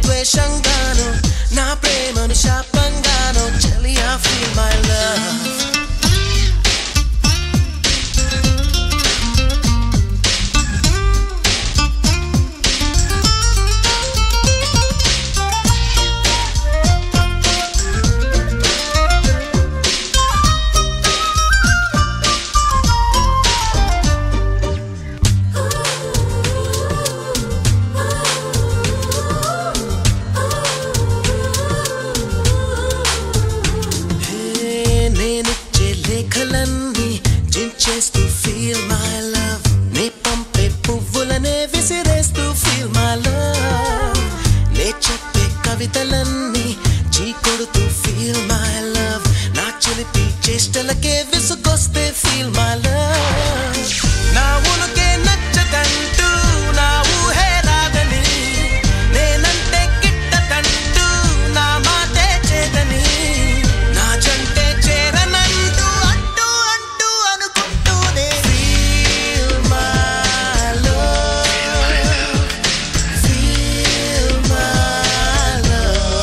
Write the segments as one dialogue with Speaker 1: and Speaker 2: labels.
Speaker 1: ద్వేషంగాను నా ప్రేమను శాపంగాను చెలియా ఫీల్ మై లవ్ హే, నేనిచ్చే లేఖలన్నీ జించేస్తూ ఫీల్ మై లవ్ నే పంపే పువ్వులనే విసిరేస్తూ ఫీల్ మై లవ్ నే చెప్పే కవితలన్నీ చీ కొడుతూ ఫీల్ మై లవ్ నా చిలిపి చేష్టలకే విసుగొస్తే ఫీల్ మై లవ్ నా ఉనుకే నచ్చదంటూ నా ఊహే రాదని నేనంటే గిట్టదంటూ నా మాటే చేదని నా జంటే చేరనంటూ అంటూ అంటూ అనుకుంటూనే feel my love feel my love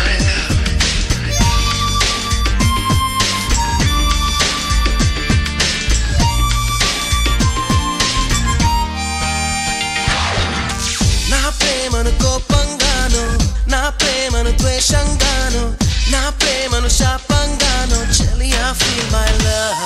Speaker 1: నా ప్రేమను కోపంగాను నా ప్రేమను ద్వేషంగాను నా ప్రేమను శాపంగాను చెలియా ఫీల్ మై లవ్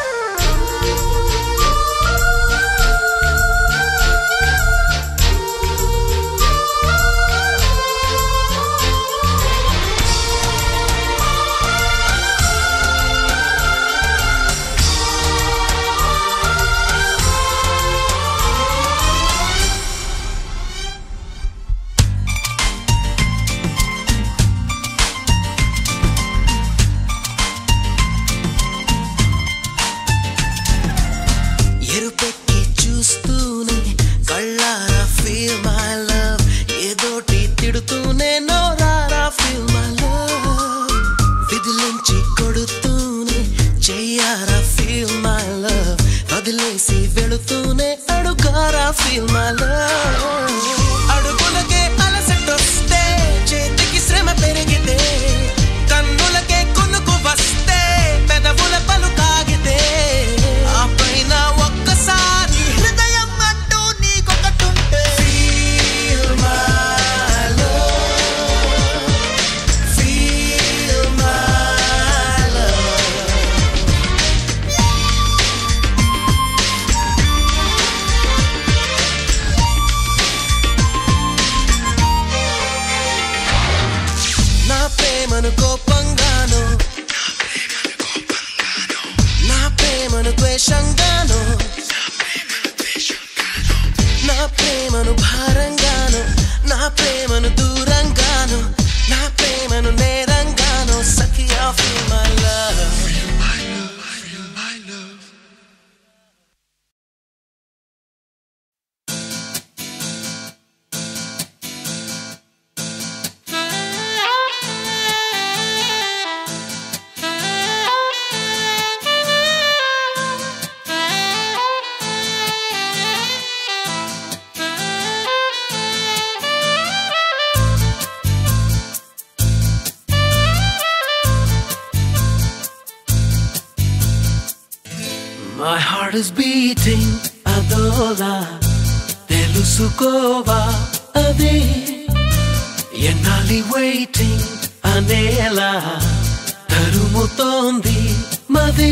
Speaker 1: ఎరుపెక్కి చూస్తూనే కళ్ళారా ఫీల్ మై లవ్ ఏదోటి తిడుతూనే నోరారా ఫీల్ మై లవ్ విధులించి కొడుతూనే చెయ్యారా ఫీల్ మై లవ్ వదిలేసి వెళుతూనే అడుగారా ఫీల్ మై లవ్ అడుగులకే అలసటొస్తే చేతికి శ్రమ పెరిగితే కన్నులకే కొనుకు వస్తే పెదవుల పలు కాగితే ఆ పైన ఒక్కసారి హృదయం అంటూ నీకొకటుంటే Feel my love. Feel my love. నా ప్రేమను కోపంగాను నా ప్రేమను ద్వేషంగాను నా ప్రేమను భారంగాను నా ప్రేమను దూరంగాను నా ప్రేమను నేరంగాను సఖియా feel my love My heart is beating అదోలా తెలుసుకోవా అదే ఎన్నాలి వెయిటింగ్ అనేలా తరుముతోంది మది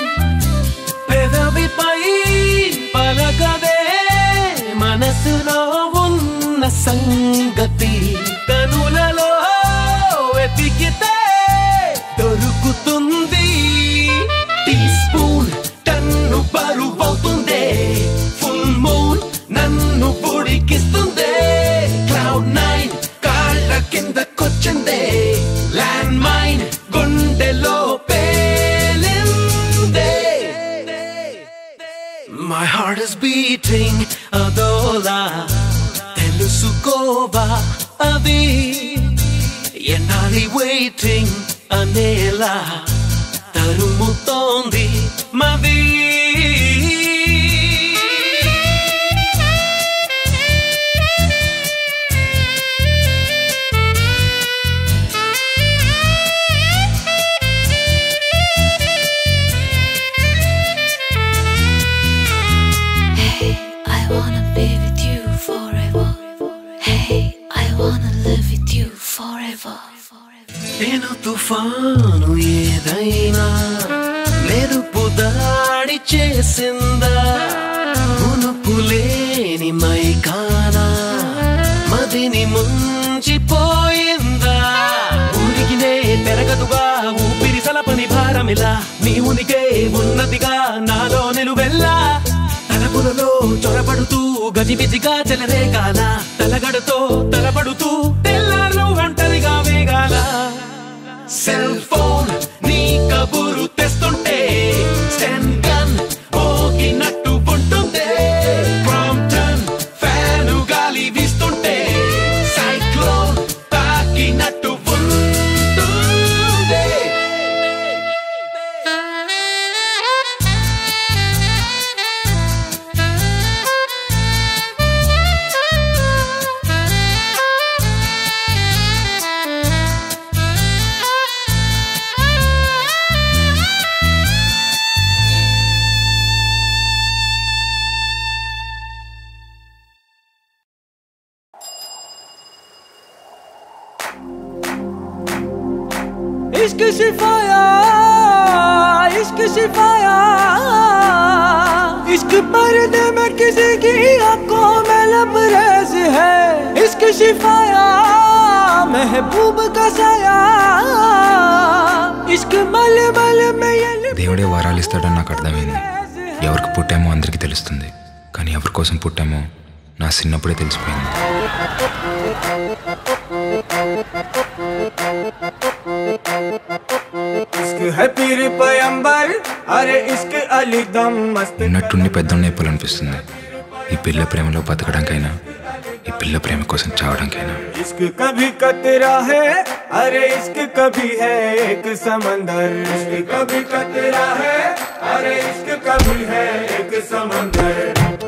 Speaker 1: పెదవిపై పలకదే మనసులో ఉన్న సంగతి కనులలో వెతికితే దొరుకుతుంది టీ స్పూన్ టన్ను బరువవుతుందే ఫుల్ మూన్ నన్ను పొడికిస్తుందే క్లౌడ్ నైన్ కాళ్ళ కిందకొచ్చిందే ల్యాండ్ మైన్ గుండెలో పేలిందే My heart is beating అదోలా తెలుసుకోవా అది ఎన్నాలి వెయిటింగ్ అనేలా తరుముతోంది మది
Speaker 2: forever. Hey, I wanna live with you forever.
Speaker 1: నేను తుఫాను ఏదైనా మెరుపు దాడి చేసిందా మునుపు లేని మైకానా మదిని ముంచిపోయిందా ఊరికినే పెరగదుగా ఊపిరి సలపని భారమిలా నీ ఉనికే ఉన్నతిగా నాలో నిలువెల్లా తలపులలో చొరబడుతూ గజిబిజిగా చెలరేగాల తలగడతో తలబడుతూ తెల్లార్లు ఒంటరిగా వేగాల సెల్ ఫోన్ నీ కబురు తెస్తుంటే స్టెన్ గన్ మోగినట్టు ఉంటుంది క్రాంప్టన్ ఫ్యాను గాలి వీస్తుంటే సైక్లోన్ తాకినట్టు ఉంటుంది
Speaker 3: इश्क सिफाया इश्क सिफाया इश्क पर्दे में किसी की आंखों में लबरेज है इश्क सिफाया महबूब का साया इश्क मल मल में ये
Speaker 4: దేవుడే వరాలు ఇస్తాడని నాకు అర్థమైంది ఎవరికి పుట్టామో అందరికీ తెలుస్తుంది కానీ ఎవరి కోసం పుట్టామో నా చిన్నప్పుడే తెలిసిపోయింది
Speaker 3: इश्क है पीर पैंबर अरे इश्क अली दम मस्त
Speaker 4: ఉన్నట్టుండి పెద్దోడిని చెప్పాలనిపిస్తుంది ఈ పిల్ల ప్రేమలో బతకడానికైనా ఈ పిల్ల ప్రేమ కోసం చావడానికైనా
Speaker 3: इश्क कभी कतरा है अरे इश्क कभी है एक समंदर इश्क कभी कतरा है अरे इश्क कभी है एक समंदर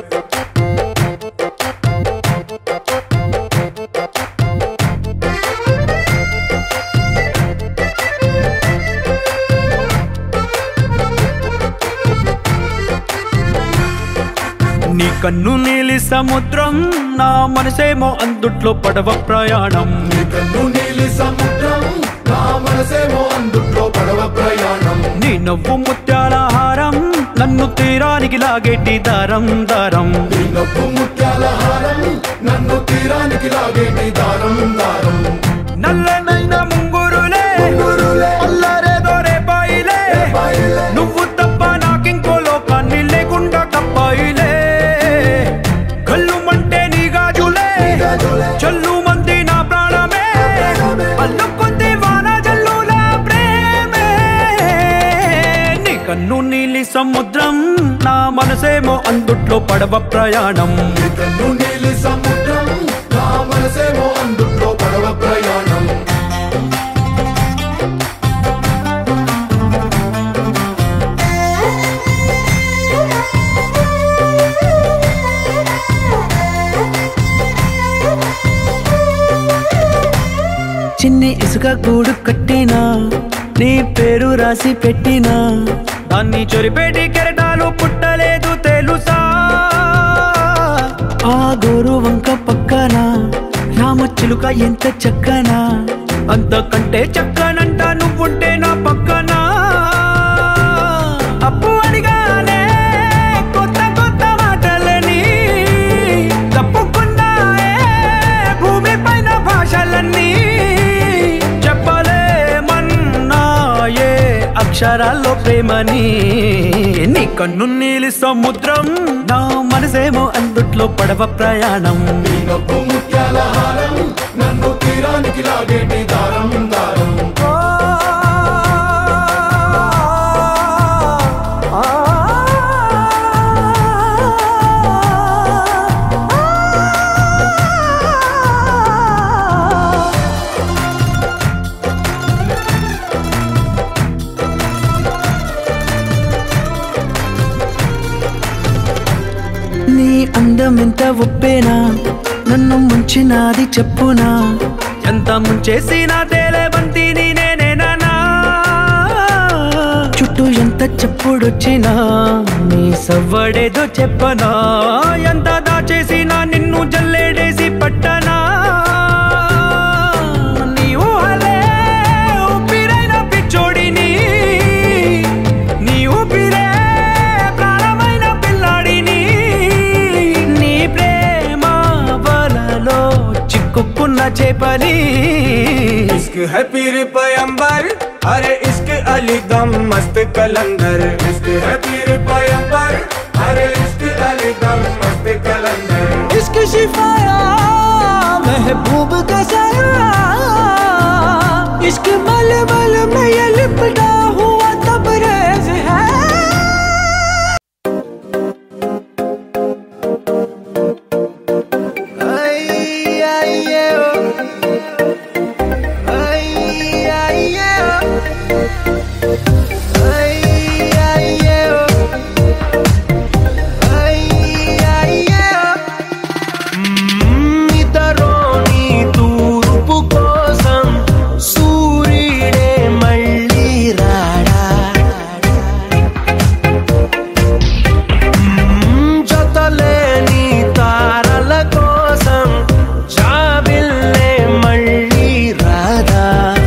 Speaker 3: నీ కన్ను నీలి సముద్రం నా మనసేమో అందుట్లో పడవ ప్రయాణం
Speaker 5: కన్ను నీలి సముద్రం నా మనసేమో అందుట్లో పడవ ప్రయాణం
Speaker 3: నీ నవ్వు ముత్యాల హారం నన్ను తీరానికి లాగేటి దారం దారం
Speaker 5: నీ నవ్వు ముత్యాల హారం నన్ను తీరానికి లాగేటి దారం దారం
Speaker 3: నల్లనైన ముంగురులే
Speaker 5: ముంగురులే,
Speaker 3: అల్లరేదో రేపాయిలే
Speaker 5: రేపాయిలే,
Speaker 3: నువ్వు తప్ప నాకింకో లోకాన్ని లేకుండా కప్పాయిలే కళ్ళు మంటే నీ గాజులే
Speaker 5: గాజులే,
Speaker 3: చల్లు మంది నా ప్రాణమే
Speaker 5: ప్రాణమే,
Speaker 3: అల్లుకుంది వాన జల్లుల ప్రేమే నీ కన్ను నీలి సముద్రం నా మనసేమో అందుట్లో పడవ ప్రయాణం
Speaker 5: నీ కన్ను నీలి సముద్రం నా మనసేమో అందుట్లో పడవ ప్రయాణం
Speaker 3: చిన్ని ఇసుక గూడు కట్టినా నీ పేరు రాసి పెట్టినా దాన్ని చొరిపేటి కెరటాలు పుట్టలేదు తెలుసా ఆ గోరు వంక పక్కన రామచిలుక ఎంత చక్కనా అంతకంటే చక్కనంట నువ్వుంటే నా పక్కన అప్పు అడిగానే కొత్త కొత్త మాటలని తప్పుకున్నాయే భూమి పైన భాషలన్నీ చెప్పలే మన్నాయే అక్షరాల్లో ప్రేమని నీ కన్ను నీలి సముద్రం నా మనసేమో అందుట్లో పడవ ప్రయాణం
Speaker 5: నీ నవ్వు ముత్యాల హారం నన్ను తీరానికి లాగేటి దారం దారం
Speaker 3: నీ అందం ఎంత ఒప్పేనా నన్ను ముంచినాది చెప్పునా ఎంత ముంచేసినా తేలే బంతిని నేనేనా చుట్టూ ఎంత చెప్పుడొచ్చినా నీ సవ్వడేదో చెప్పనా ఎంత దాచేసినా నిన్ను జల్లే
Speaker 1: చిక్కుకున్న చేపని
Speaker 3: इश्क है पीर पैंबर अरे इश्क अली दम मस्त कलंदर इश्क है पीर पैंबर अरे इश्क अली दम मस्त कलंदर
Speaker 1: इश्क शिफाया महबूब का साया इश्क मल मल में ये लिपटा हुआ तबरेज है Ay, ay, yeah, oh. Ay, ay, yeah, oh. Ay, ay, yeah, oh. Ay, ay, yeah, oh. ఇతరోని తూర్పు కోసం సూర్యుడే మళ్ళీ రాడా మ్మ్, జతలేని తారల కోసం జాబిల్లే మళ్ళీ రాదా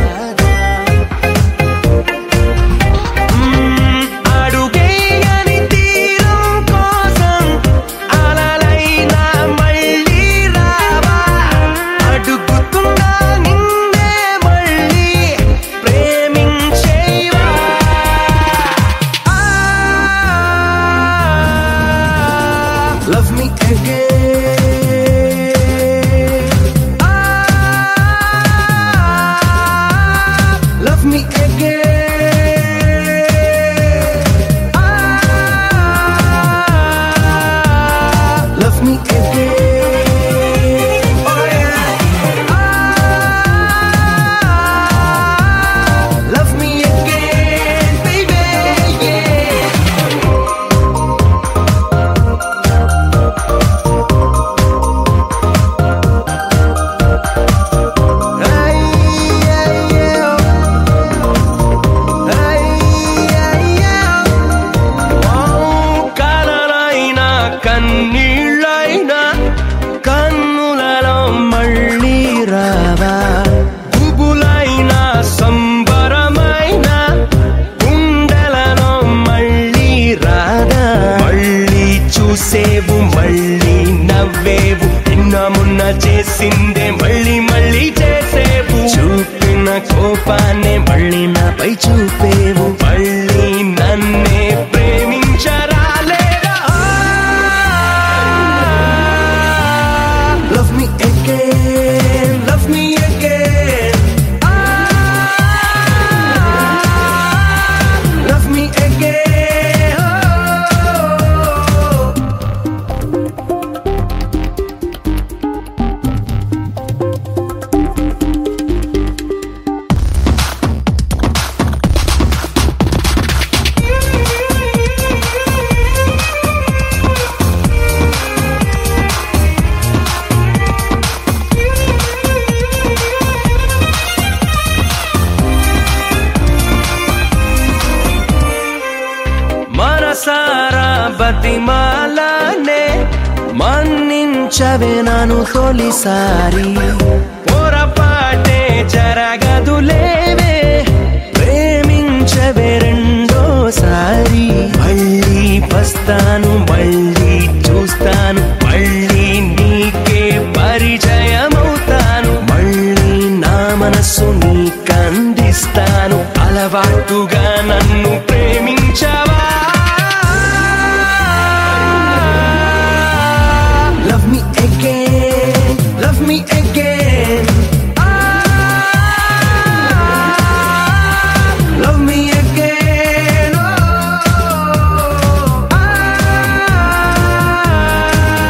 Speaker 1: మ్మ్, అడుగేయని తీరం కోసం అలలైనా మళ్ళీ రావా అడుగుతున్నా నిన్నే మళ్ళీ ప్రేమించేవా Love me again. Ah, love me again. Ah, love me again. Oh yeah. Ah, love me again, baby. Yeah. Ay, ay, yeah. Ay, ay, yeah. కలలైనా కన్నీళ్ళైనా కన్నులలో మళ్ళీ రావా గుబులైన సంబరమైన గుండెలలో మళ్ళీ రాదా మళ్ళీ చూసేవు మళ్ళీ నవ్వేవు నిన్న మొన్న చేసిందే మళ్ళీ మళ్ళీ చేసేవు చూపిన కోపాన్ని మళ్ళీ నాపై చూపేవు మళ్ళీ నన్నే ప్రేమించరాలేదా Love me again, love me again. Ah, love me again. Oh. మనసారా బతిమాలనే మన్నించవే నన్ను తొలిసారి పొరపాటే జరగదులేవే ప్రేమించవే రెండోసారి మళ్ళీ వస్తాను మళ్ళీ చూస్తాను మళ్ళీ నీకే పరిచయమవుతాను మళ్ళీ నా మనసు నీకందిస్తాను అలవాటుగా నన్ను ప్రేమించవా Love me again, love me again. Ah, love me again. Oh, ah,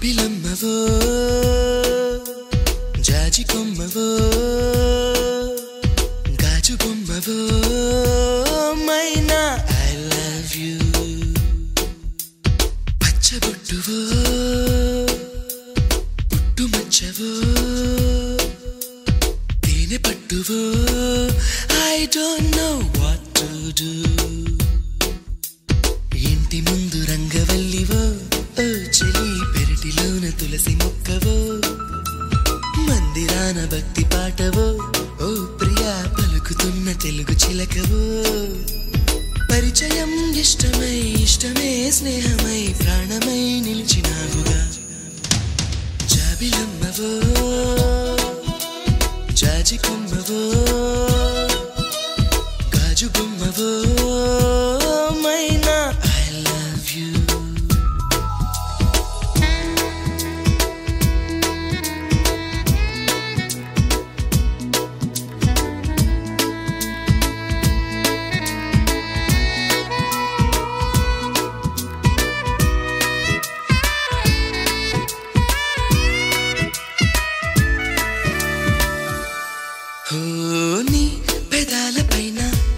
Speaker 1: జాబిలమ్మవో జాజి కొమ్మవో గాజు బొమ్మవో మైనా ఐ లవ్ యూ పచ్చబొట్టువో పుట్టు మచ్చవో తేనె పట్టువో I don't know what to do ఇంటి ముందు రంగవల్లివో ఓ చెలి పెరటిలోన తులసి మొక్కవో మందిరాన భక్తి పాటవో ఓ ప్రియా పలుకుతున్న తెలుగు చిలకవో పరిచయం ఇష్టమై ఇష్టమే స్నేహమై ప్రాణమై నిలిచినావుగా జాబిలమ్మవో జాజి కొమ్మవో గాజు బొమ్మవో మైనా ఐ లవ్ యూ ఓ నీ పెదాల పైన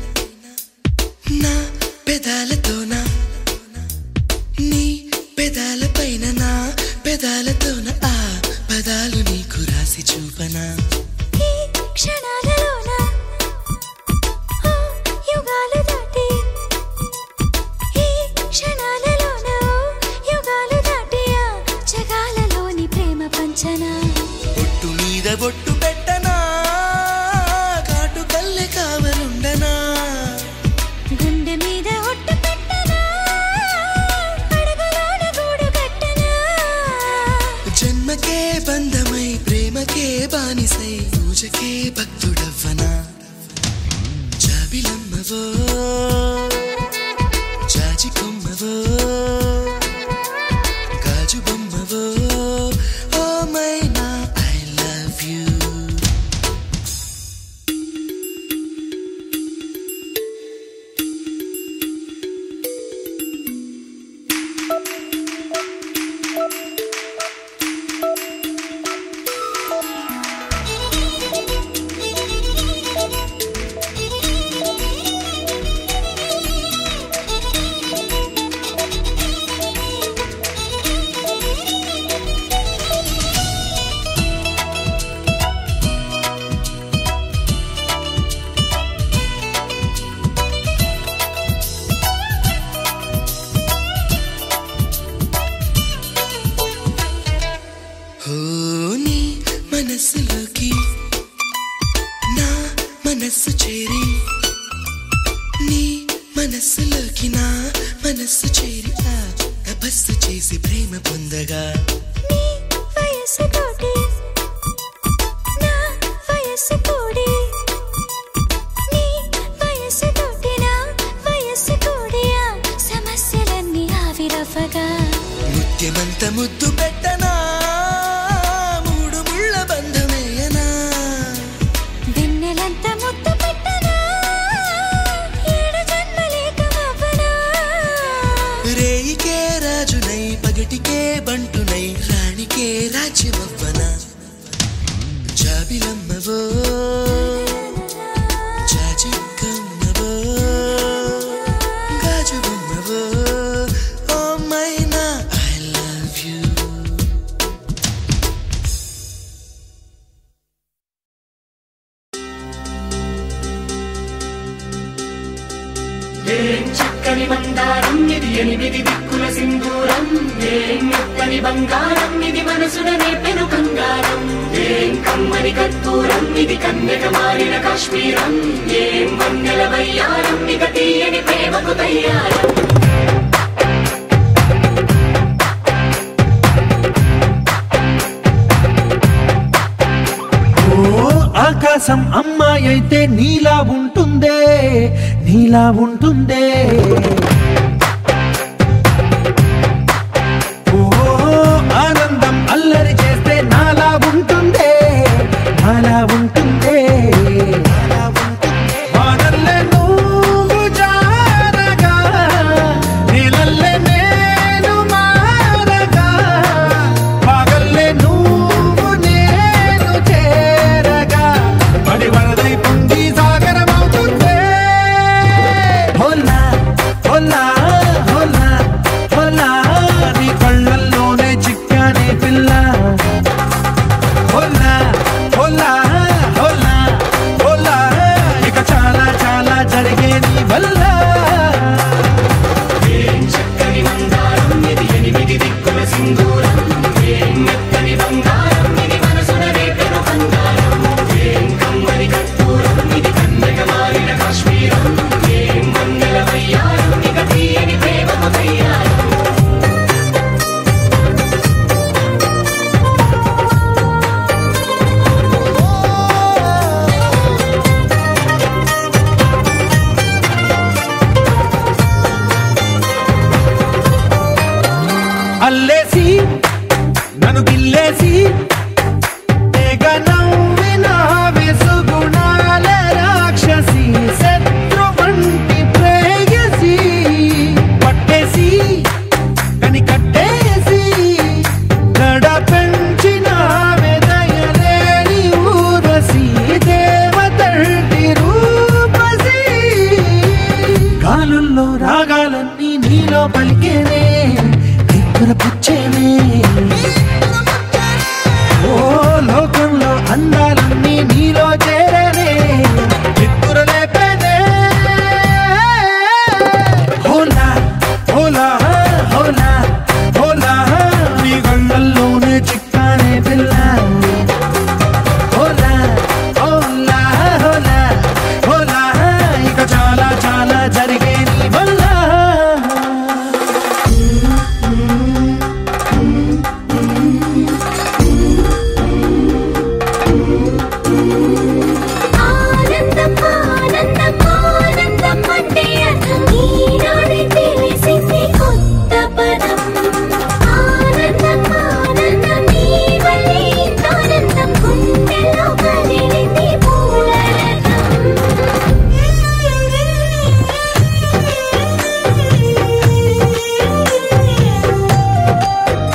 Speaker 1: నా పెదాలతోన నీ పెదాల పైన నా పెదాలతోన ఆ పదాలు నీకు రాసి చూపనా
Speaker 2: ఈ క్షణాలలోన ఆ యుగాలు దాటి ఈ క్షణాలలోన యుగాలు దాటి ఆ జగాలలోని ప్రేమ పంచనా
Speaker 1: బొట్టు మీద బొట్టు పెట్టనా కాటు కల్లె కావలుండనా
Speaker 2: గుండె మీద ఒట్టు పెట్టనా అడగలోన గూడు కట్టనా
Speaker 1: జన్మకే బంధమై ప్రేమకే బానిసై పూజకే భక్తుడవ్వనా జాబిలమ్మవో జాజి కొమ్మవో గాజు బొమ్మవో ఓ మైనా ఐ లవ్ యూ ఓ నీ మనస్సులోకి నా మనస్సు చేరి నీ మనస్సులోకి నా మనస్సు చేరి ఆ తపస్సు చేసి ప్రేమ పొందగా
Speaker 2: నీ వయస్సు తోటి నా వయస్సు కూడి నీ వయస్సు తోటి నా వయస్సు కూడి ఆ సమస్యలన్నీ ఆవిరవ్వగా
Speaker 1: ముత్యమంత ముద్దు పెట్టనా మూడు ముళ్ళ బంధమేయనా
Speaker 2: వెన్నెలంత ముద్దు పెట్టనా ఏడు జన్మలేకమవ్వనా
Speaker 1: రేయికే రాజునై పగటికే బంటునై రాణికే రాజ్యమవ్వనా జాబిలమ్మవో జాజి కమ్మవో గాజు బొమ్మవో ఓ మైనా ఐ లవ్ యూ
Speaker 5: ఏం చక్కని మందారం ఇది ఎనిమిది దిక్కుల సింధూరం ఏం మెత్తని బంగారం ఇది మనసున నేపెను కంగారం ఏం కమ్మని కర్పూరం ఇది కన్యక మారిన కాశ్మీరం ఏం వన్నెల వయ్యారం ఇక తీయని ప్రేమకు తయ్యారం
Speaker 6: ఓ ఆకాశం అమ్మాయి అయితే నీలా ఉంటుందే నీలా ఉంటుందే ఓ ఆనందం అల్లరి చేస్తే నాలా ఉంటుందే నాలా ఉంటుందే వానల్లే నువ్వు జారగా నీలల్లే నేను మారగా
Speaker 5: సింధూరం ఏం మెత్తని బంగారం ఇది మనసున రేపెను బంగారం ఏం కమ్మని కర్పూరం ఇది కన్నెగ మారిన కాశ్మీరం ఏం మంగళ వయ్యారం ఇక తీయని ప్రేమకు తయ్యారం
Speaker 6: అల్లేసి నన్ను గిల్లేసి తెగ నవ్విన వెసుగుణాల రాక్షసి శత్రు వంటి ప్రేయసి పట్టేసి కని కట్టేసి గడ పెంచిన వెదయలేని ఊరసి దేవతంటి రూపసి గాలుల్లో రాగాలన్నీ నీలో పలికేనే దిక్కుల పుచ్చేనే ఓ లోకంలో అందాలన్నీ నీలో చేరనే చిత్తుర లేపేనే హోలా హోలా హోలా హోలా నీ గంగల్లోనే చిక్కానే పిల్ల హోలా హోలా హోలా హోలా ఇక చాలా చాలా జరిగే నీ వల్ల
Speaker 2: ఆనందం ఆనందం ఆనందం అంటే అర్థం ఈనాడే తెలిసింది కొత్త పదం ఆనందం ఆనందం నీ వల్లే ఇంత ఆనందం గుండెలో కదిలింది పూలరథం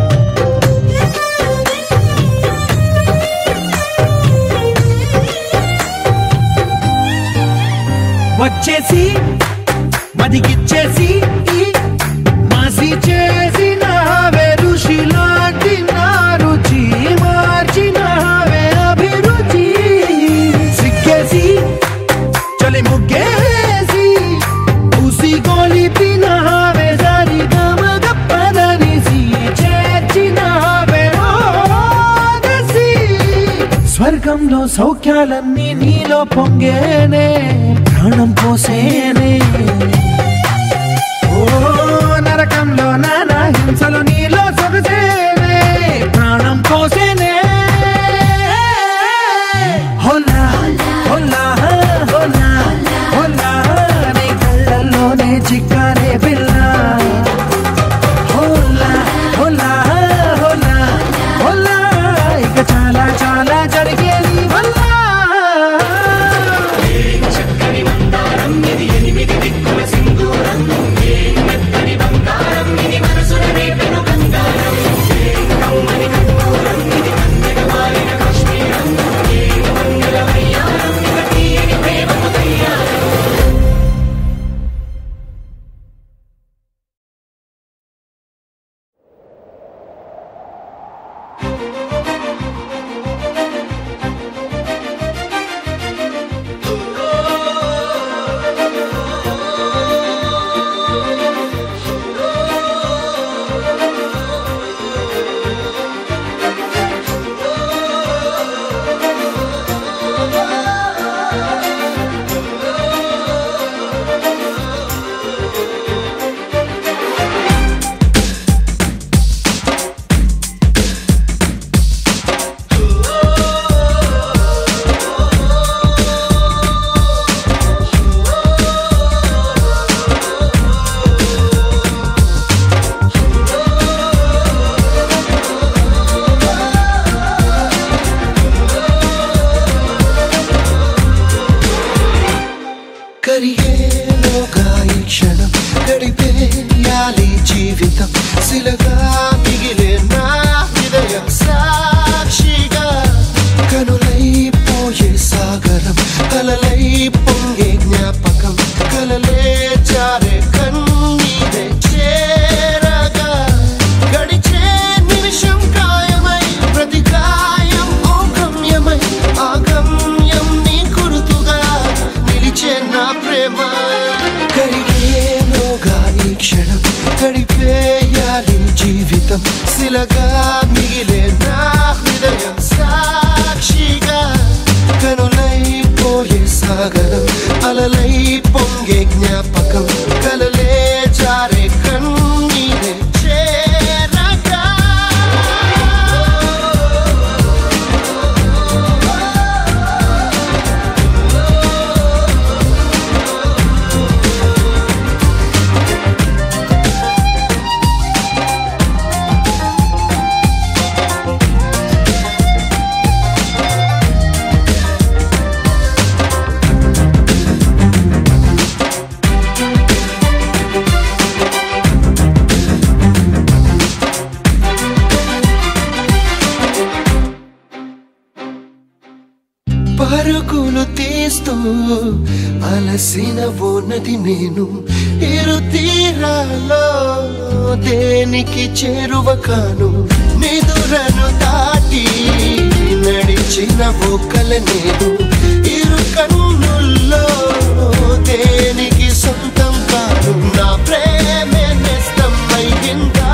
Speaker 6: వచ్చేసి మదికిచ్చేసి మాసి చేసిన ఋషిలాంటి నా రుచి మార్చినావే అభిరుచి సిగ్గేసి చలి ముగ్గేసి ఉసి గొలిపినావే సరి గమగ పదనిసి చేర్చినావే ఓదసి స్వర్గంలో సౌఖ్యాలన్నీ నీలో పొంగేనే ప్రాణం పోసేనే ఓ నరకంలో నానా హింసలు నీలో సొగసేనే ప్రాణం పోసేనే హోలా హోలా హోలా హోలా నీ కళ్ళల్లోనే చిక్కారే పిల్ల హోలా హోలా హోలా హోలా ఇక చాలా చాలా జరిగేది వల్ల
Speaker 5: చక్కని మందారం ఇది ఎనిమిది దిక్కుల సింధూరం ఏం మెత్తని బంగారం ఇది మనసున రేపెను బంగారం ఏం కమ్మని కర్పూరం ఇది కన్నెగ మారిన కాశ్మీరం ఏం మంగళ వయ్యారం ఇక తీయని ప్రేమకు తయ్యారం
Speaker 7: కరిగేలోగా ఈ క్షణం గడిపేయాలి జీవితం శిలగా మిగిలే నా హృదయం సాక్షిగా కనులైపోయే సాగరం కలలై పొంగే జ్ఞాపకం కలలే జారే కన్నీరే చేరగా గడిచే నిమిషం కాయమై ప్రతి గాయం ఓ గమ్యమై ఆ గమ్యం నీ గుర్తుగా నిలిచే నా ప్రేమ కరిగేలోగా ఈ క్షణం గడిపేయాలి జీవితం శిలగా మిగిలే నా హృదయం సాక్షిగా కనులైపోయే సాగరం అలలై పొంగే జ్ఞాపకం కలలే జారే కన్నీరే చేరగా పరుగులు తీస్తూ అలసిన ఓ నది నేను ఇరు తీరాలో దేనికి చేరువ కాను నిదురను దాటి నడిచిన ఓ కల నేను ఇరు కన్నుల్లో దేనికి సొంతం కాను నా ప్రేమే నేస్తం అయ్యిందా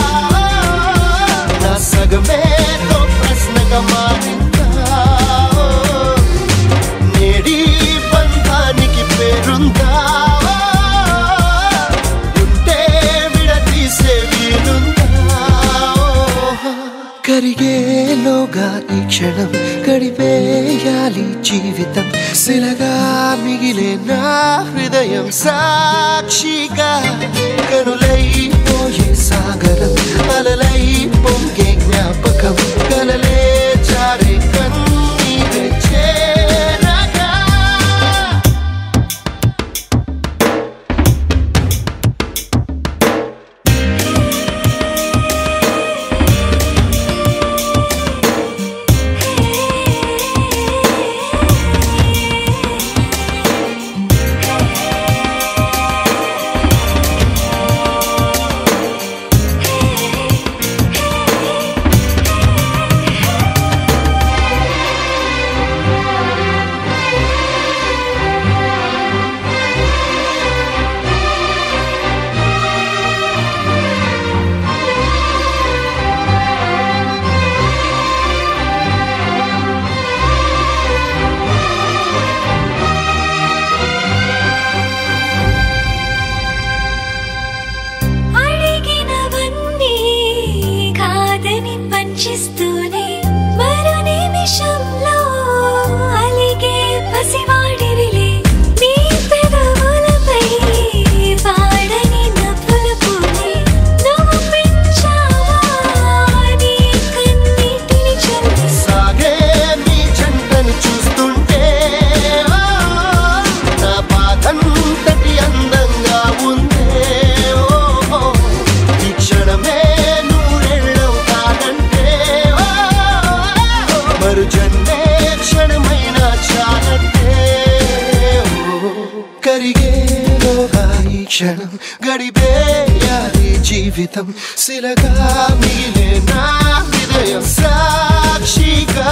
Speaker 7: నా సగమే తో ప్రశ్నగా మారిందా నేడి బంధానికి పేరుందా ఉంటే విడదీసే వీలుందా కరిగేలోగా ఈ క్షణం గడిపేయాలి జీవితం శిలగా మిగిలే నా హృదయం సాక్షిగా కనులైపోయే సాగరం అలలై పొంగే జ్ఞాపకం కలలే జారే కన్నీరే చేరగా
Speaker 2: అడిగినవన్నీ కాదని పంచిస్తూనే మరో నిమిషంలో అలిగే పసివాడివిలే నీ పెదవులపై పాడని నవ్వుల పూలే నువ్వు పెంచావా నీ కన్నీటిని చల్లి
Speaker 7: సాగే మీ జంటను చూస్తుంటే ఆ, నా బాధంతటి అందంగా ఉందే ఓ, ఓ, ఈ క్షణమే నూరెళ్ళవుతానంటే ఓ, మరు జన్మే క్షణమైన చాలంటే ఓ, కరిగేలోగా ఈ క్షణం గడిపేయాలి జీవితం శిలగా మిగిలే నా హృదయం సాక్షిగా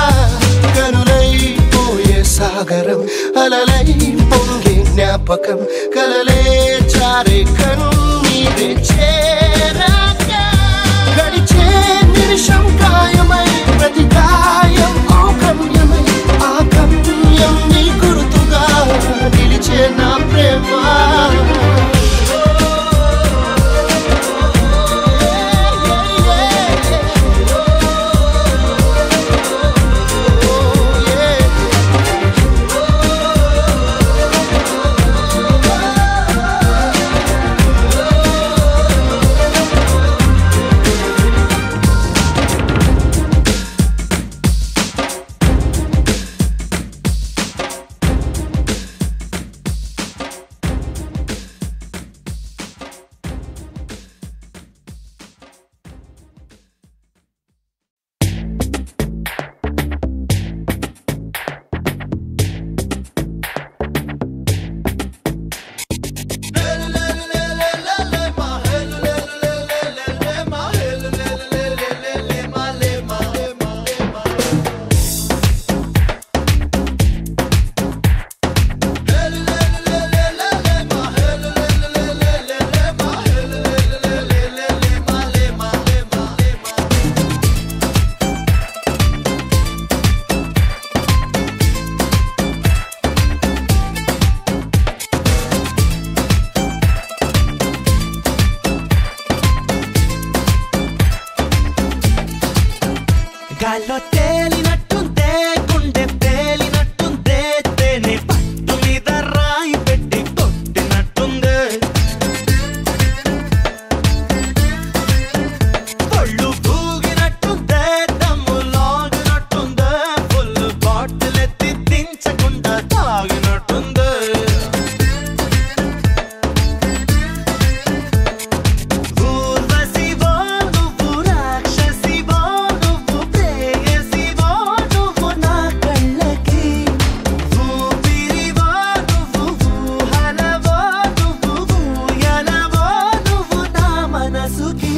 Speaker 7: కనులైపోయే సాగరం అలలై పొంగే జ్ఞాపకం కలలే జారే కన్నీరే చేరాక గడిచే నిమిషం గాయమై ప్రతి గాయం ఓ గమ్యమై ఆ గమ్యం నీ గుర్తుగా నిలిచే నా ప్రేమ
Speaker 6: గాల్లో తేలినట్టుందే గుండె తేలినట్టుందే తేనె పట్టు మీద రాయి పెట్టి కొట్టినట్టుందే ఒళ్ళు ఊగినట్టుందే దమ్ము లాగినట్టుందే ఫుల్ బాటిల్ ఎత్తి దించకుండా తాగినట్టుందే ఊర్వశివో నువ్వు రాక్షసివో నువ్వు ప్రేయసివో నువ్వు నా కళ్ళకి ఊపిరివో నువ్వు ఊహలవో నువ్వు ఊయలవో నువ్వు నా మనసుకి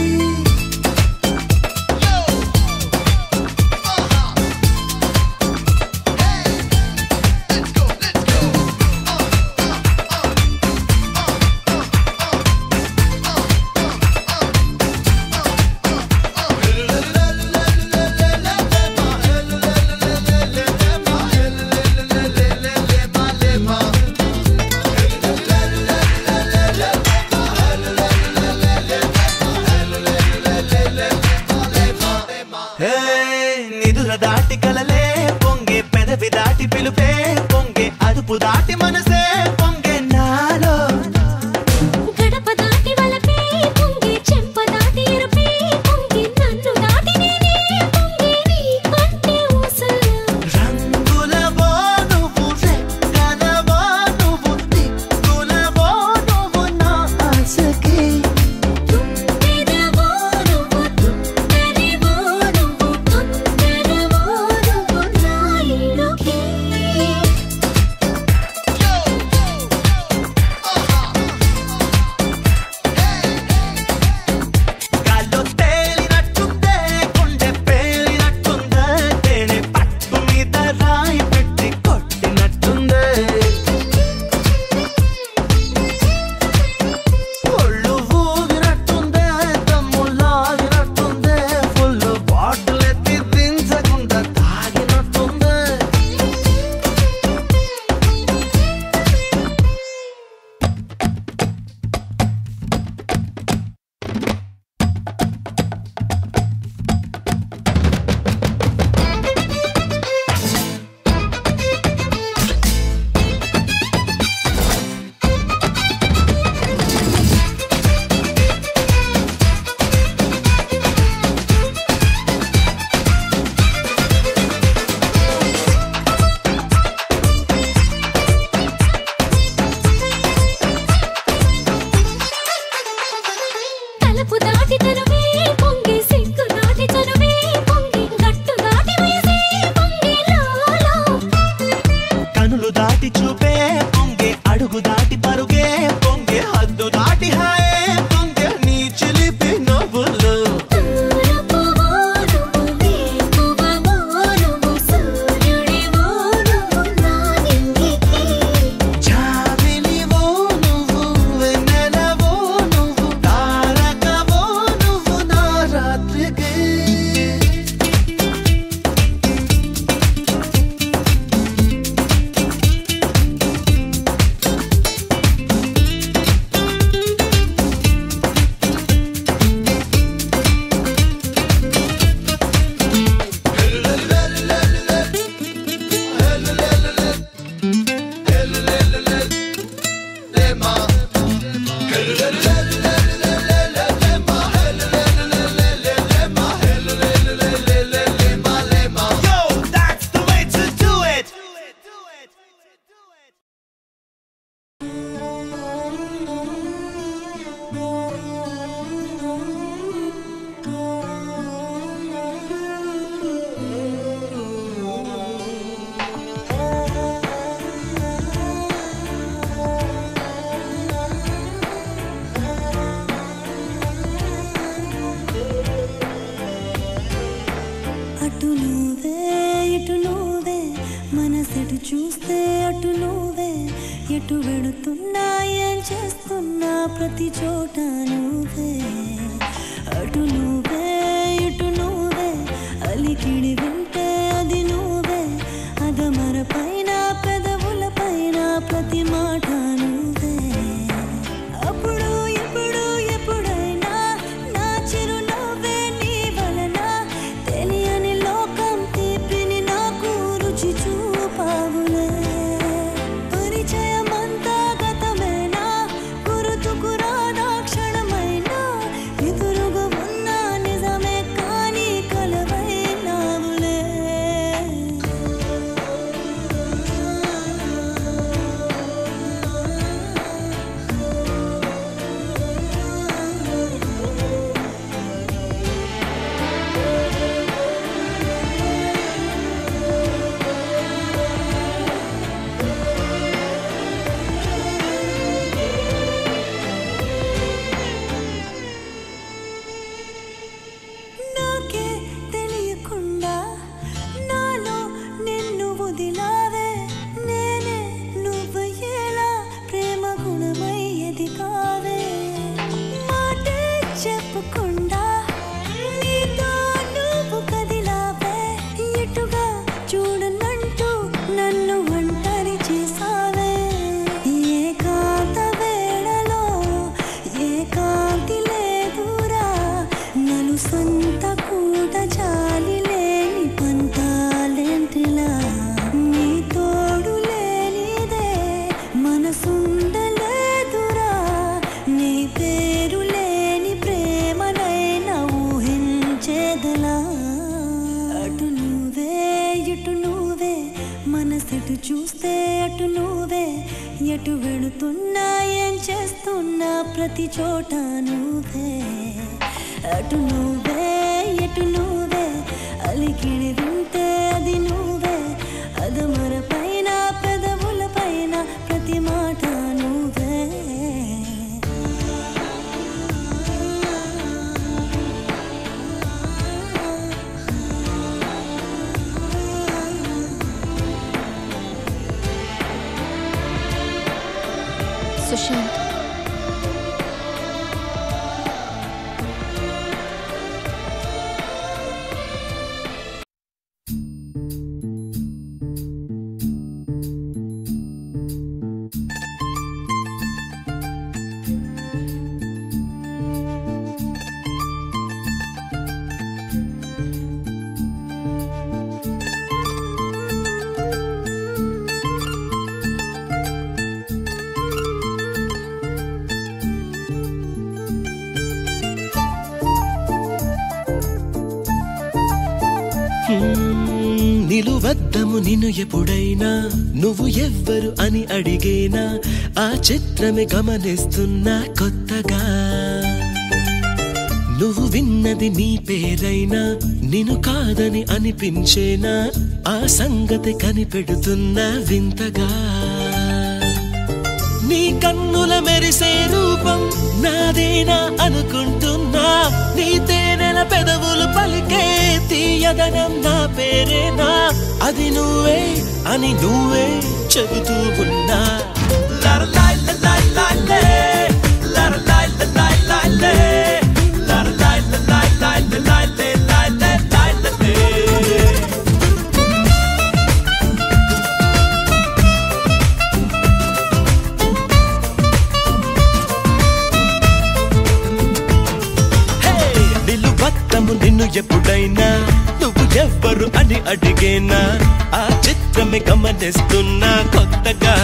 Speaker 6: హే, నిధుల దాటి కలలే పొంగే పెదవి దాటి పిలుపే పొంగే అదుపు దాటి మనసే పొంగే నాలో
Speaker 2: గడప దాటి వలపే పొంగి చెంప దాటి ఎరుపే పొంగి నన్ను దాటి నేనే పొంగి నీ కంటే ఊసలు
Speaker 6: రంగులవో నువ్వు రెక్కలవో నువ్వు దిక్కులవో నువ్వు నా ఆశకి
Speaker 2: తుమ్మెదవో నువ్వు తుమ్మెదవో నువ్వు తొందరవో నువ్వు నా ఇడుకి
Speaker 6: గాల్లో తేలినట్టుందే గుండె పేలినట్టుందే తేనె పట్టు మీద రాయి పెట్టి కొట్టినట్టుందే ఒళ్ళు ఊగినట్టుందే దమ్ము లాగినట్టుందే ఫుల్ బాటిల్ ఎత్తి దించకుండా తాగినట్టుందే
Speaker 2: తలుపు దాటి తనువే పొంగి సిగ్గు దాటి తనువే పొంగి గట్టు దాటి వేసే పొంగి లోలో
Speaker 6: కనులు దాటి చూపే పొంగే అడుగు దాటి పరుగే పొంగే హద్దు దాటి హాయే పొంగే నీ చిలిపి నవ్వులు
Speaker 2: తూర్పువో నువ్వు వేకువవో నువ్వు సూర్యుడివో నువ్వు నా నింగికి
Speaker 6: జాబిలివో నువ్వు వెన్నెలవో నువ్వు తారకవో నువ్వు నా రాత్రికి Yo, that's the way to do it.
Speaker 8: అటు నువ్వే ఇటు నువ్వే మనసెటు చూస్తే అటు నువ్వే ఎటు వెడుతున్నా ఏం చేస్తున్నా ప్రతి చోట నువ్వే అటు నువ్వే ఇటు నువ్వే అలికిడి వింటే అది నువ్వే అదమర పైన పెదవుల పైన ప్రతి మాట నువ్వే అప్పుడు ఇప్పుడు ఎప్పుడైనా నా చిరునవ్వే నీ వలన తెలియని ఎటు వెళుతున్నా ఏం చేస్తున్నా ప్రతి చోట నువ్వే అటు నువ్వే ఎటు నువ్వే అలికిడి వింటే అది నువ్వే అదమర పైన పెదవుల పైన ప్రతి మాట నువ్వే
Speaker 2: సుశాంత్
Speaker 6: నిలువద్దము నిన్ను ఎప్పుడైనా నువ్వు ఎవ్వరు అని అడిగేనా ఆ చిత్రమే గమనిస్తున్నా కొత్తగా నువ్వు విన్నది నీ పేరైనా నిన్ను కాదని అనిపించేనా ఆ సంగతి కనిపెడుతున్నా వింతగా నీ కన్నుల మెరిసే రూపం నాదేనా అనుకుంటున్నా నీ తేనెల పెదవులు పలికే తీయదనం నా పేరేనా అది నువ్వే అని నువ్వే చెబుతూ ఉన్నా లరలాయ్ లలాయ్ లాలే, లరలాయ్ లలాయ్ లాలే, లరలాయ్ లలాయ్ లాలే, లాలే, లాలే, లాలే. హే! నిలువత్తము నిన్ను ఎప్పుడైనా నువ్వు ఎవ్వరు అని అడిగేనా ఆ చిత్రమే గమనిస్తున్నా కొత్తగా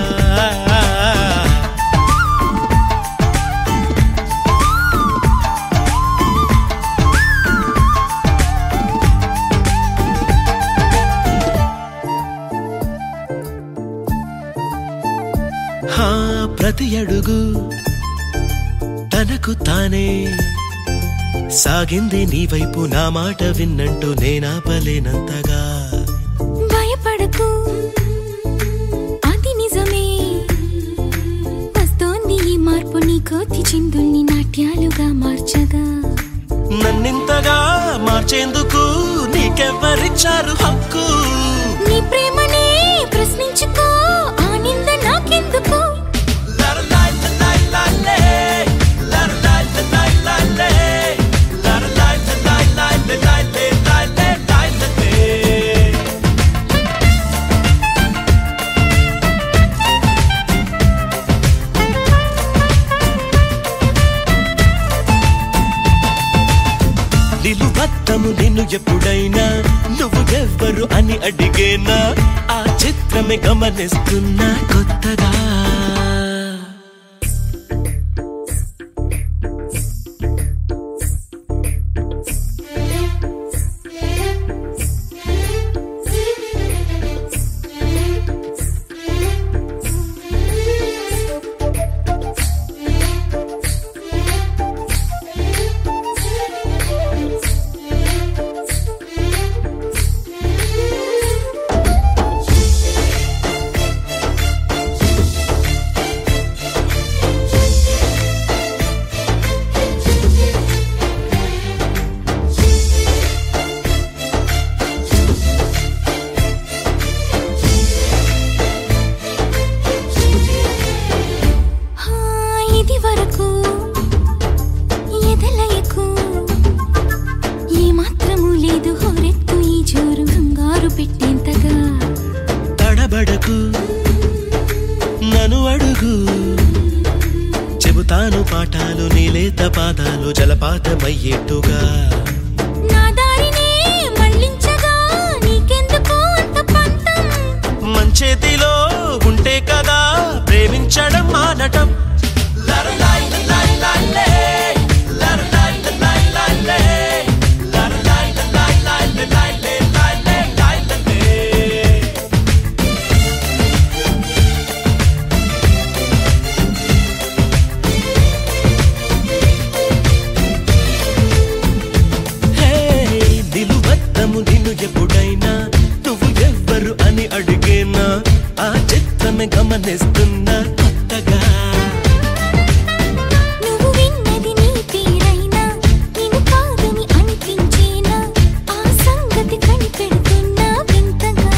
Speaker 6: హా ప్రతి అడుగు తనకు తానే సాగింది నీ వైపు నా మాట విన్నంటూ నేనాపలేనంతగా
Speaker 2: భయపడకు అది నిజమే వస్తోంది ఈ మార్పు నీ కోతి చిందుల్ని నాట్యాలుగా మార్చగా
Speaker 6: నన్నింతగా మార్చేందుకు నీకెవ్వరిచ్చారు హక్కు
Speaker 2: నీ ప్రేమనే ప్రశ్నించుకో ఆ నింద నాకెందుకు
Speaker 6: లరలాయ్ లలాయ్ లాలే, లరలాయ్ లలాయ్ లాలే, లరలాయ్ లలాయ్ లాలే, లాలే, లాలే, లాలే. నిలువత్తము నిన్ను ఎప్పుడైనా నువ్వు ఎవ్వరు అని అడిగేనా ఆ చిత్రమే గమనిస్తున్నా కొత్తగా
Speaker 2: హా, ఇది వరకు ఎదలయకు ఏ మాత్రము లేదు హోరెత్తు ఈ జోరు కంగారు పెట్టేంతగా
Speaker 6: తడబడకు నన్ను అడుగు చెబుతాను పాఠాలు నీలేత పాదాలు జలపాతమయ్యేట్టుగా
Speaker 2: నా దారినే మళ్ళించగా నీకెందుకు అంత పంతం
Speaker 6: మంచేతిలో ఉంటే కదా ప్రేమించడం మానటం లరలాయ్ లలాయ్ లాలే, లరలాయ్ లలాయ్ లాలే, లరలాయ్ లలాయ్ లాలే, లాలే, లాలే, లాలే. మనిస్తున్నా కొత్తగా
Speaker 2: నువ్వు విన్నది నీ తీరైనా నిన్ను కాదని అనిపించేనా ఆ సంగతి కనిపెడుతున్నా వింతగా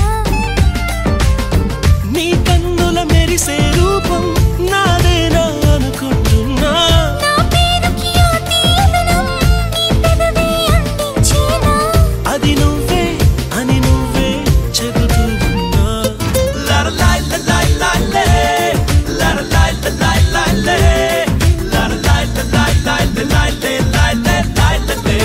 Speaker 6: నీ కన్నుల మెరిసే రూపం నాదేనా అనుకుంటున్నా
Speaker 2: నా పేరుకి ఆ తీయదనం నీ పెదవి అందించేనా
Speaker 6: అది నువ్వే అని నువ్వే చెబుతూ ఉన్నా లరలాయ్ లలాయ్ లాలే, లరలాయ్ లలాయ్ లాలే, లరలాయ్ లలాయ్ లాలే, లాలే, లాలే, లాలే.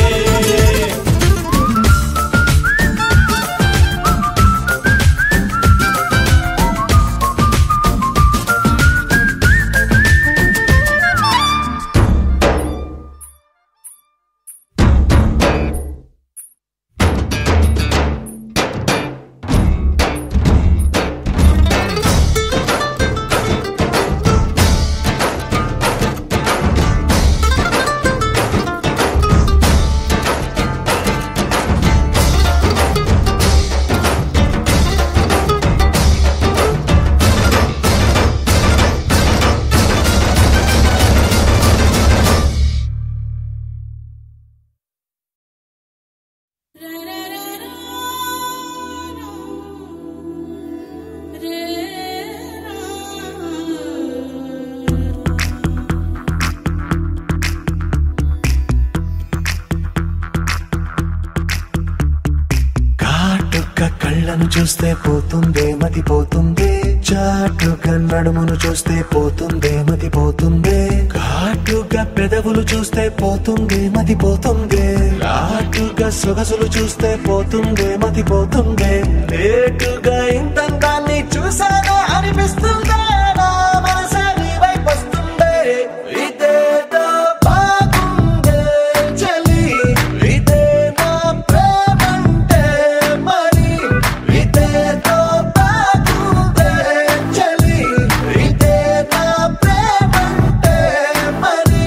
Speaker 6: కాటుక కళ్ళను చూస్తే పోతుందే మతి పోతుందే చాటుగా నడుమును చూస్తే పోతుందే మతి పోతుందే ఘాటుగా పెదవులు చూస్తే పోతుందే మతి పోతుందే ఘాటుగా సొగసులు చూస్తే పోతుందే మతి పోతుందే లేటుగా ఇంతందాన్ని చూసాగా అనిపిస్తుందే నా మనసే నీ వైపు వస్తుందే ఇదేదో బాగుందే చలి ఇదే నా ప్రేమంటే మరి ఇదేదో బాగుందే చలి ఇదే నా ప్రేమంటే మరి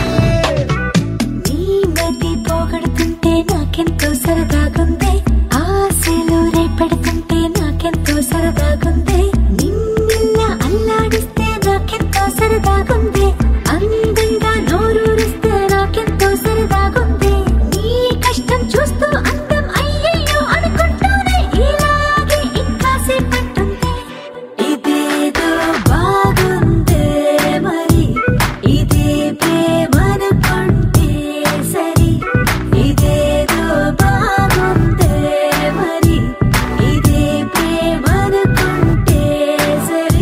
Speaker 2: నీ మతి పోగొడుతుంటే నాకెంతో సరదాగుంది ఆశలు రేపెడుతుంటే నాకెంతో సరదాగుంది నిన్నెల్లా అల్లాడిస్తే నాకెంతో సరదాగుంది అందంగా నోరూరిస్తే నాకెంతో సరదాగుంది నీ కష్టం చూస్తూ అందం అయ్యయ్యో అనుకుంటూనే ఇలాగే ఇంకా సేపట్టుంది ఇదేదో బాగుందే మరి ఇదే ప్రేమనుకుంటే సరి ఇదేదో బాగుందే మరి ఇదే ప్రేమనుకుంటే సరి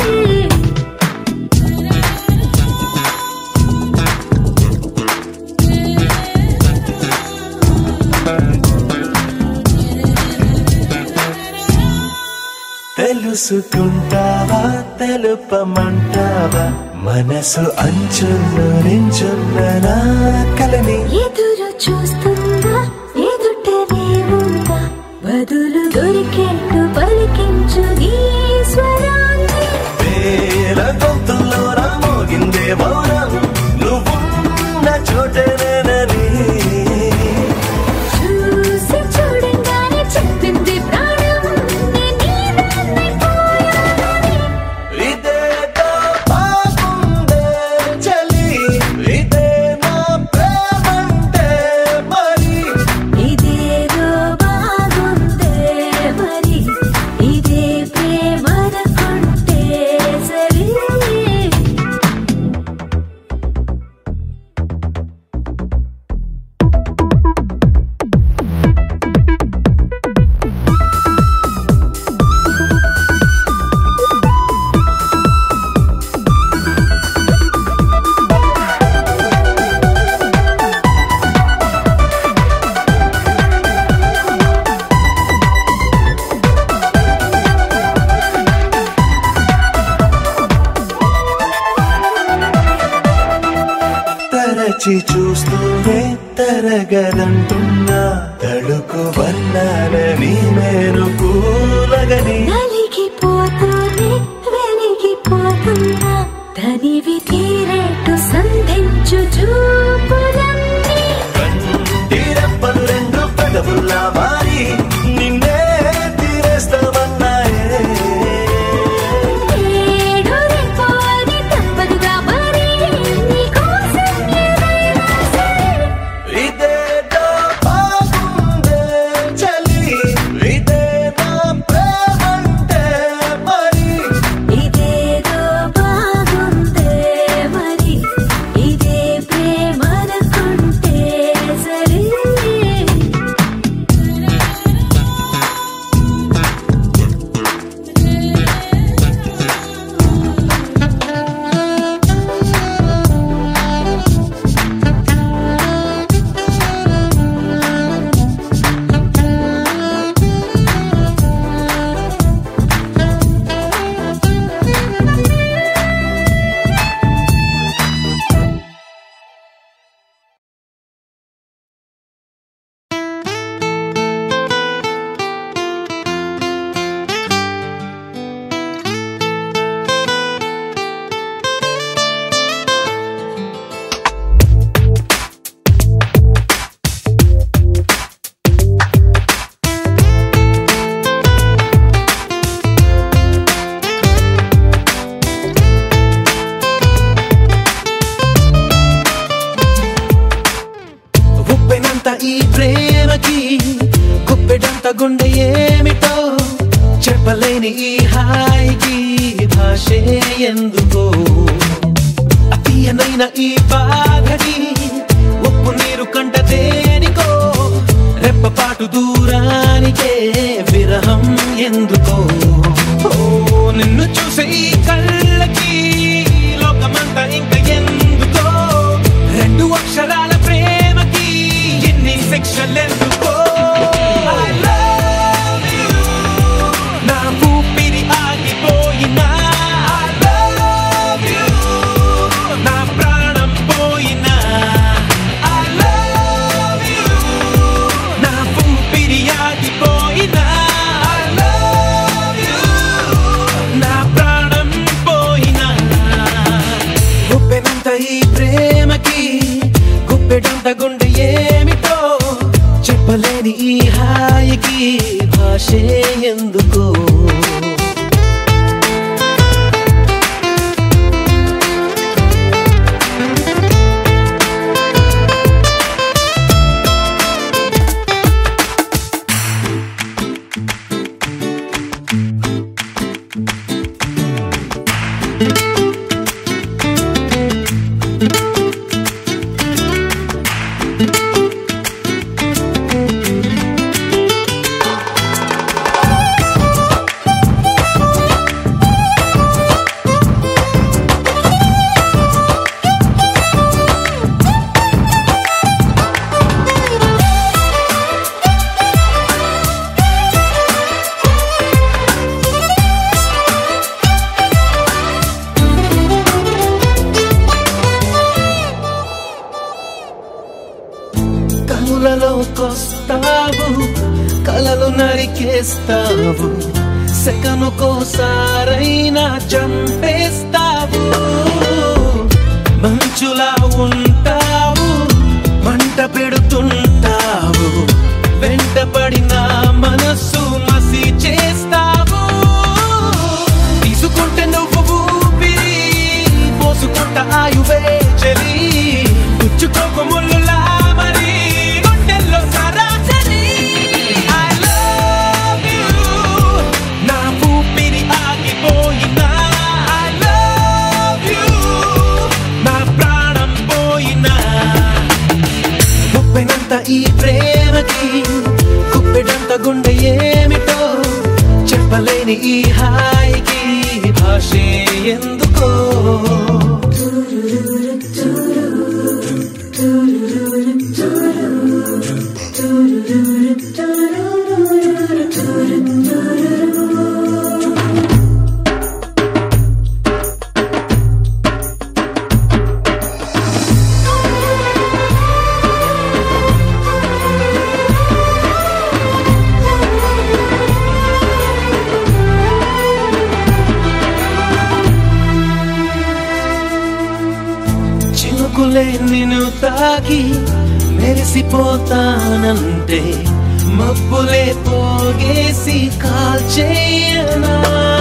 Speaker 6: తెలుసుకుంటావా తెలుపమంటావా మనసు అంచుల్లో నించున్న నా కలని
Speaker 2: ఎదురు చూస్తుందా ఎదుటనే ఉందా బదులు దొరికేట్టు పలికించు ఈ స్వరాన్ని
Speaker 6: వేల గొంతుల్లో రామోగిందే మౌనం నువ్వున్న చోటనేనని
Speaker 2: చూసి చూడంగానే చెప్పింది ప్రాణం నేను నీదాన్నైపోయానని.
Speaker 6: ఇదేదో బాగుందే చలి ఇదే నా ప్రేమంటే మరి
Speaker 2: ఇదేదో బాగుందే మరి ఇదే ప్రేమనుకుంటే సరి
Speaker 6: తరచి చూస్తూనే తరగదంటున్నా తడుకు వర్ణాలని నేను కూలగని
Speaker 2: నలిగిపోతూనే వెలిగిపోతున్నా తనివి తీరేట్టు సంధించు చూపులన్నీ
Speaker 6: తీరప్పలు రెండు పెదవుల్లా మారి నిన్నే తీరేస్తామన్నాయే
Speaker 2: ఏ
Speaker 1: ఈ ప్రేమకి గుప్పెడంత గుండె ఏమిటో చెప్పలేని ఈ హాయికి భాషే ఎందుకో అతీయనైన ఈ బాధకి ఉప్పు నీరు కంట దేనికో రెప్పపాటు దూరానికే విరహం ఎందుకో ఓ నిన్ను చూసే ఈ కళ్ళకి లోకమంతా ఇంక ఎందుకో రెండు అక్షరాల ప్రేమకి ఎన్ని శిక్షలెందుకో I love you. నా ఊపిరి ఆగిపోయినా I love you. నా ప్రాణం పోయినా I love you. నా ఊపిరి ఆగిపోయినా I love you. నా ప్రాణం పోయినా గుప్పెనంత ఈ ప్రేమకి గుప్పెడంత గుండె ఏమిటో చెప్పలేని ఈ హాయికి భాషే ఎందుకో కనులలోకొస్తావు కలలు నరికేస్తావు సెకనుకోసారైనా చంపేస్తావు మంచులా ఉంటావు మంట పెడుతుంటావు వెంటపడిన మనస్సు మసి చేస్తావు తీసుకుంటే నువ్వు ఊపిరి పోసుకుంట ఆయువే చలి పుచ్చుకోకు ముళ్ళులా మరి గుండెల్లో సరాసరి I love you. నా ఊపిరి ఆగిపోయినా I love you. నా ప్రాణం పోయినా ముప్పెనంత ఈ ప్రేమకి కుప్పెడంత గుండె ఏమిటో చెప్పలేని ఈ హాయికి భాషే ఎందుకో చినుకులే నిన్ను తాకి మెరిసిపోతానంటే మబ్బులే పోగేసి కాల్చేయనా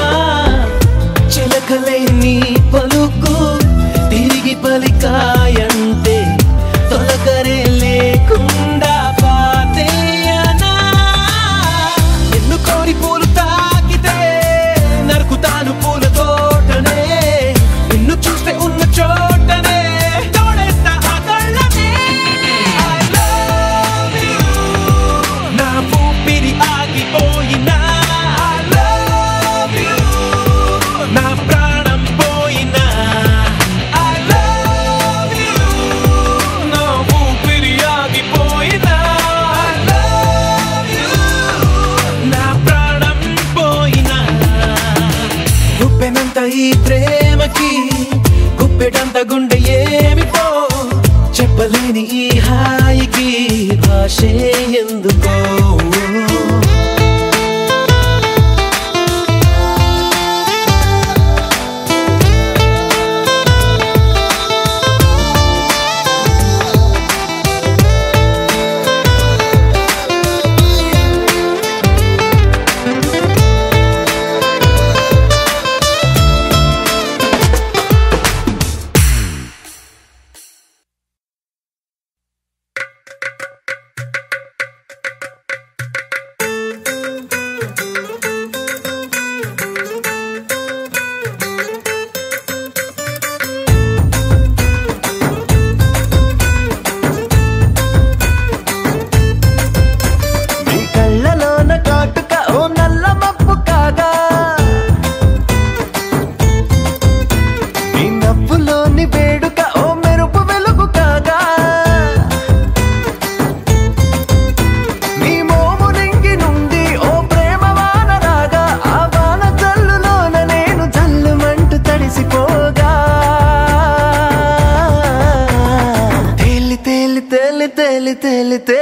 Speaker 1: చిలకలే నీ పలుకు తిరిగి పలికాయంటే తొలకరే లేకుండా పాతేయనా నిన్ను కోరి పూలు తాకితే నరుకుతాను పూల తోటనే నిన్ను చూస్తే ఉన్న చోటనే తోడేస్తా ఆ కళ్ళనే I love you. నా ఊపిరి ఆగిపోయినా I love you. నా ప్రాణం పోయినా I love you. నా ఊపిరి ఆగిపోయినా I love you. నా ప్రాణం పోయినా గుప్పెనంత ఈ ప్రేమకి గుప్పెడంత గుండె ఏమిటో చెప్పలేని ఈ హాయికి భాషే ఎందుకో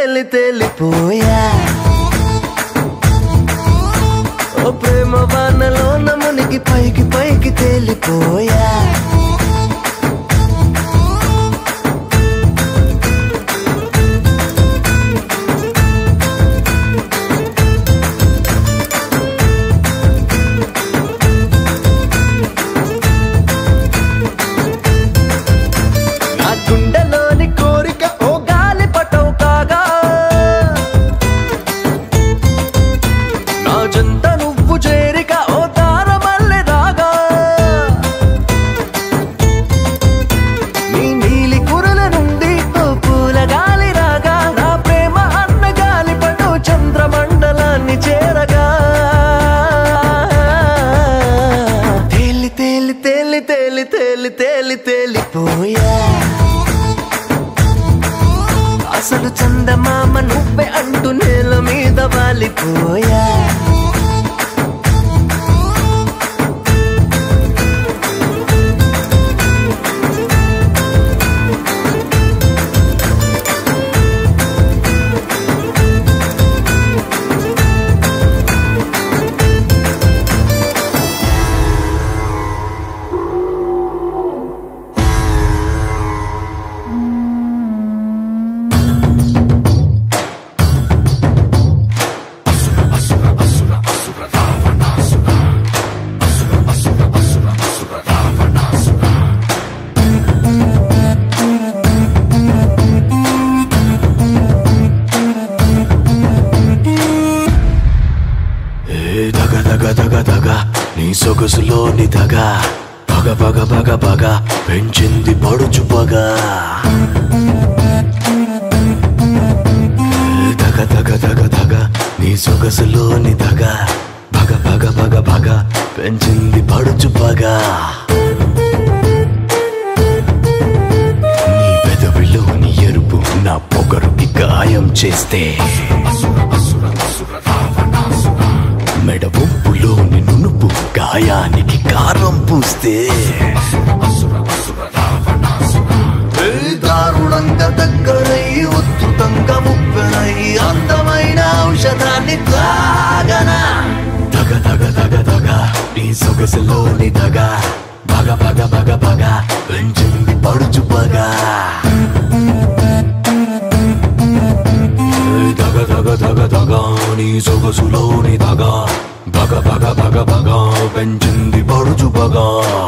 Speaker 9: తేలి తేలిపోయా ఓ ప్రేమ వానలో నమునికి పైకి పైకి తేలిపోయా నా గుండెలోని కోరిక ఓ గాలి పటం కాగా నా జంత నువ్వు చేరిక ఓ తారమల్లె రాగా నీ నీలి కురల నుండి ఓ పూల గాలి రాగా నా ప్రేమ అన్న గాలి పటు చంద్రమండలాన్ని చేరగా తేలి తేలి తేలి తేలి తేలి తేలి తేలిపోయా అసలు చందమామ నువ్వే అంటూ నేల మీద వాలిపోయా
Speaker 6: ఏ దగ దగ దగ దగ నీ సొగసులోని దగ పగ పగ పగ పగ పెంచింది పడుచు పగ ఏ దగ దగ దగ దగ నీ సొగసులోని దగ పగ పగ పగ పగ పెంచింది పడుచు పగ నీ పెదవిలోని ఎరుపు నా పొగరుకి గాయం చేస్తే మెడ వంపులోని నునుపు గాయానికి కారం పూస్తే ఏ దారుణంగా దగ్గరై ఉద్ధృతంగా ముప్పెనై అందమైన ఔషధాన్ని తాగనా దగ దగ దగ దగ నీ సొగసులోని దగ బగ బగ బగ బగ పెంచింది పడుచు పగా దగ దగ దగ దగ నీ సొగసులోని దగ బగ బగ బగ బగ పెంచింది పడుచు బగా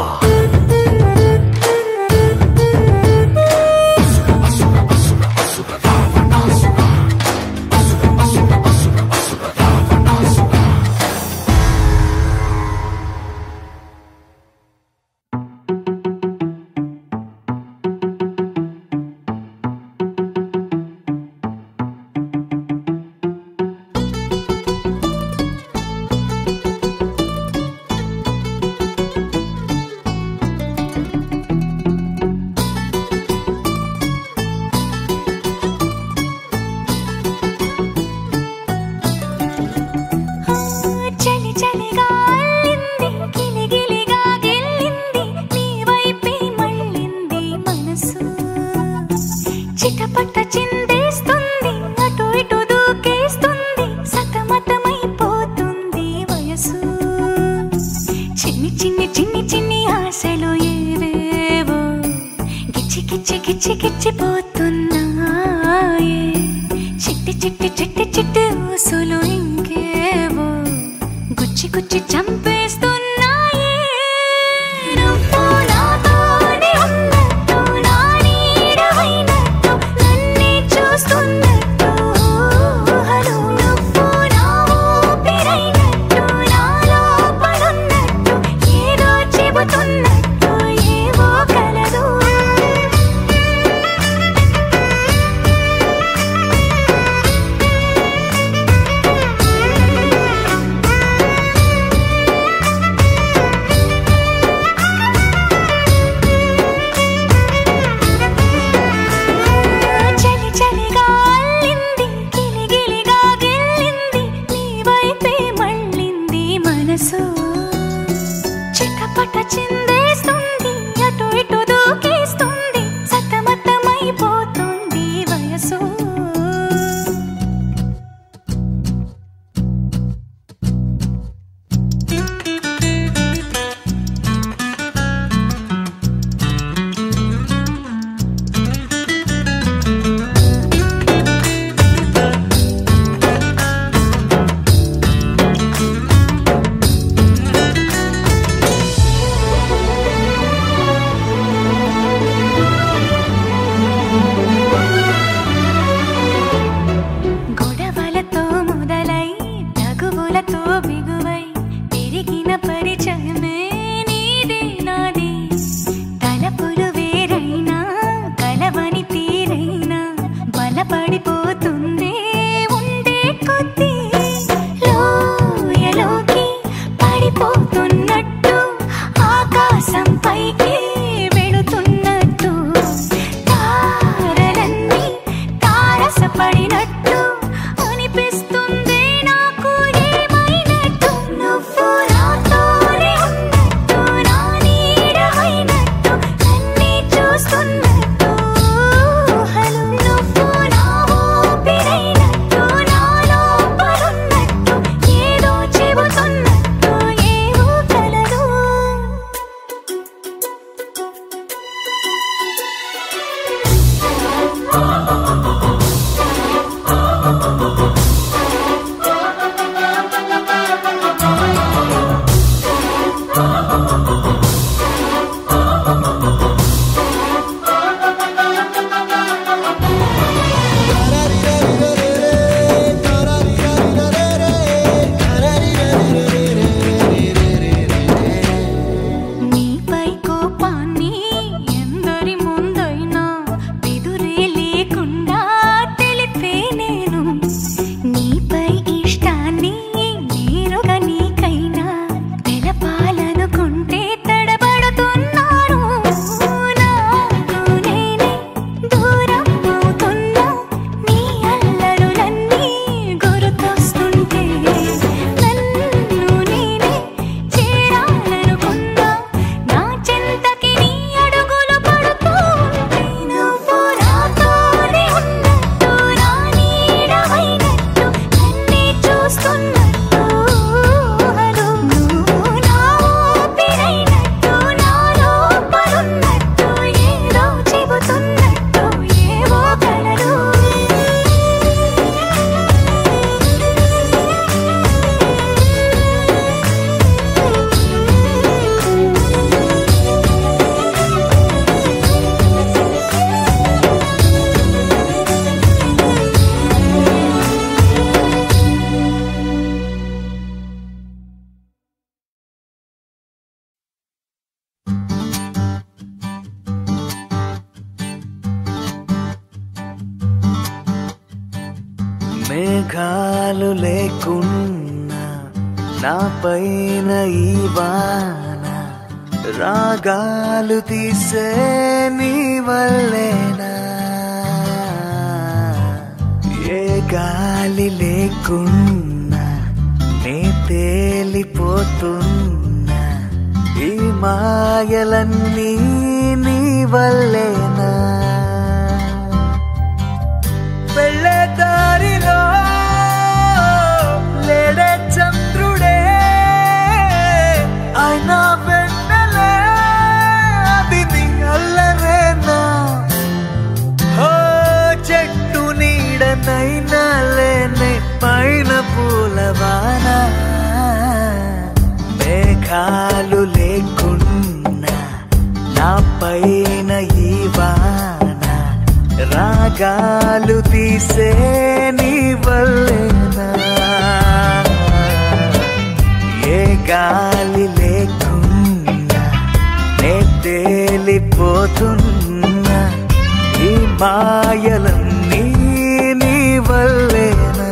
Speaker 2: చలి చలిగా అల్లింది గిలిగిలిగా గెల్లింది నీ వైపే మళ్ళింది మనసు చిటపట చిందేస్తుంది అటు ఇటు దూకేస్తుంది సతమతమైపోతుంది వయసు చిన్ని చిన్ని చిన్ని చిన్ని ఆశలు ఏవేవో గిచ్చి గిచ్చి గిచ్చి గిచ్చిపోతున్నాయే చిట్టి చిట్టి చిట్టి చిట్టి ఊసులు ఇంకేవో గుచ్చి గుచ్చి చంపేస్తున్నాయే నువ్వు నాతోనే ఉన్నట్టు నా నీడవైనట్టు నన్నే చూస్తున్నట్టు ఊహలు నువ్వు నా ఊపిరైనట్టు నా లోపలున్నట్టు ఏదో చెబుతున్నట్టు ఏవో కలదు ఆ
Speaker 9: మేఘాలు లేకున్నా నా పైన ఈ వాన రాగాలు తీసే నీ వల్లేనా ఏ గాలి లేకున్నా నే తేలిపోతున్నా ఈ మాయలన్నీ నీ వల్లేనా వెళ్ళే దారిలో లేడే చంద్రుడే ఆయన వెన్నెలే అది నీ అల్లరేనా ఓ చెట్టు నీడనైనా లేనే పైన పూలవాన మేఘాలు లేకున్నా నా పైన ఈ వాన రాగాలు తీసే నీ వల్లేనా ఏ గాలి లేకున్నా నే తేలిపోతున్నా ఈ మాయలన్నీ నీ వల్లేనా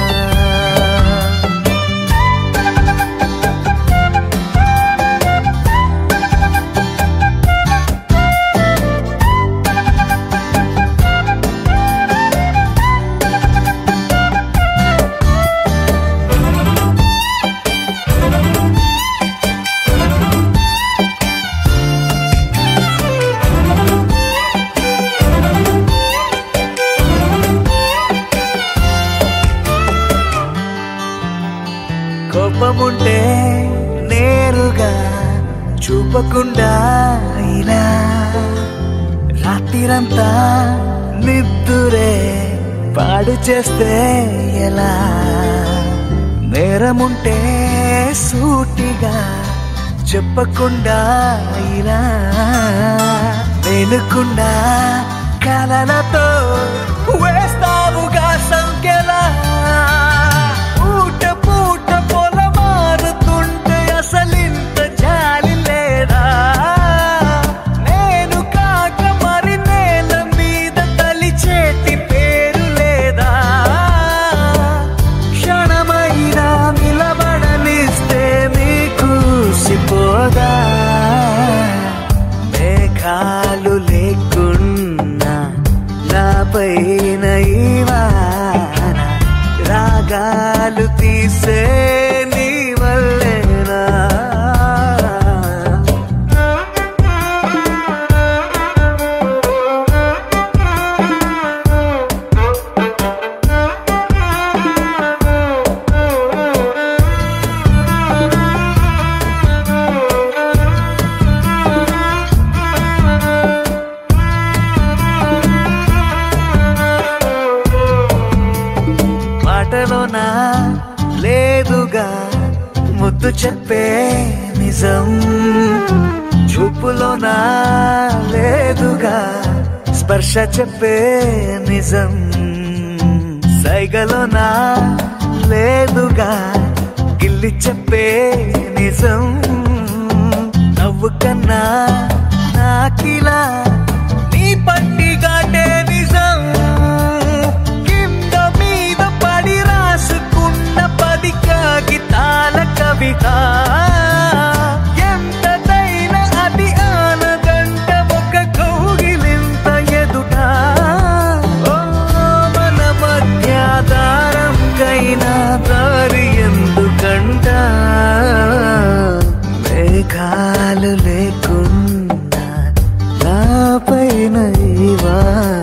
Speaker 9: కోపముంటే నేరుగా చూపకుండా ఇలా రాత్రిరంతా నిద్దురే పాడు చేస్తే ఎలా నేరముంటే సూటిగా చెప్పకుండా ఇలా వెనుకుండా కలలతో వేస్తావుగా సంఖ్యలా పూట పూట పొల మారుతుంటే అసలింత జాలి లేదా నేను కాక మరి నేల మీద తలిచేటి పేరు లేదా క్షణమైనా నిలబడనిస్తే నీకు సిపోదా మేఘాలు లేకున్నా నా పైన ఈ వాన రాగాలు తీసే నీ వల్లేనా మాటలోనా లేదుగా ముద్దు చెప్పే నిజం చూపులోనా లేదుగా స్పర్శ చెప్పే నిజం సైగలోనా లేదుగా గిల్లి చెప్పే నిజం నవ్వు కన్నా నాకిలా నీ పండిగాటే నిజం కింద మీద పడి రాసుకున్న పది కాగితాల కవిత ఎంతదైనా అది ఆనదంట ఒక కౌగిలింత ఎదుట ఓ మన మధ్య దారంకైనా దారి ఎందుకంట మేఘాలు లేకున్నా నా పైన ఈ వాన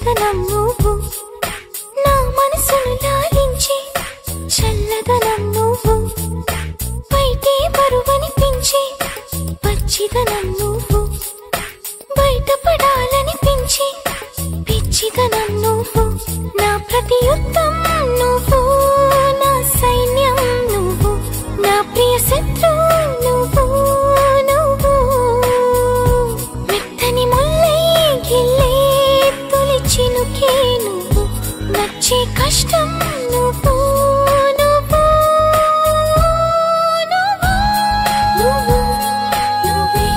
Speaker 2: వెచ్చదనం నువ్వు నా మనసును లాలించి చల్లదనం నువ్వు బయటే బరువనిపించి పచ్చిదనం నువ్వు బయటపడాలనిపించి పిచ్చిదనం నువ్వు నా ప్రతి యుద్ధం నువ్వు నా సైన్యం నువ్వు నా ప్రియ శత్రువు నువ్వు నువ్వు మెత్తని ముల్లై గిల్లే తొలి చినుకే నువ్వు నచ్చే కష్టం నువ్వు నువ్వు నువ్వు నువ్వు నువ్వే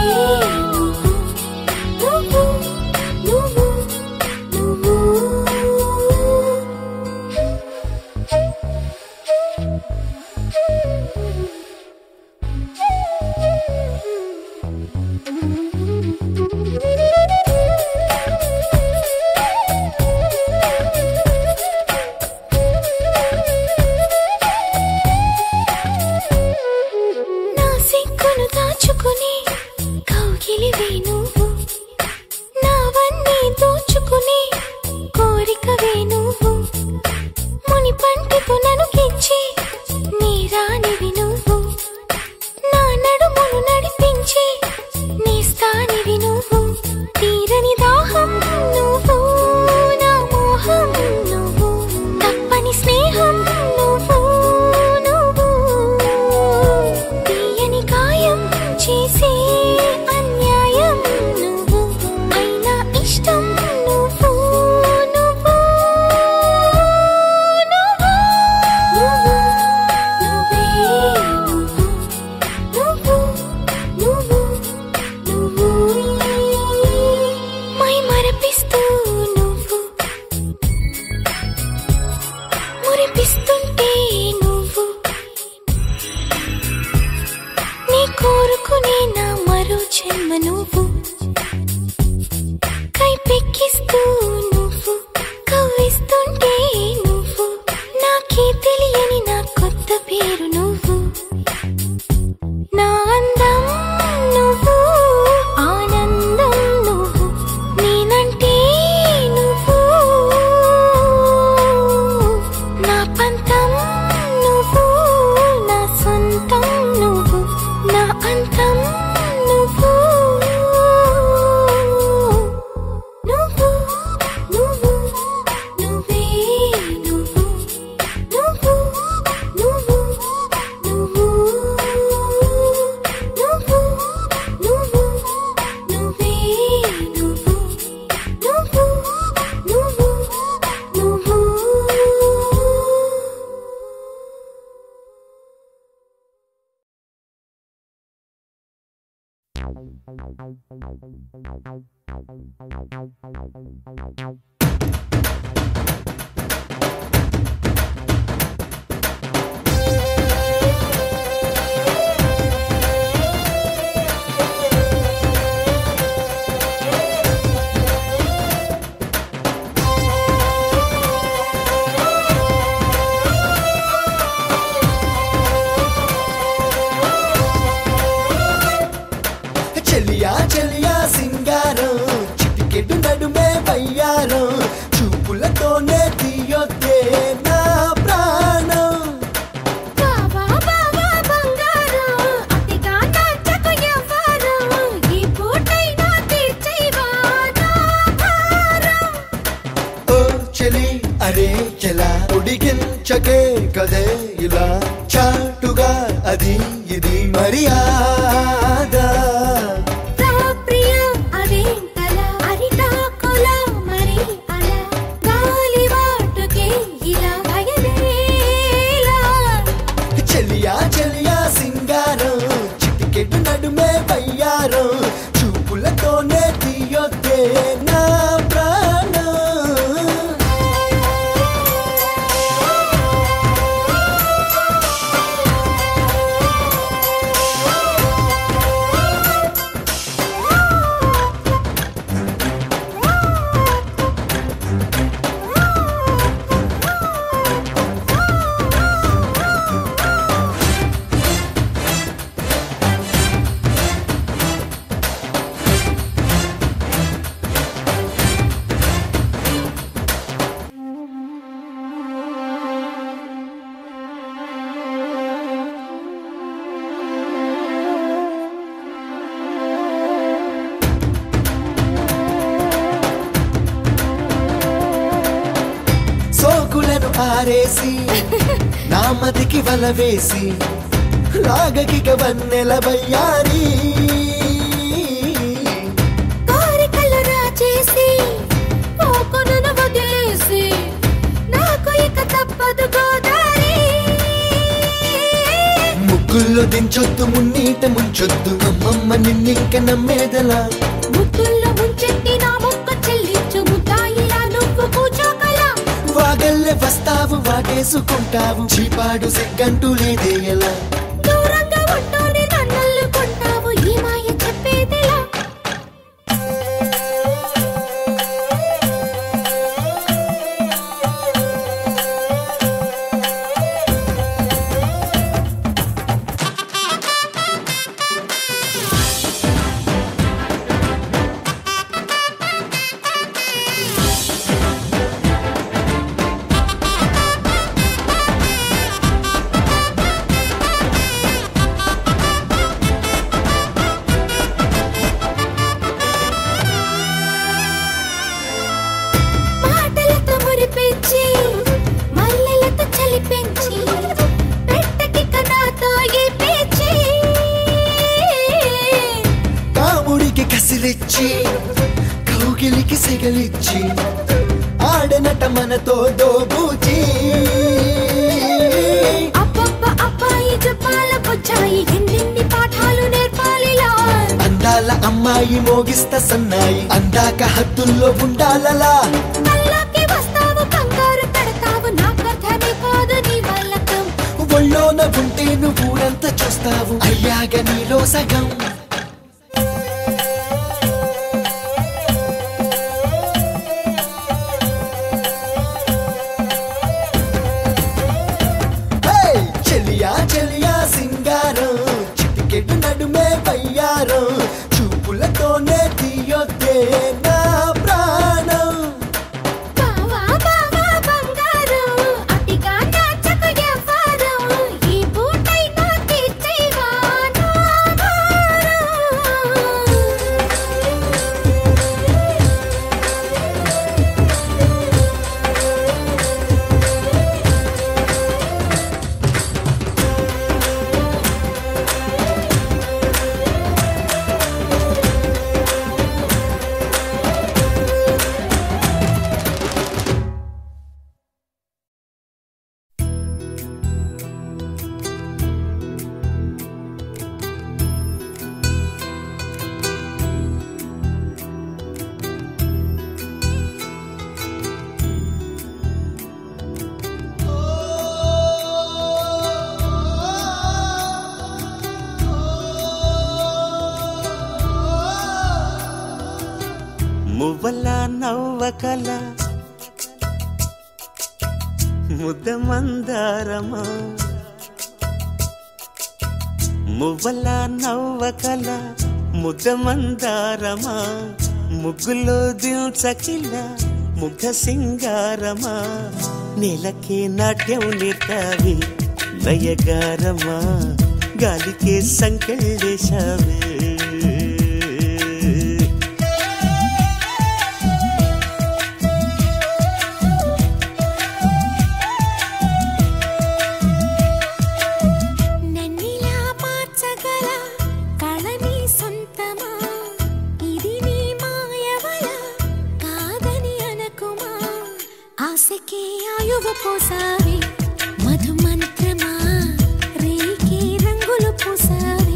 Speaker 2: నువ్వు నువ్వు నువ్వు నా సిగ్గును దాచుకుని కౌగిలివే నువ్వు నావన్నీ దోచుకుని కోరికవే నువ్వు ముని పంటితో నన్ను గిచ్చి నీ రానివి నువ్వు నా నడుమును నడిపించి నీ స్థానివి నువ్వు తీరని దాహం నువ్వు నా మోహం నువ్వు తప్పని స్నేహం నువ్వు నువ్వు తీయని గాయం చేసే అన్యాయం నువ్వు అయినా ఇష్టం నువ్వు నువ్వు నువ్వు నువ్వు నువ్వే నువ్వు నువ్వు నువ్వు మై మరపిస్తూ నువ్వు మురిపిస్తుంటే నువ్వు నీ కోరుకునే నా మరో జన్మ నువ్వు కైపెక్కిస్తూ నువ్వు కవ్విస్తుంటే నువ్వు నాకే తెలియని నా కొత్త పేరు నువ్వు నా అందం నువ్వు ఆనందం నువ్వు నేనంటే నువ్వు నా పంతం నువ్వు నా సొంతం నువ్వు నా అంతం నువ్వు నువ్వు నువ్వు నువ్వే నువ్వు నువ్వు నువ్వు నువ్వు నువ్వు నువ్వు నువ్వే నువ్వు నువ్వు నువ్వు నువ్వు
Speaker 7: చెలియా చెలియా సింగారం చిటికెడు నడుమే వయ్యారం చూపులతోనే తీయొద్దే నా ప్రాణం
Speaker 2: బావా బావా బంగారం అతిగా నచ్చకు ఎవ్వరం ఈ పూటైనా తీర్చేవా నా భారం
Speaker 7: ఓ చెలి అరే చెలా ఉడికించకే కదే ఇలా చాటుగా అది ఇది మర్యాద
Speaker 2: రా ప్రియా అదేంటలా అరిటాకులా మరి అలా గాలివాటుకే ఇలా భయమేలా
Speaker 7: చెలియా చెలియా సింగారం చిటికెడు నడుమే వయ్యారం చూపులతోనే తీయొద్దే నా ప్రాణం
Speaker 2: ఆ
Speaker 7: ఆరేసి నా మదికి వల వేసి రాగకిక వన్నెల బయ్యారి
Speaker 2: కోరికలు రాచేసి పోకును వదిలేసి నాకు ఇక తప్పదు గోదారి
Speaker 7: ముగ్గుల్లో దించొద్దు మున్నీట ముంచొద్దు అమ్మమ్మ నిన్నింక నమ్మేదలా
Speaker 2: ముద్దుల్లో ముంచెత్తి నా ముక్క చెల్లించు ముద్దాయిలా నువ్వు కూచోకలా
Speaker 7: వాగల్లే వస్తావు వాటేసుకుంటావు చీపాడు సిగ్గంటూ లేదే ఎలా
Speaker 2: దూరంగా ఉంటూనే నన్నల్లుకుంటావు ఈ మాయ చెప్పేదిలా మాటలతో మురిపించి మల్లెలతో చలిపించి పెట్టకి నాతో ఈ పేచి
Speaker 7: కాముడికి కసిలిచ్చి కౌగిలికి సిగలిచ్చి ఆడనట మనతో దోబూచి
Speaker 2: అబ్బబ్బ అబ్బాయి జపాల బుచ్చాయి ఎన్నెన్ని పాఠాలు నేర్పాలిలా
Speaker 7: అందాల అమ్మాయి మోగిస్త సన్నాయి అందాక హద్దుల్లో ఉండాలలా
Speaker 2: కల్లోకి వస్తావు కంగారు పెడతావు నాకర్థమే కాదు నీ వల్లకం
Speaker 7: ఒళ్ళోన ఉంటే నువ్వు ఊరంతా చూస్తావు అయ్యాక నీలో సగం హే! చెలియా చెలియా సింగారం చిటికెడు నడుమే పయ్యారం చూపులతోనే తీయొద్దే నా ప్రాణం
Speaker 2: బావా బావా బంగారం అతిగా నాచకు ఎవ్వరం ఈ పూటైనా తీర్చేవా నా భారం
Speaker 6: మువ్వల నవ్వకల ముద్ద మందారమా మువ్వల నవ్వకల ముద్ద మందారమా ముగ్గులో దిల్చకిల ముగ్ధ సింగారమా నేలకే నాట్యం నేర్తావి నయగారమా గాలికే సంకెళ్ళేశావే
Speaker 2: నన్నిలా మార్చగల కళని సొంతమా ఇది నీ మాయవల కాదని అనకుమా ఆశకి ఆయువు పోసావి మధు మంత్రమా రేకి రంగులు పూసావి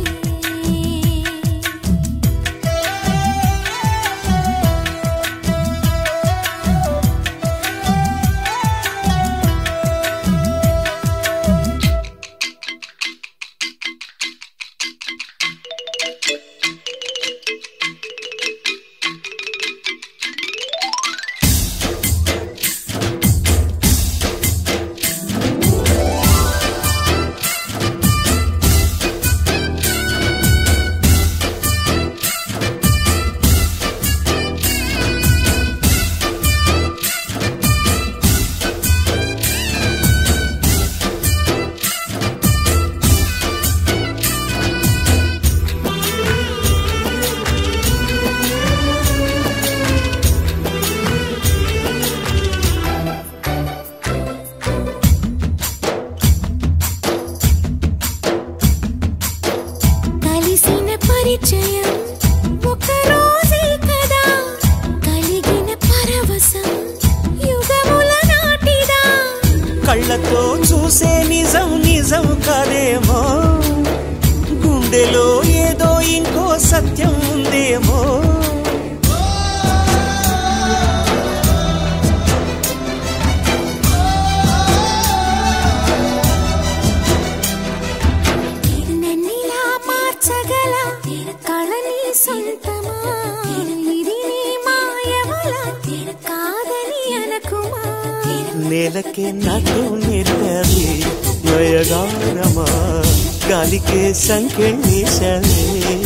Speaker 10: కళ్ళతో చూసే నిజం నిజం కాదేమో గుండెలో ఏదో ఇంకో సత్యం ఉందేమో
Speaker 2: నన్నిలా మార్చగల కళని సొంతమా ఇది నీ మాయవల కాదని అనకుమా
Speaker 10: నేలకే నాటు నేర్పది నయగానమా గాలికే సంకెళ్ళేశవే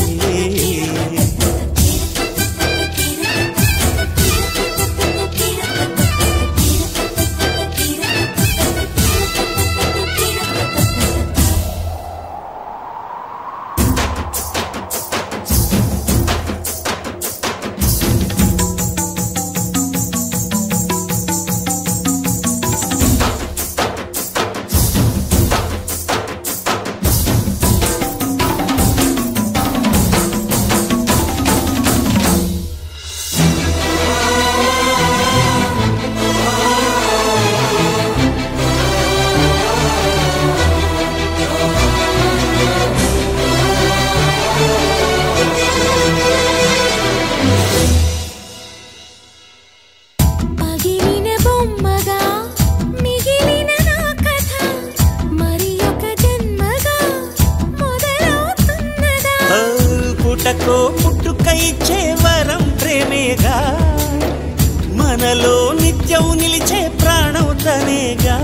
Speaker 2: పగిలిన బొమ్మగా మిగిలిన నా కథ మరి ఒక జన్మగా మొదలవుతున్నదా
Speaker 10: ఆ, పుటకో పుట్టుక ఇచ్చే వరం ప్రేమేగా మనలో నిత్యం నిలిచే ప్రాణం తనేగా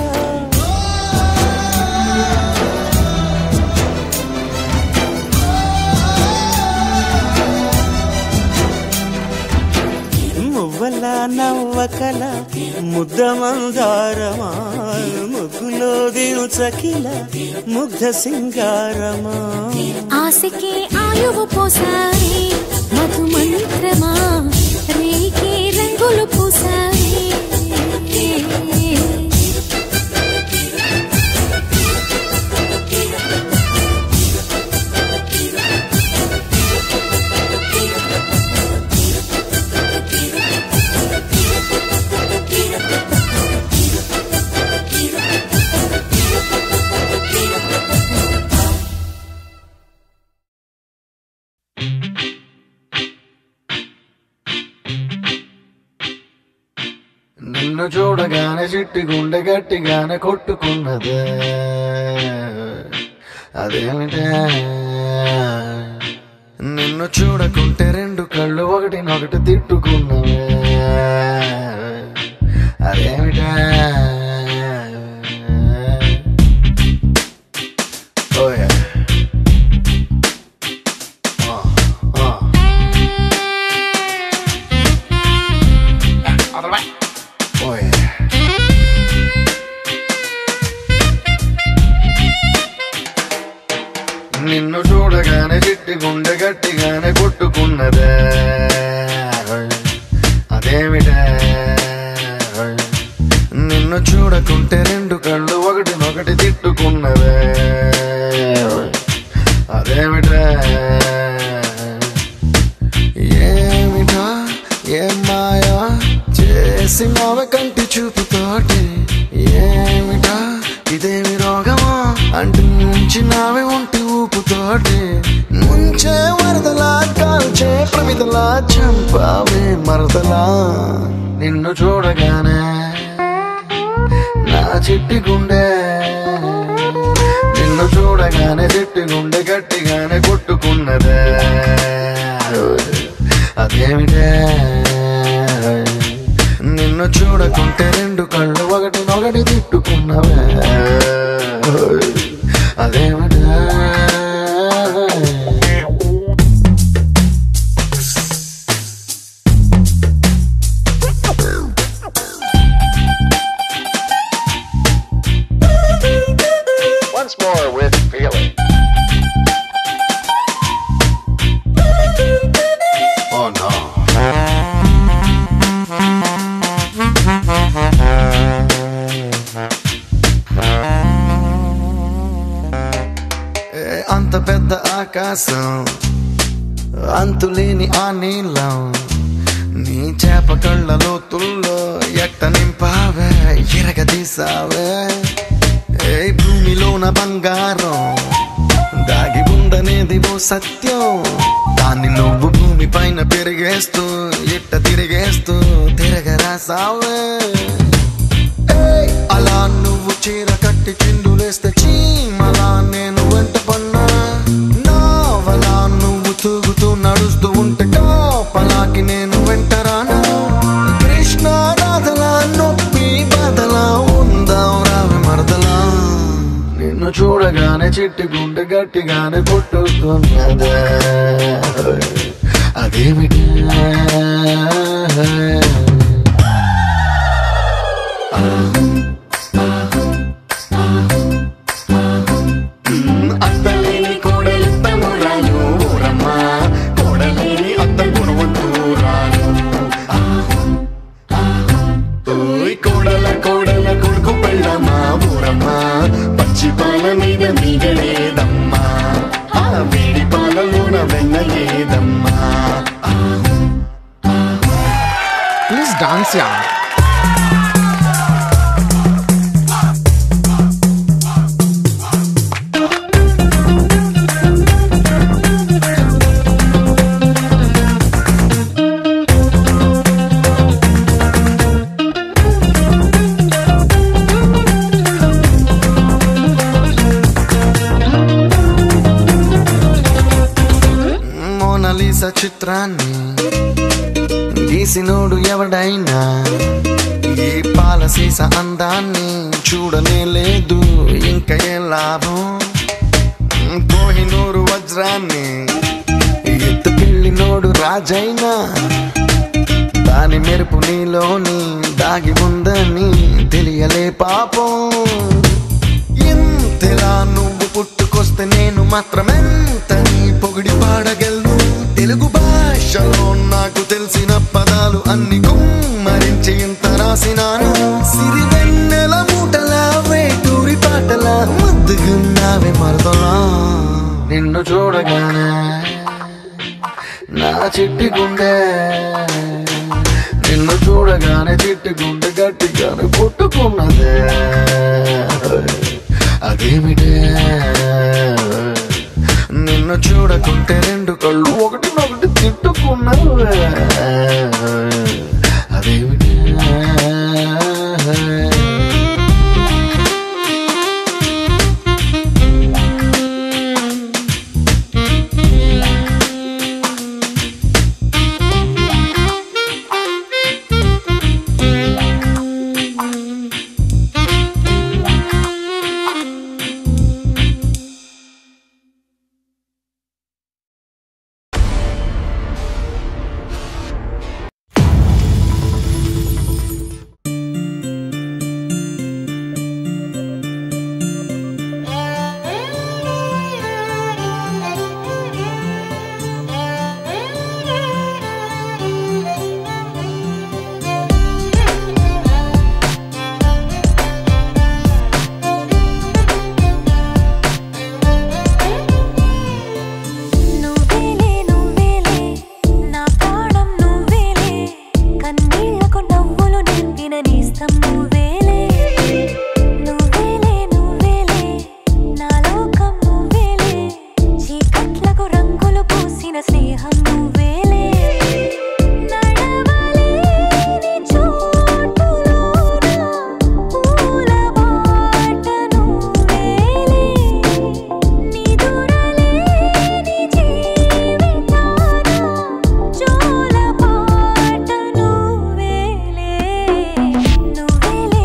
Speaker 10: మువ్వల నవ్వకల ముద్ద మందారమా ముగ్గులో దినుచకిల ముగ్ధ సింగారమా
Speaker 2: ఆశకే ఆయువు పోసాయి మధు మంత్రమా రేకే రంగులు పూసాయి
Speaker 11: నిన్ను చూడగానే చిట్టి గుండె గట్టిగానే కొట్టుకున్నదే అదేమిటే నిన్ను చూడకుంటే రెండు కళ్ళు ఒకటినొకటి తిట్టుకున్నవే అదేమిటే ఓయ్ ఓయ్ నిన్ను చూడగానే చిట్టి గుండె గట్టిగానే కొట్టుకున్నదే అదేమిటే నిన్ను చూడకుంటే రెండు కళ్ళు ఒకటినొకటి తిట్టుకున్నదే అదేమిటే ఏమిటా ఏం మాయా చేసి మావ కంటి చూపుతోటి ఏమిటా ఇదేమి రోగమా అంటు నుంచి నావే ఒంటి ఊపుతోటి ముంచే వరదలా కాల్చే ప్రమిదలా చంపావే మరదలా నిన్ను చూడగానే నా చిట్టి గుండె నిన్ను చూడగానే చిట్టి గుండె గట్టిగానే కొట్టుకున్నదే అదేమిటే నిన్ను చూడకుంటే రెండు కళ్ళు ఒకటి ఒకటి తిట్టుకున్నవే అదేమిటే
Speaker 12: Once more with feeling.
Speaker 11: Oh no. ఏ అంత పెద్ద ఆకాశం అంతులేని ఆ నీళ్ళం నీ చేప కళ్ళ లోతుల్లో ఎట్ట నింపావే ఎరగదీసావే బంగారం దాగి ఉందనేది ఓ సత్యం దాన్ని నువ్వు భూమి పైన పెరిగేస్తూ ఇట్ట తిరిగేస్తూ తిరగరా సావే ఏయ్, అలా నువ్వు చీర కట్టి చిందులేస్తే చీమలా నేను వెంట పన్నా నావలా నువ్వు తూగుతూ నడుస్తూ ఉంటే కాపలాకి నేను వెంటరానా కృష్ణ రాధలా నొప్పి బాధలా ఉందాం రావి మరదలా నిన్ను చూడగానే చిట్టి గుండె గట్టిగానే కొట్టుకున్నదే అదేమిటి
Speaker 5: అత్తలేని కోడలుత్తమురాలు ఊరమ్మ కోడలేని అత్త గుణవంతురాలు ఓయ్ కోడల కోడల కొడుకు పెళ్ళమ్మా ఊరమ్మ పచ్చి పాల మీద మీగలేదమ్మా ఆ వేడి పాలలోన వెన్న లేదమ్మా
Speaker 11: ప్లీజ్ డాన్స్ యా మోనలీసా చిత్రాన్ని గీసినోడు ఎవడైనా ఈ పాలసీస అందాన్ని చూడనే లేదు ఇంకా ఏ లాభం కోహినూరు వజ్రాన్ని ఎత్తుకెళ్ళినోడు రాజైనా దాని మెరుపు నీలోని దాగి ఉందని తెలియలే పాపం ఇంతలా నువ్వు పుట్టుకొస్తే నేను మాత్రమెంత నీ పొగిడి పాడగలను తెలుగు భాషలో నాకు తెలిసిన పదాలు అన్ని కుమ్మరించి ఇంత రాసినాను సిరి వెన్నెల మూటలా వేటూరి పాటలా ముద్దుగున్నావే మరదలా నిన్ను చూడగానే నా చిట్టి గుండె నిన్ను చూడగానే చిట్టి గుండె గట్టిగానే పుట్టుకున్నదే అదేమిటే నిన్ను చూడకుంటే రెండు కళ్ళు ఒకటి ఒకటి తిట్టుకున్నావే అదేమిటే
Speaker 2: నువ్వేలే నువ్వేలే నా ప్రాణం నువ్వేలే కన్నీళ్లకు నవ్వులు నింపిన నేస్తం నువ్వేలే నువ్వేలే నువ్వేలే నా లోకం నువ్వేలే చీకట్లకు రంగులు పూసిన స్నేహం నువ్వేలే నడవలేని చోటులోన పూల బాట నువ్వేలే నిదురలేని జీవితాన జోల పాట నువ్వేలే నువ్వేలే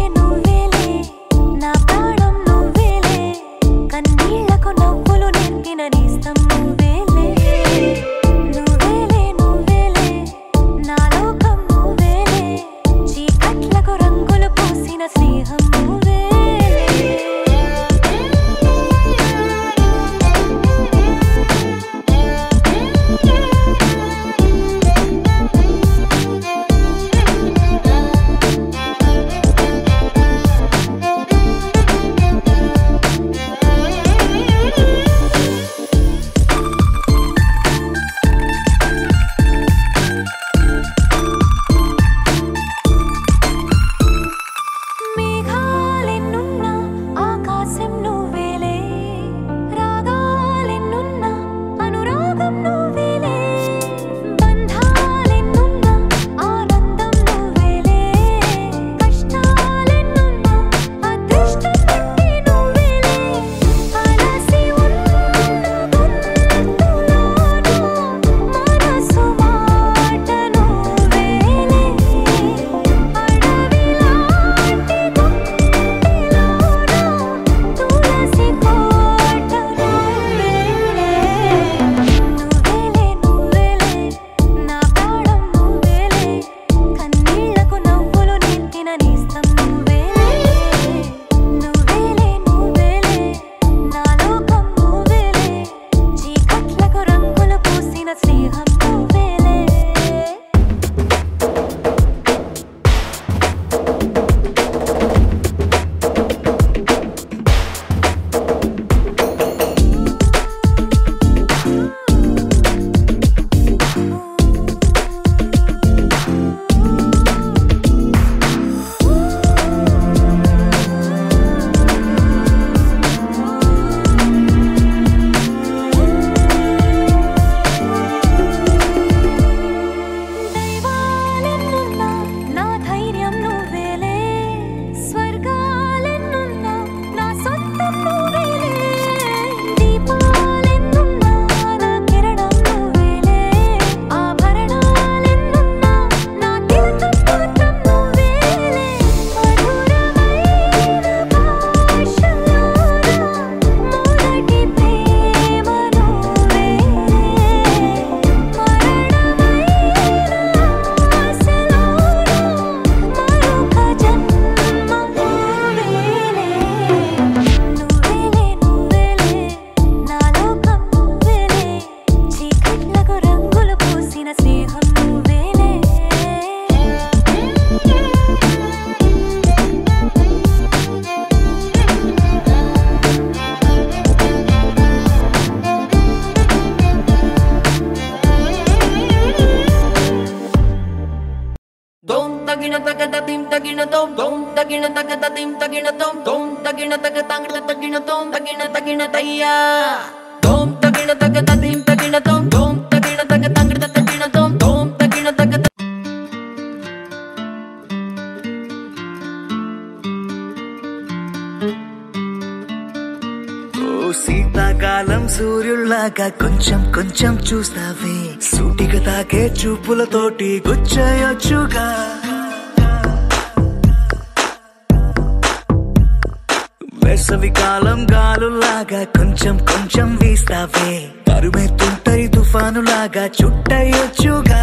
Speaker 13: తగద దిం తగిన దోం దోం తగిన తగద దిం తగిన దోం దోం తగిన తగ తంగడ తగిన దోం తగిన తగిన తయ్యా దోం తగిన తగద దిం తగిన దోం దోం తగిన తగ తంగడ తగిన దోం దోం తగిన తగ
Speaker 14: ఓ శీతాకాలం సూర్యుల్లాగా కొంచెం కొంచెం చూస్తావే సూటిగా తాకే చూపులతోటి గుచ్చయొచ్చుగా వేసవి కాలం గాలులాగా కొంచెం కొంచెం వీస్తావే తరుమెత్తుంటాయి తుఫానులాగా చుట్టయొచ్చుగా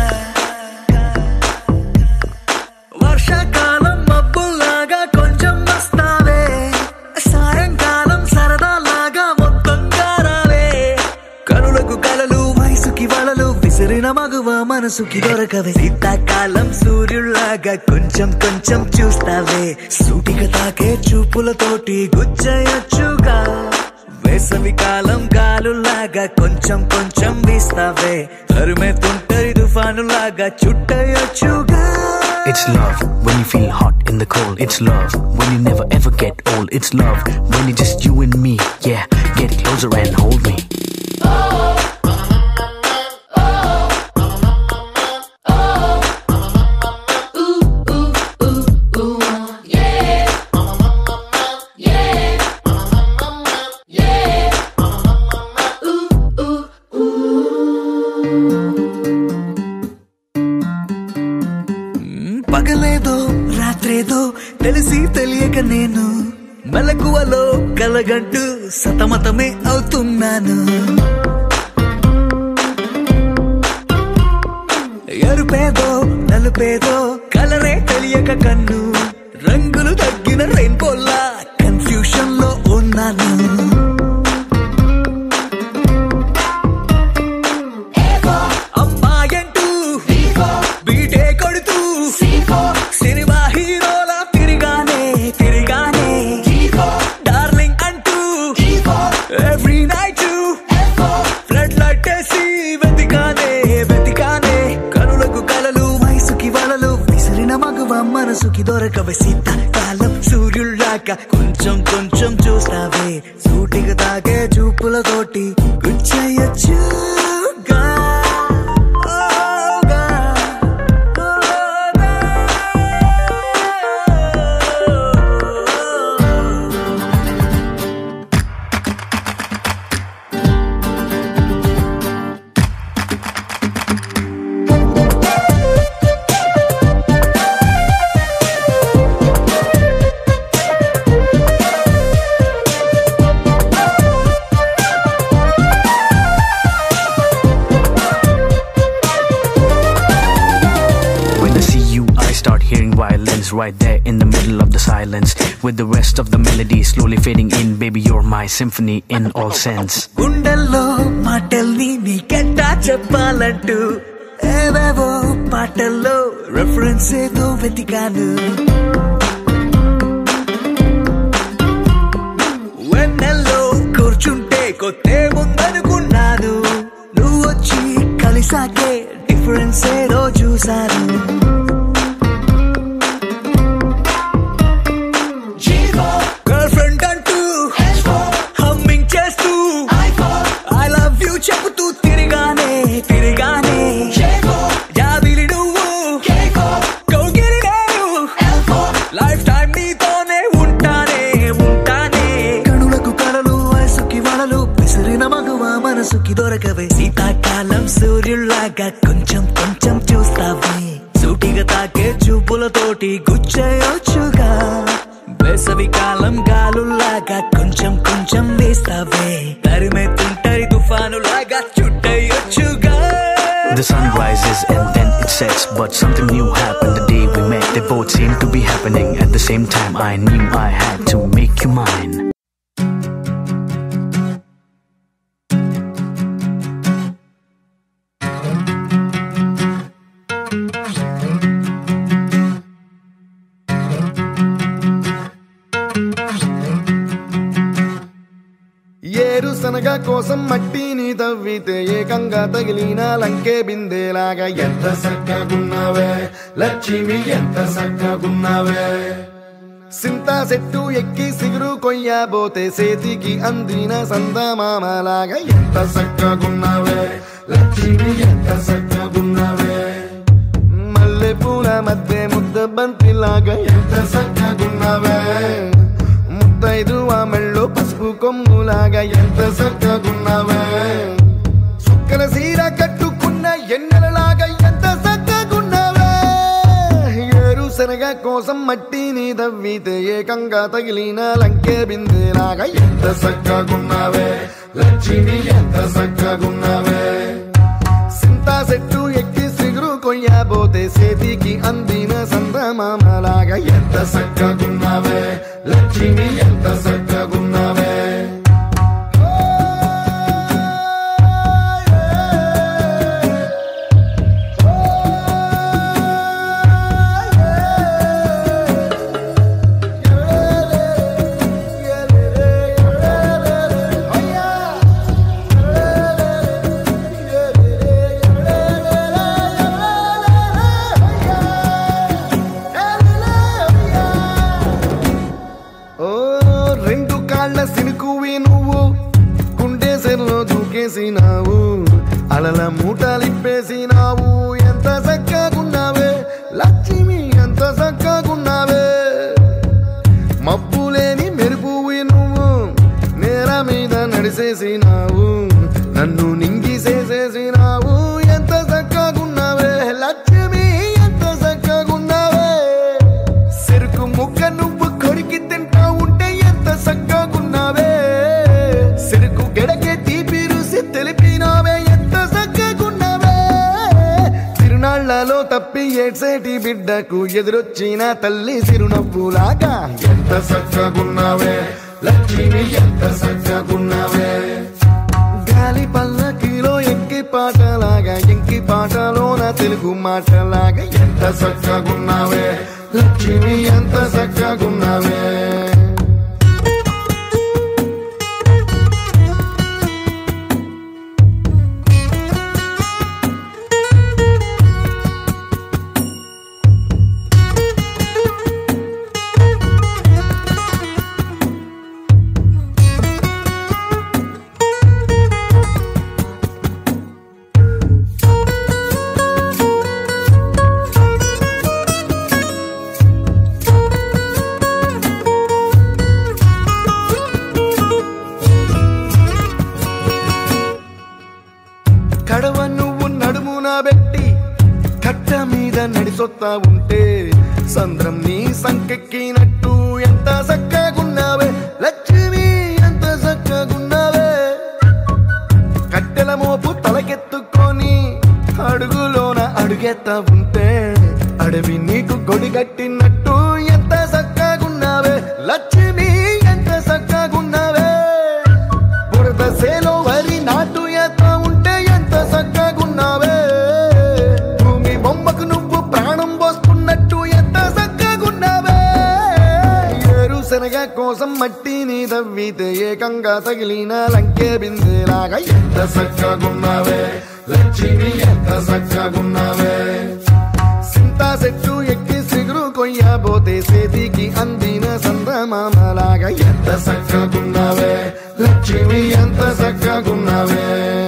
Speaker 14: వర్షాకాలం మబ్బుల్లాగా కొంచెం వస్తావే సాయంకాలం సరదాలాగా మొత్తంగా రావే కనులకు కలలు వయసుకి వలలు విసిరిన మగువ మనసుకి దొరకవే శీతాకాలం సూర్యుల్లాగా కొంచెం కొంచెం చూస్తావే సూటిగా తాకే చూపులతోటి గుచ్చయొచ్చుగా వేసవి కాలం గాలులాగా కొంచెం కొంచెం వీస్తావే తరుమెత్తుంటరి తుఫానులాగా చుట్టయొచ్చుగా
Speaker 15: It's love when you feel hot in the cold. It's love when you never ever get old. It's love when it's just you and me. Yeah, get closer and hold me.
Speaker 14: పగలేదో రాత్రేదో తెలిసి తెలియక నేను మెలకువలో కలగంటూ సతమతమే అవుతున్నాను ఎరుపేదో నలుపేదో కలరే తెలియక కన్ను రంగులు తగ్గిన రెయిన్బోలా confusion లో ఉన్నాను అమ్మాయంటూ బీటే కొడుతూ సినిమా హీరోలా తిరిగానే తిరిగానే డార్లింగ్ అంటూ ఎవ్రీ నైట్ ఫ్లడ్ లైట్ వేసి వెతికానే వెతికానే కనులకు కలలు వయసుకి వలలు విసిరిన మగువ మనసుకి దొరకవే శీతాకాలం సూర్యుళ్ళాక కొంచెం కొంచెం చూస్తావే సూటిగా తాగే చూపులతోటి గుచ్చయచ్చుగా
Speaker 15: When I see you, I start hearing violins right there in the middle of the silence. With the rest of the melody slowly fading in, baby, you're my symphony in all sense.
Speaker 14: గుండెల్లో మాటల్ని నీకెట్టా చెప్పాలంటూ ఏవేవో పాటల్లో reference ఏదో వెతికాను వెన్నెల్లో కూర్చుంటే కొత్తే ముందనుకున్నాను నువ్వు వచ్చి కలిసాకే డిఫరెన్స్ ఏదో చూశాను గర్ల్ ఫ్రెండ్ అంటూ హమ్మింగ్ చేస్తూ ఐ లవ్ యూ చెబుతూ తిరిగానే తిరిగానే జాబిలి నువ్వు కౌగిలి నేను లైఫ్ టైం నీతోనే ఉంటానే ఉంటానే కనులకు కలలు వయసుకి వలలు విసిరిన మగువ మనసుకి దొరకవే శీతాకాలం సూర్యుల్లాగా కొంచెం కొంచెం చూస్తావే సూటిగా తాకే చూపులతోటి గుచ్చేయొచ్చుగా వేసవి కాలం గాలుల్లాగా కొంచెం కొంచెం వేస్తావే తరిమెత్తుంటాయి తుఫానులాగా చుట్టయొచ్చుగా
Speaker 15: The sun rises and then it sets, but something new happened the day we met. They both seemed to be happening at the same time. I knew I had to make you mine.
Speaker 11: ఏరు
Speaker 16: శనగ కోసం మట్టిని తవ్వితే ఏకంగా తగిలిన లంకే బిందేలాగా ఎంత సక్కగున్నావే లక్ష్మి ఎంత సక్కగున్నావే సింతా చెట్టు ఎక్కి సిగురు కొయ్యబోతే సేతికి అందిన సందమామలాగా ఎంత సక్కగున్నావే లక్ష్మి ఎంత సక్కగున్నావే మల్లె పూల మధ్య ముద్ద బంతిలాగా ఎంత సక్కగున్నావే ముద్దైదు మెళ్ళో పసుపు కొమ్ములాగా ఎంత సక్కగున్నావే సుక్కల సీర కట్టుకున్న ఎన్నెలలాగా ఎంత సక్కగున్నావే ఏరు శనగ కోసం మట్టిని తవ్వితే ఏకంగా తగిలిన లంకే బిందేలాగా ఎంత సక్కగున్నావే లక్ష్మి ఎంత సక్కగున్నావే సింతా చెట్టు ఎక్కి సిగురు కొయ్యబోతే సేతికి అందిన సందమామలాగా ఎంత సక్కగున్నావే లక్ష్మి ఎంత సక్కగున్నావే ఓ రెండు కాళ్ళ సినుకువి నువ్వు గుండె సెల్లో దూకేసినావు అలల మూటలిప్పేసినావు ఎంత చక్కగున్నావే లక్ష్మి ఎంత చక్కగున్నావే మబ్బు లేని మెరుపువి నువ్వు నేల మీద నడిసేసినావు నన్ను నింగిసేసేసినావు ఎంత చక్కగున్నావే లక్ష్మి ఎంత చక్కగున్నావే చెరుకు ముక్క నువ్వు కొరికి తింటా ఉంటే ఎంత చక్కగున్నావే చెరుకు గెడకే తీపి రుసి తెలిపినావే ఎంత చక్కగున్నావే తిరునాళ్లలో తప్పి ఏడ్సేటి బిడ్డకు ఎదురొచ్చిన తల్లి చిరునవ్వులాగా ఎంత చక్కగున్నావే లక్ష్మి ఎంత చక్కగున్నావే గాలి పల్లకిలో ఎంకి పాటలాగా ఎంకి పాటలోన తెలుగు మాటలాగా ఎంత చక్కగున్నావే లక్ష్మి ఎంత చక్కగున్నావే కడవ నువ్వు నడుమున పెట్టి కట్ట మీద నడిసొత్తా ఉంటే సంద్రం నీ సంకెక్కినట్టు ఎంత చక్కగున్నావే లక్ష్మి ఎంత చక్కగున్నావే కట్టెల మోపు తలకెత్తుకొని అడుగులోన అడుగెత్తా ఉంటే అడవి నీకు గొడిగట్టినట్టు ఎంత చక్కగున్నావే లక్ష్మి ఎంత చక్కగున్నావే బురద సేలో వరి నాటు ఎత్తా ఉంటే ఎంత చక్కగున్నావే భూమి బొమ్మకు నువ్వు ప్రాణం పోస్తున్నట్టు ఎంత చక్కగున్నావే ఏరు శనగ కోసం మట్టిని తవ్వితే ఏకంగా తగిలిన లంకే బిందేలాగా ఎంత చక్కగున్నావే లక్ష్మి ఎంత చక్కగున్నావే సింతా చెట్టు ఎక్కి సిగురు కొయ్యబోతే సేతికి అందిన సందమామలాగా ఎంత చక్కగున్నావే లక్ష్మి ఎంత చక్కగున్నావే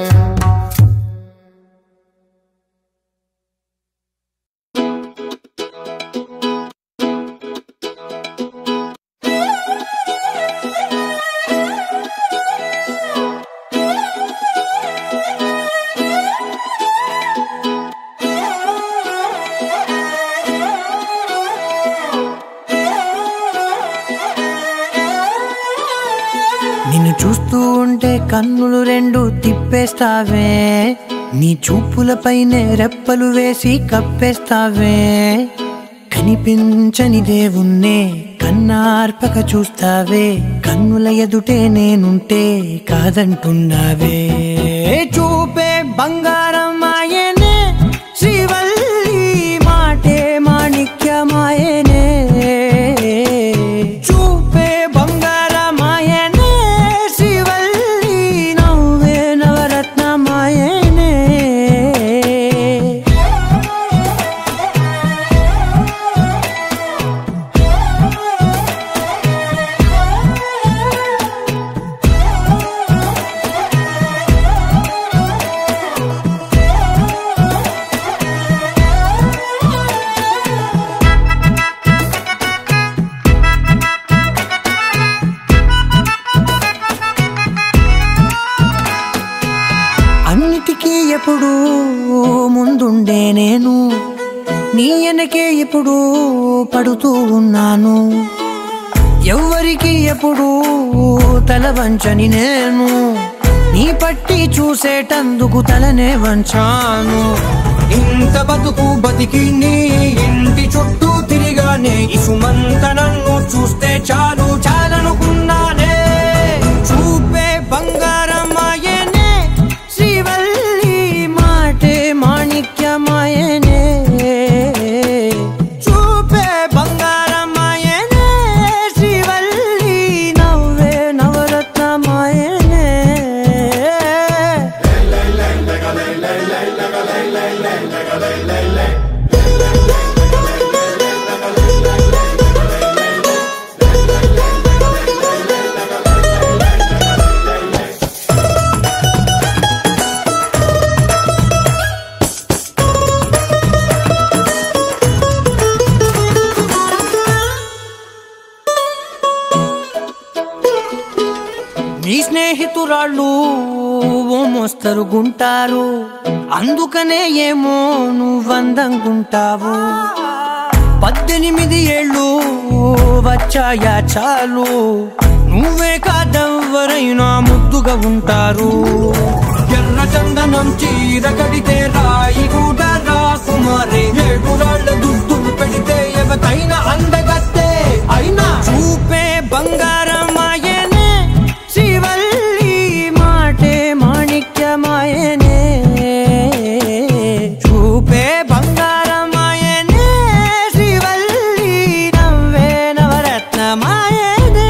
Speaker 17: నిన్ను చూస్తూ ఉంటే కన్నులు రెండు తిప్పేస్తావే నీ చూపులపైనే రెప్పలు వేసి కప్పేస్తావే కనిపించని దేవుణ్ణే కన్నార్పక చూస్తావే కన్నుల ఎదుటే నేనుంటే కాదంటున్నావే చూపే బంగారం ఆయనే శ్రీవల్లి మాటే మాణిక్యమాయనే చూపే బంగారమాయనే శ్రీవల్లి నా ఎప్పుడు పడుతూ ఉన్నాను ఎవ్వరికి ఎప్పుడు తల వంచని నేను నీ పట్టి చూసేటందుకు తలనే వంచాను ఇంత బతుకు బతికి నీ ఇంటి చుట్టూ తిరిగానే ఇసుమంత నన్ను చూస్తే చాలు చాలనుకున్నానే చూపే బంగారమాయనే శ్రీవల్లి మాటే మాణిక్యమాయనే చూపే బంగారమాయనే శ్రీవల్లి నవ్వే నవరత్నమాయనే నీ స్నేహితురాళ్ళు ఓ మోస్తరు గుంటారు అందుకనే ఏమో నువ్వందంగుంటావు పద్దెనిమిది ఏళ్ళు వచ్చాయా చాలు నువ్వే కాదెవ్వరైనా ముద్దుగా ఉంటారు ఎర్ర చందనం చీర కడితే రాయి కూడా రాకుమారి ఏడురాళ్ళ దుద్దులు పెడితే ఎవతైనా అందగత్తే అయినా చూపే బంగారమాయనే శ్రీవల్లి మాటే మాణిక్యమాయనే చూపే బంగారమాయనే శ్రీవల్లి నవ్వే నవరత్నమాయనే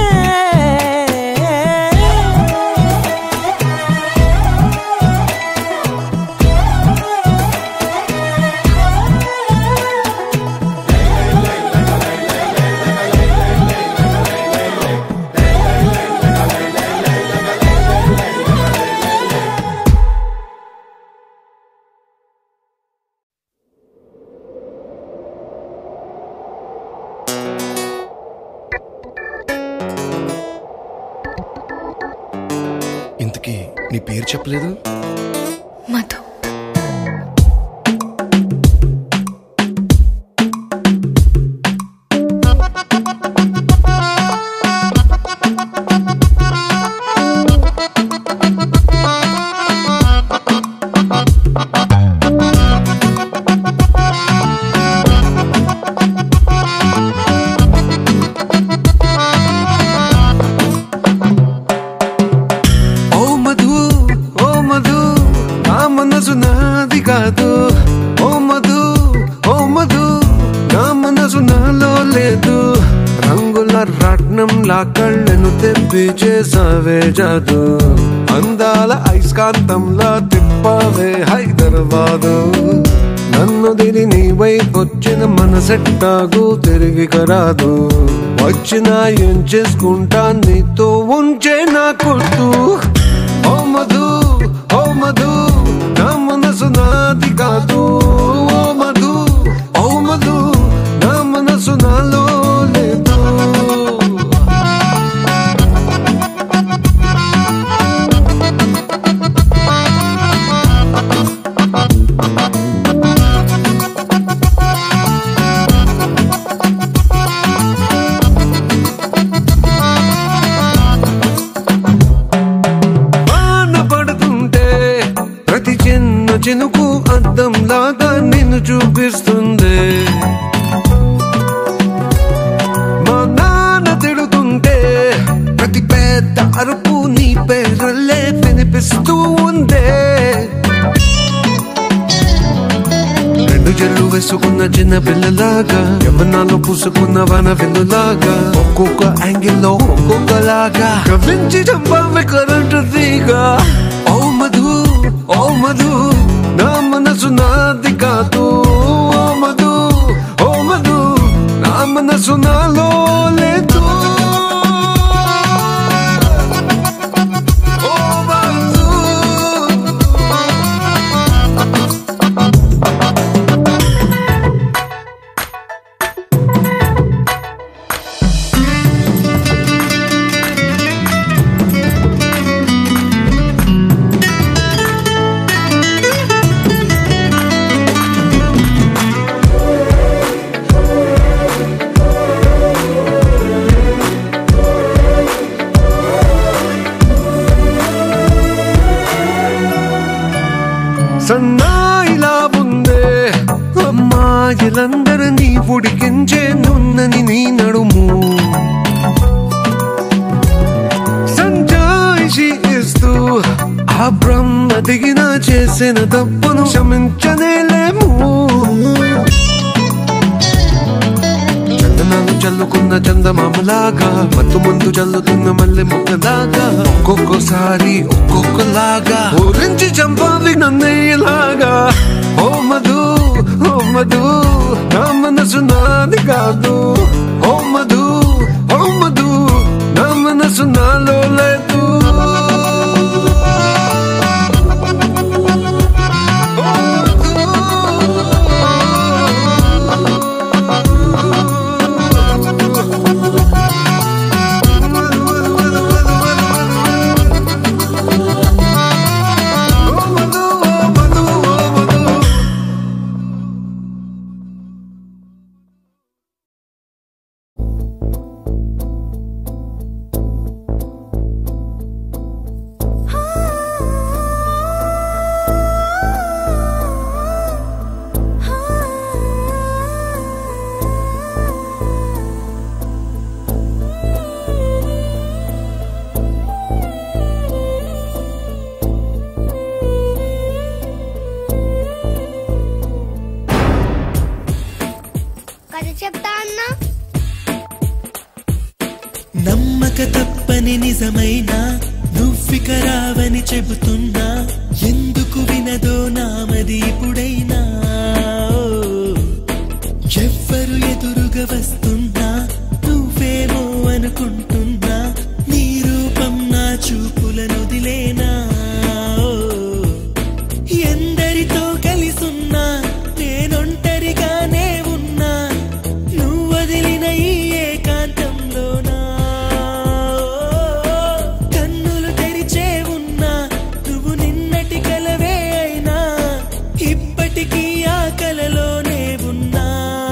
Speaker 16: ఇంతకీ నీ పేరు చెప్పలేదు
Speaker 18: మధు
Speaker 19: ఓ మధు ఓ మధు నా మనసు నాది కాదు ఓ మధు ఓ మధు నా మనసు నాలో లేదు రంగుల రత్నంలా కళ్ళను తెప్పి చేసావే జాదు అందాల ఐస్కాంతంలా తిప్పావే హైదరాబాదు నన్ను దిరి నీ వైపొచ్చిన మనసెట్టాగు తిరిగి కరాదు వచ్చినా ఏం చేసుకుంటా నీతో ఉంచే నా కొట్టు ఓ మధు ఓ మధు నా మనసు నాది కాదు ఓ మధు ఓ మధు నా మనసు నాలో లేదు వాన పడుతుంటే ప్రతి చిన్న చినుకు అద్దం లాగా నిన్ను చూపిస్తుంది మా నాన్న తిడుతుంటే ప్రతి పెద్ద అరుపు నీ పేరల్లే వినిపిస్తూ ఉందే రెండు జల్లు వేసుకున్న చిన్న పిల్లలాగా యవ్వనాలు పూసుకున్న వన వెన్నులాగా ఒక్కొక్క యాంగిల్లో ఒక్కొక్కలాగా కవించి చంపావి కరెంటు తీగ ఓ మధు ఓ మధు నా మనసు నాది కాదు ఓ మధు ఓ మధు నా మనసు నాలో లేదు ఓ మధు చేసిన తప్పును క్షమించనేలేము చందనాలు చల్లుకున్న చందమామలాగా మత్తు మందు చల్లుతున్న మల్లె మొక్కలాగా ఒక్కొక్కసారి ఒక్కొక్కలాగా ఊరించి చంపాలి నన్నయ్యలాగా ఓ మధు ఓ మధు నా మనసు నాది కాదు ఓ మధు ఓ మధు నా మనసు నాలో లేదు
Speaker 20: కథ చెప్తా అన్నా
Speaker 21: నమ్మక తప్పని నిజమైన నువ్విక రావని చెబుతున్నా ఎందుకు వినదో నామది ఇప్పుడైనా ఓ, ఎవ్వరు ఎదురుగా వస్తున్నా నువ్వేమో అనుకుంటున్నా నీ రూపం నా చూపులను దిలేనా ఓ, ఎందరితో కలిసున్నా నేనొంటరిగానే ఉన్నా నువ్వు వదిలిన ఈ ఏకాంతంలోనా కన్నులు తెరిచే ఉన్నా నువ్వు నిన్నటి కలవే అయినా ఇప్పటికీ ఆ కలలోనే ఉన్నా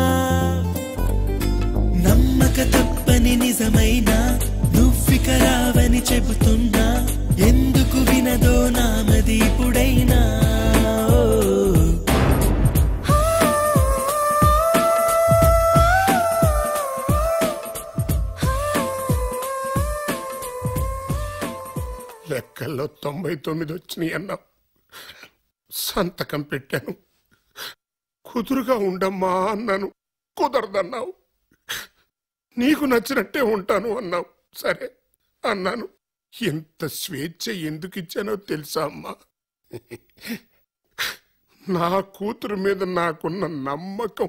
Speaker 21: నమ్మక తప్పని నిజమైన నువ్విక రావని చెబుతున్నా ఎందుకు వినదో నామది ఇప్పుడైనా ఓ.
Speaker 22: లెక్కల్లో తొంభై తొమ్మిది వచ్చినాయి అన్నావు సంతకం పెట్టాను కుదురుగా ఉండమ్మా అన్నాను కుదరదన్నావు నీకు నచ్చినట్టే ఉంటాను అన్నావు సరే అన్నాను ఎంత స్వేచ్ఛ ఎందుకు ఇచ్చానో తెలుసా అమ్మా నా కూతురు మీద నాకున్న నమ్మకం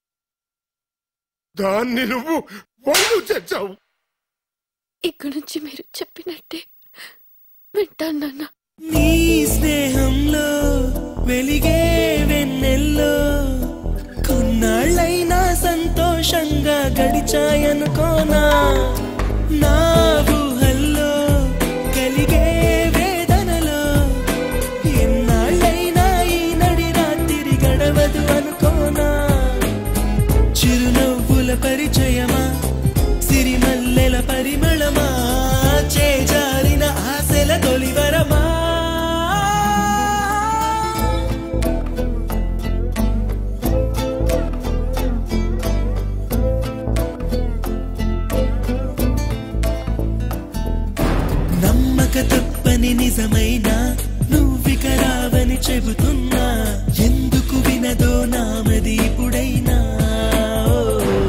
Speaker 22: దాన్ని నువ్వు ఒళ్ళు తెచ్చావు
Speaker 18: ఇక్కడి నుంచి మీరు చెప్పినట్టే వింటాను నాన్న
Speaker 21: నీ స్నేహంలో వెలిగే వెన్నెల్లో కొన్నాళ్ళైనా సంతోషంగా గడిచాయనుకోనా నా ఊహల్లో కలిగే వేదనలో ఎన్నాళ్ళైనా ఈ నడి రాత్రి గడవదు అనుకోనా చిరునవ్వుల పరిచయమా సిరిమల్లెల పరిమళమా చేజారిన ఆశల తొలివరమా నమ్మక తప్పని నిజమైన నువ్విక రావని చెబుతున్నా ఎందుకు వినదో నామది ఇప్పుడైనా ఓ.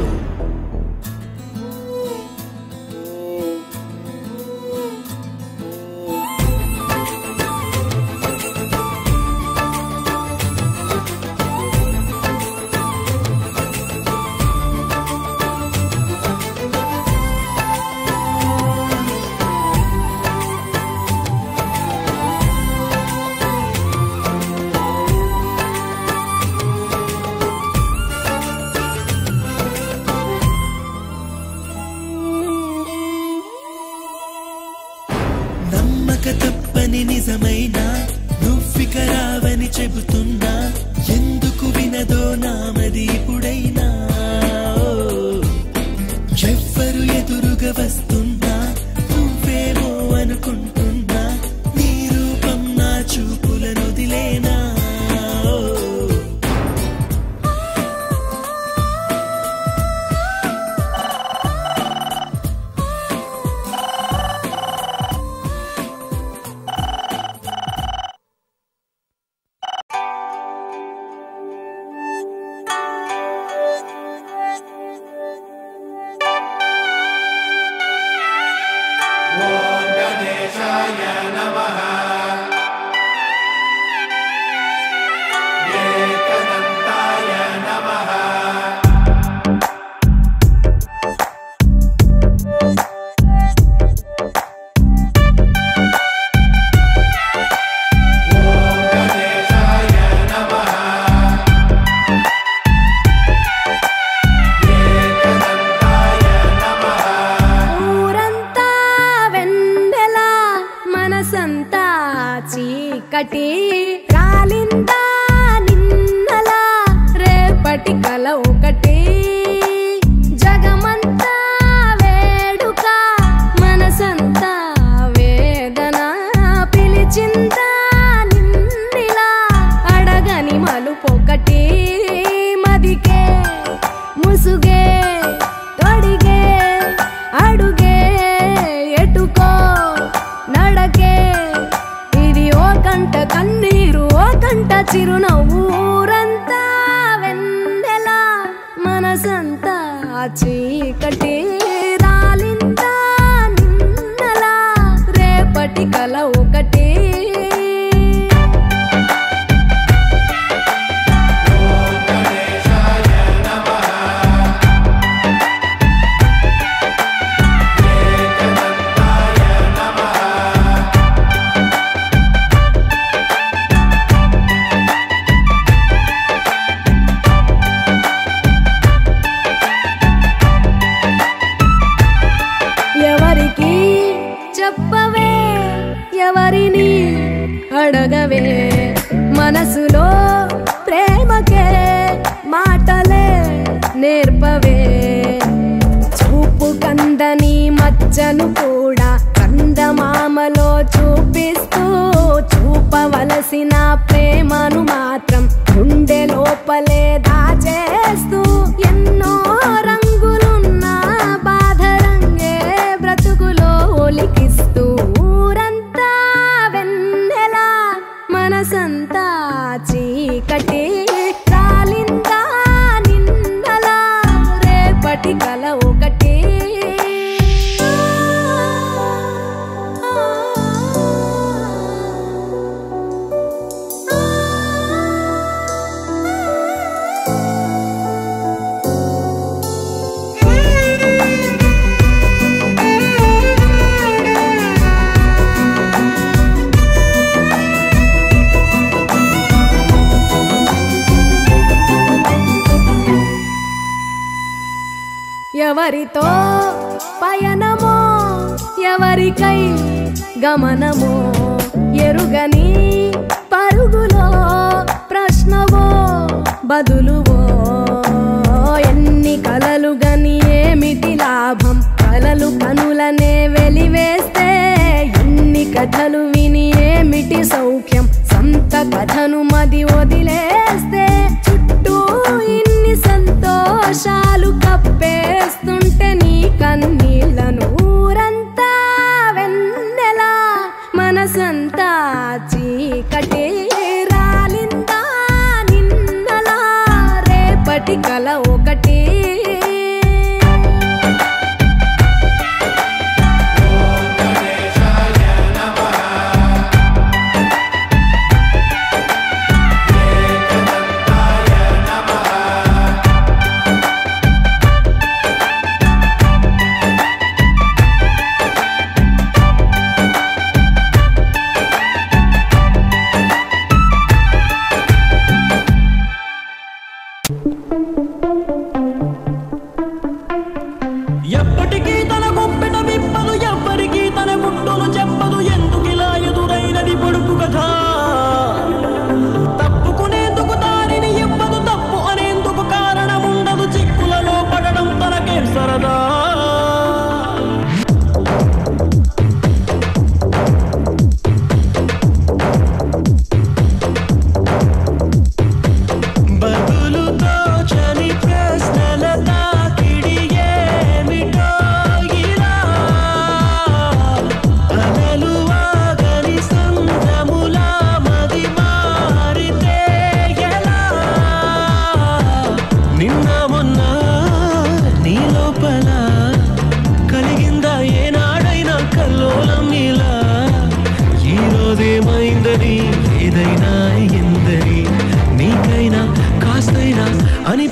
Speaker 21: నమ్మక తప్పని నిజమైన నువ్విక రావని చెబుతున్నా ఎందుకు వినదో నామది ఇప్పుడైనా ఓ. ఎవ్వరు ఎదురుగా వస్తున్నా నువ్వేమో అనుకుంటున్నా నీ రూపం నా చూపులను దిలేనా ఓ.
Speaker 4: ఊరంతా వెన్నెల మనసంతా చీకటి రాలిందా నిన్నలా రేపటి కల ఒకటి జగమంతా వేడుక మనసంతా వేదన పిలిచిందా నిన్నిలా అడగని మలుపొకటి మదికే ముసుగే తొడిగే అడుగే ఎటుకో నడకే ఇది ఓ కంట కన్నీరు ఓ కంట చిరునవ్వు ఊరంతా వెన్నెల మనసంతా చీకటి రాలిందా నిన్నలా రేపటి కల ఒకటి ఎవరికి చెప్పవే ఎవరిని అడగవే మనసులో ప్రేమకే మాటలే నేర్పవే చూపు కందని మచ్చను కూడా కందమామలో చూపిస్తూ చూపవలసిన ప్రేమను మాత్రం గుండె లోపలే దాచేస్తూ ఎన్నో రంగులున్న బాధ రంగే బ్రతుకులో ఒలికిస్తూ ఊరంతా వెన్నెల మనసంతా చీకటి రాలిందా నిన్నలా రేపటి కల ఒకటి ఎవరితో పయనమో ఎవరికై గమనమో ఎరుగని పరుగులో ప్రశ్నవో బదులువో ఎన్ని కలలు గని ఏమిటి లాభం కలలు కనులనే వెలివేస్తే ఎన్ని కథలు విని ఏమిటి సౌఖ్యం సంత కథను మది వదిలేస్తే చుట్టూ ఇన్ని సంతోషాలు కప్పేస్తుంటే నీ కన్నీళ్లను ఊరంతా వెన్నెల మనసంతా చీకటి రాలిందా నిన్నలా రేపటి కల ఒకటి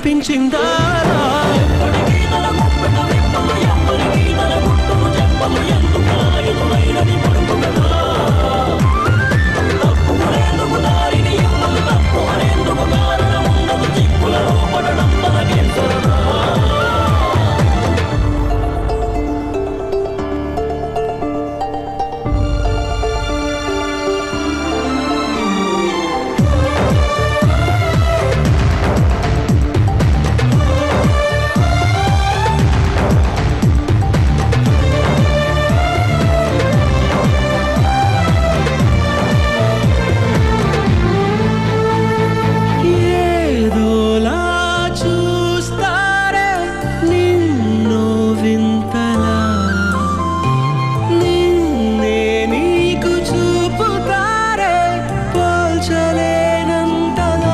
Speaker 17: కనిపించిందా ఏదోలా చూస్తారే నిన్ను వింతలా నిన్నే నీకు చూపుతారే పోల్చలేనంతలా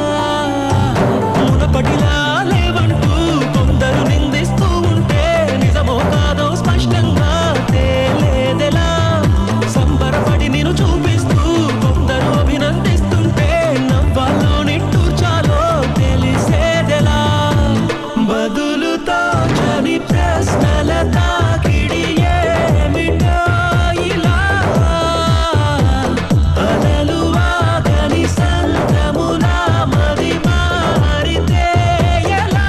Speaker 17: మునపటిలా లేవంటూ కొందరు నిందిస్తూ ఉంటే నిజమో కాదో స్పష్టంగా తేలేదెలా సంబరపడి నేను చూపిస్తూ కొందరు అభినందిస్తుంటే నవ్వాలో నిట్టూర్చాలో తెలిసేదెలా బదులుతో చని ప్రశ్నల తాకిడి ఏమిటో ఇలా అలలు ఆగని సంద్రములా మది మారితే ఎలా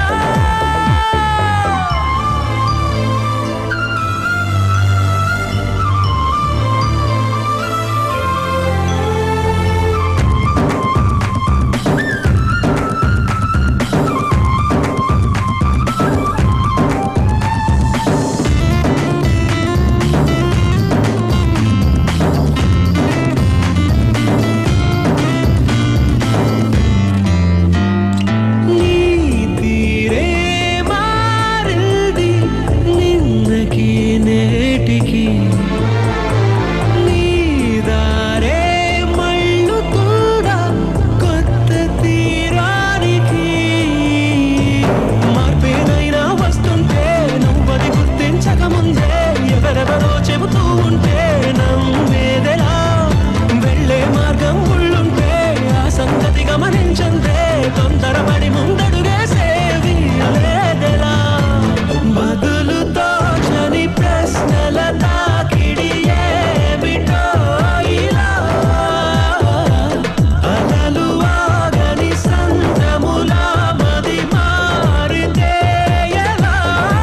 Speaker 17: నీ తీరే మారింది నిన్నకి నేటికి నీ దారే మళ్ళుతుందా కొత్త తీరానికి మార్పేనైనా వస్తుంటే నువ్వది గుర్తించక ముందే ఎవరెవరో చెబుతూ ఉంటే నమ్మేదెలా వెళ్ళే మార్గం ఉళ్ళుంటే ఆ సంగతి గమనించందే తొందరపడి ముందడుగేసే వీలేదెలా బదులుతో చని ప్రశ్నల తాకిడి ఏమిటో ఇలా అలలు ఆగని సంద్రములా మది మారితే ఎలా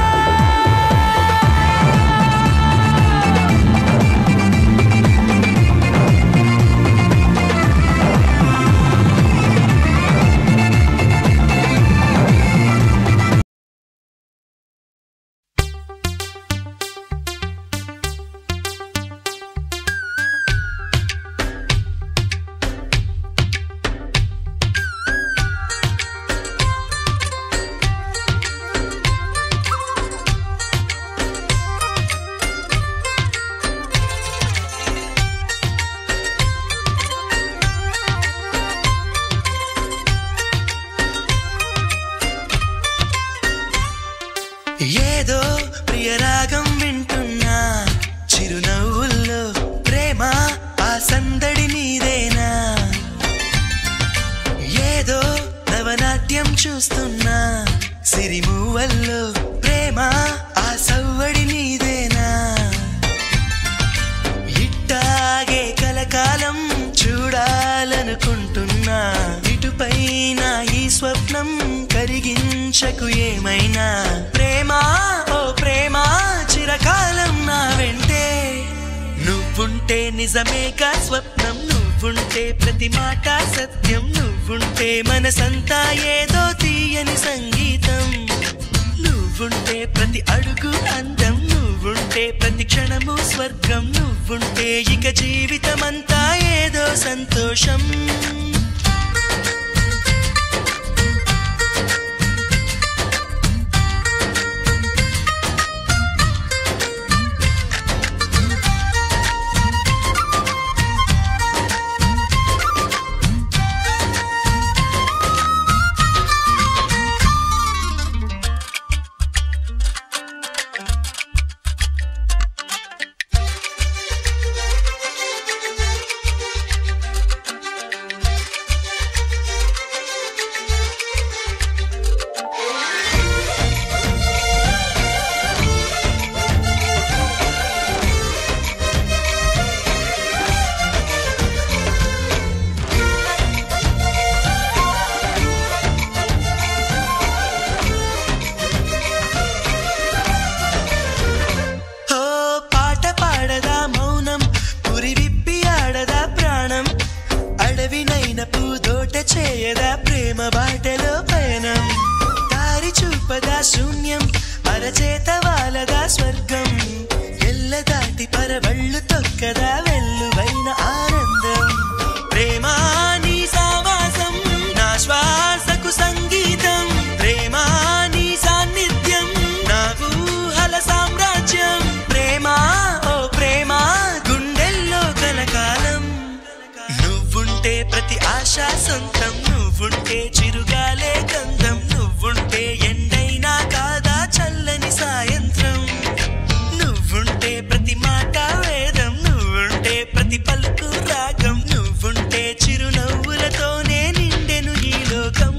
Speaker 1: ఏదో ప్రియరాగం వింటున్నా చిరునవ్వుల్లో ప్రేమ ఆ సందడి నీదేనా ఏదో నవనాట్యం చూస్తున్నా సిరిమూవల్లో ప్రేమ ఆ సవ్వడి నీదేనా ఇట్టాగే కలకాలం చూడాలనుకుంటున్నా ఇటుపైన ఈ స్వప్నం కరిగించకు ఏమైనా ప్రేమ ఓ ప్రేమ చిరకాలం నా వెంటే నువ్వుంటే నిజమేగా స్వప్నం నువ్వుంటే ప్రతి మాట సత్యం నువ్వుంటే మనసంతా ఏదో తీయని సంగీతం నువ్వుంటే ప్రతి అడుగు అందం నువ్వుంటే ప్రతి క్షణము స్వర్గం నువ్వుంటే ఇక జీవితమంతా ఏదో సంతోషం
Speaker 3: ఆశ సొంతం నువ్వుంటే చిరుగాలే గంధం నువ్వుంటే ఎండైనా కాదా చల్లని సాయంత్రం నువ్వుంటే ప్రతి మాట వేదం నువ్వుంటే ప్రతి పలుకు రాగం నువ్వుంటే చిరునవ్వులతోనే నిండెను ఈ లోకం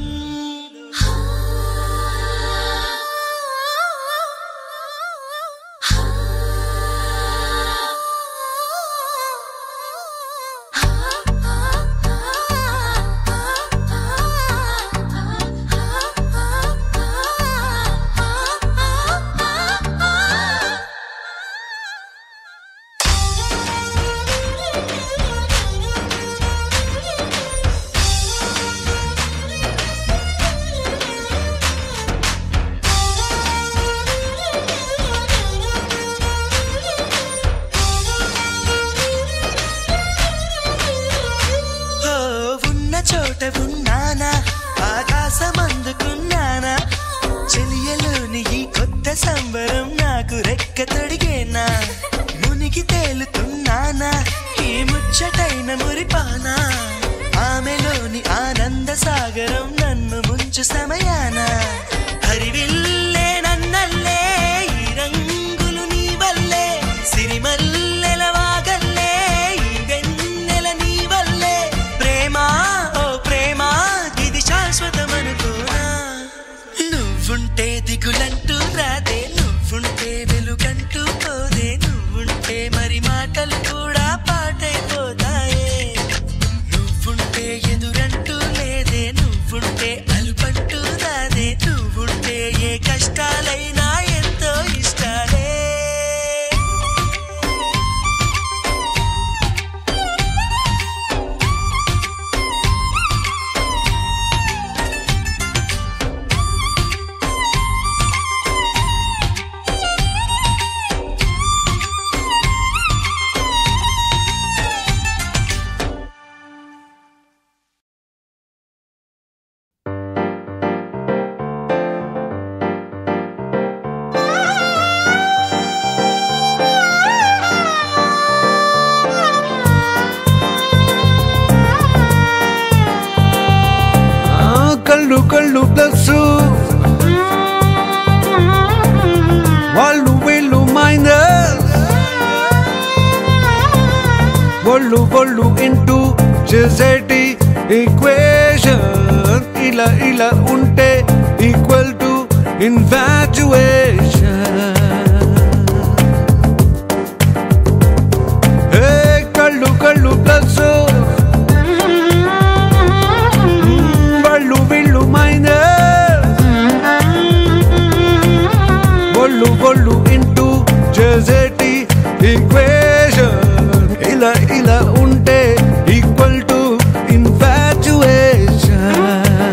Speaker 3: ఓ, ఉన్న చోట ఉన్నానా ఆకాశం అందుకున్నానా చెలియలోని ఈ కొత్త సంబరం నాకు రెక్క తొడిగేనా మునిగి తేలుతున్నానా ఈ ముచ్చటైన మురిపానా ఆమెలోని ఆనంద సాగరం నన్ను ముంచు సమయాన హరివిల్లే నన్నల్లే ఈ రంగులు నీ వల్లే సిరిమల్లెల వాగల్లే ఈ వెన్నెల నీ వల్లే ప్రేమ ఓ ప్రేమ ఇది శాశ్వతమనుకోనా నువ్వుంటే దిగులంటూ రాదే నువ్వుంటే వెలుగంటూ పోదే నువ్వుంటే మరి మాటలు కూడా పాటైపోతాయే నువ్వుంటే ఎదురంటూ లేదే నువ్వుంటే అలుపంటూ రాదే నువ్వుంటే ఏ కష్టాలైనా ఎంతో ఇష్టాలే
Speaker 19: ఆ, కళ్ళు కళ్ళు ప్లస్ వాళ్ళు వీళ్ళు మైనస్ ఒళ్ళు ఒళ్ళు ఇంటూ చేసేటి ఈక్వేషన్ ఇలా ఇలా ఉంటే ఈక్వల్ టు ఇన్ఫాచుయేషన్ కళ్ళు కళ్ళు ప్లస్ వాళ్ళు వీళ్ళు మైనస్ ఒళ్ళు ఒళ్ళు ఇంటూ చేసేటి ఈక్వేషన్ ఇలా ఇలా ఉంటే ఈక్వల్ టు ఇన్ఫాచుయేషన్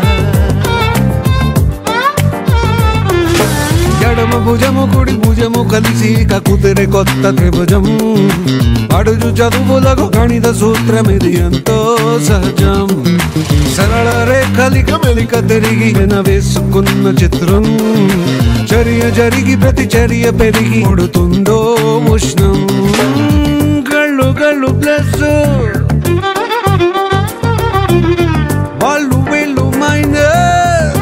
Speaker 19: ఎడమ భుజము కుడి భుజము కలిసి కకుతిరే కొత్త త్రిభుజం అడుగు చదువులకు గణిత సూత్రం ఇది ఎంతో సహజం సరళ రేఖలిక మెలిక తిరిగి వేసుకున్న చిత్రం చర్య జరిగి ప్రతి చర్య పెరిగి ఉడుతుందో ఉష్ణం గళ్ళు గళ్ళు ప్లస్ వాళ్ళు వీళ్ళు మైనస్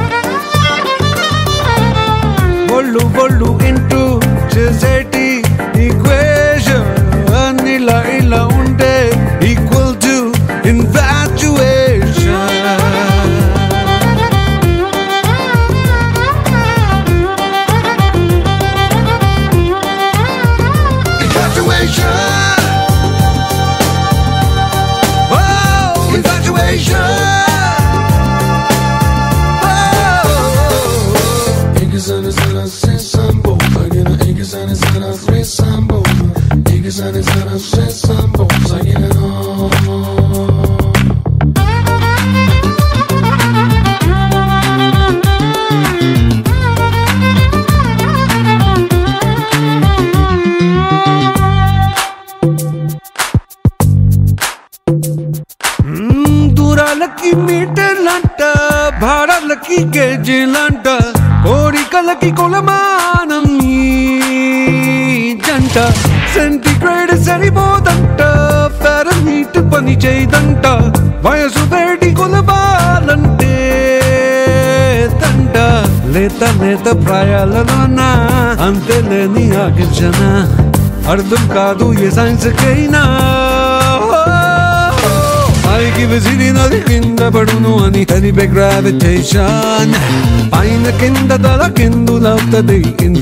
Speaker 19: ఒళ్ళు ఒళ్ళు ఇంటూ చేసేటి ఈక్వేషన్ ఇలా ఇలా ఉంటే equal to infatuation Infatuation. Oh, infatuation.
Speaker 11: İki sene sana sen sambo Sagina iki sene sana tre sambo İki sene sana sen sambo Sagina
Speaker 19: మ్మ్, దూరాలకి మీటర్లంట భారాలకి గేజీలంట కోరికలకి కొలమానం ఈ జంట సెంటిగ్రేడ్ సరిపోదంట ఫారెన్హీట్ లైట్ పని చేయదంట వయసు వేడి కొలబాలంటే తంట లేత నేత ప్రాయాలలోన అంతే లేని ఆగించన అర్థం కాదు ఏ సైన్స్కైనా పైకి విసిరినది కింద పడును అని తెలిపే గ్రావిటేషన్ పైన కింద తల కిందులవుతుంది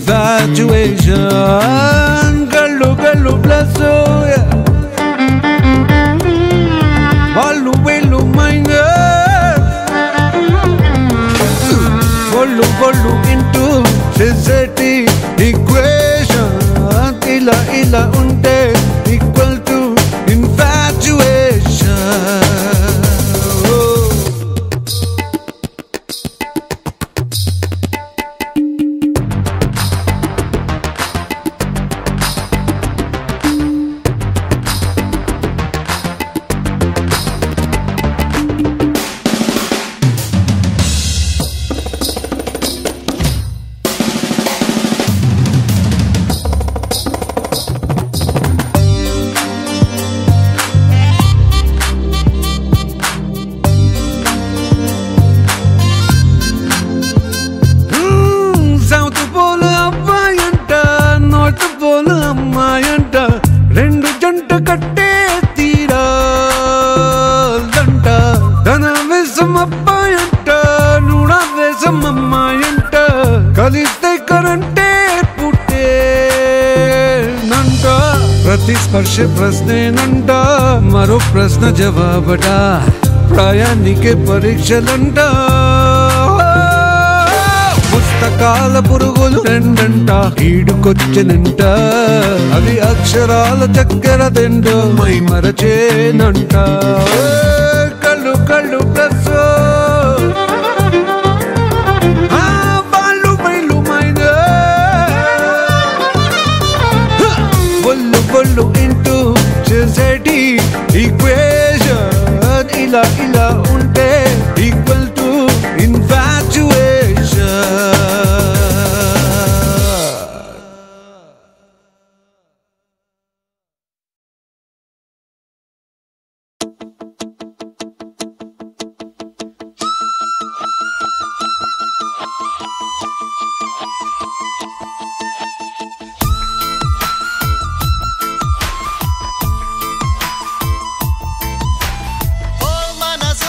Speaker 19: ఇన్ఫాచుయేషన్ కళ్ళు కళ్ళు ప్లస్ వాళ్ళు వీళ్ళు మైనస్ ఒళ్ళు ఒళ్ళు ఇంటూ సొసైటీ ఈక్వేషన్ ఇలా ఇలా ఉంటే equal to infatuation south pole అబ్బాయంట నార్త్ పోల్ అమ్మాయంట రెండు జంట కట్టే తీరాలంట ధన వేసం అబ్బాయంట నూడ వేసం అమ్మాయంట కలిస్తే కరంటే పుట్టేనంట ప్రతి స్పర్శ ప్రశ్నేనంట మరో ప్రశ్న జవాబట ప్రయాణికే పరీక్షలంట పుస్తకాల పురుగులు రెండంట ఈడుకొచ్చనంట అవి అక్షరాల చక్కెర తిండు మై మరచేనంట ఏ, కళ్ళు కళ్ళు ప్లస్ ఆ, వాళ్ళు వీళ్ళు మైనస్. ఒళ్ళు ఒళ్ళు ఇంటూ సొసైటీ ఈక్వేషన్ ఇలా ఇలా ఉంటే ఈక్వల్ టు ఇన్ఫాచుయేషన్
Speaker 3: ఓ మనస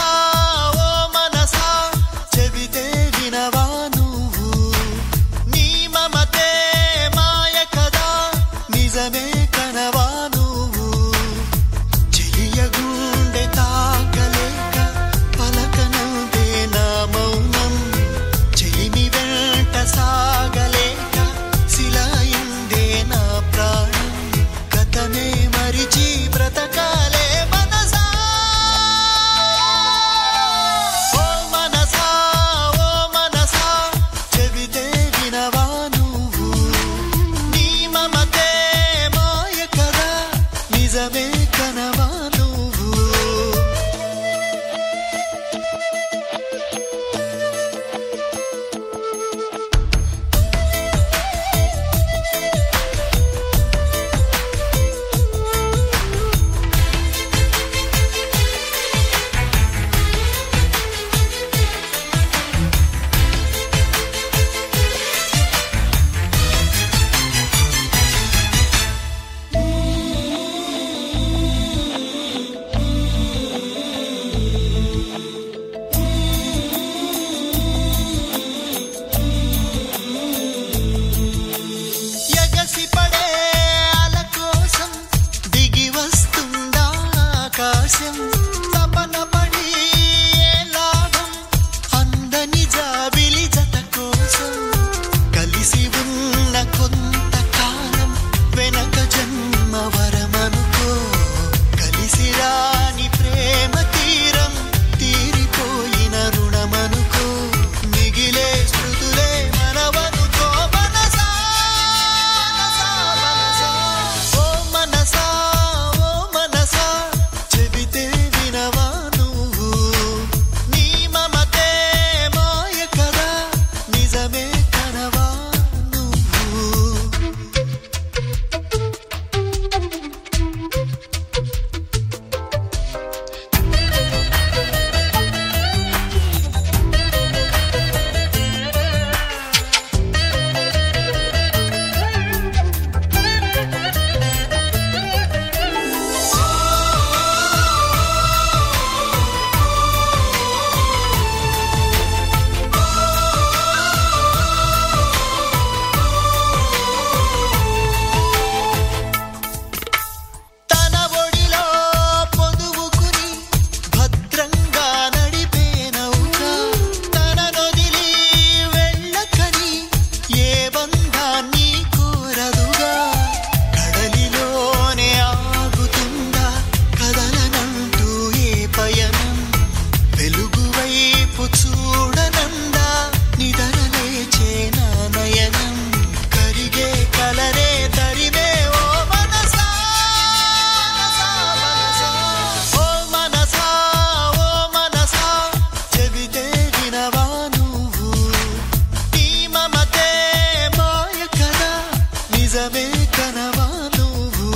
Speaker 3: నిజమే కనవా నువ్వు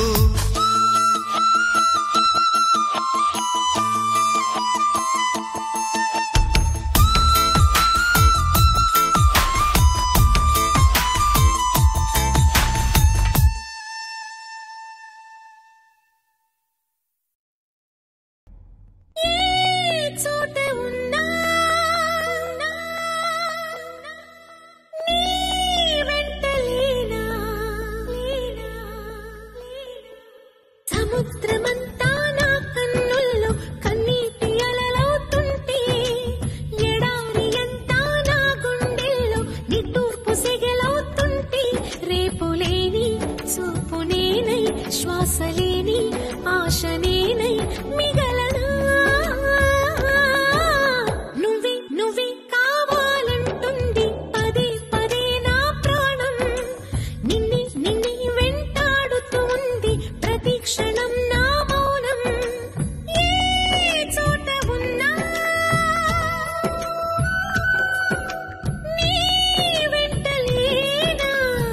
Speaker 2: ఏ చోట ఉన్నా నీ వెంట లేనా సముద్రమంతా నా కన్నుల్లో కన్నీటి అలలవుతుంటే ఎడారి అంతా నా గుండెల్లో నిట్టూర్పు సెగలవుతుంటే రేపు లేని చూపు నేనై శ్వాస లేని ఆశ నేనై మిగలనా నువ్వే నువ్వే కావాలంటుంది పదే పదే నా ప్రాణం నిన్నే నిన్నే వెంటాడుతూ ఉంది ప్రతి క్షణం నా మౌనం ఏ చోట ఉన్నా నీ వెంట లేనా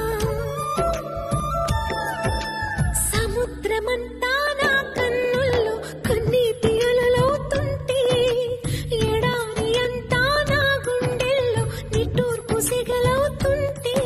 Speaker 2: సముద్రమంతా నా కన్నుల్లో కన్నీటి అలలవుతుంటే ఎడారి అంతా నా గుండెల్లో నిట్టూర్పు సిగలవుతుంటే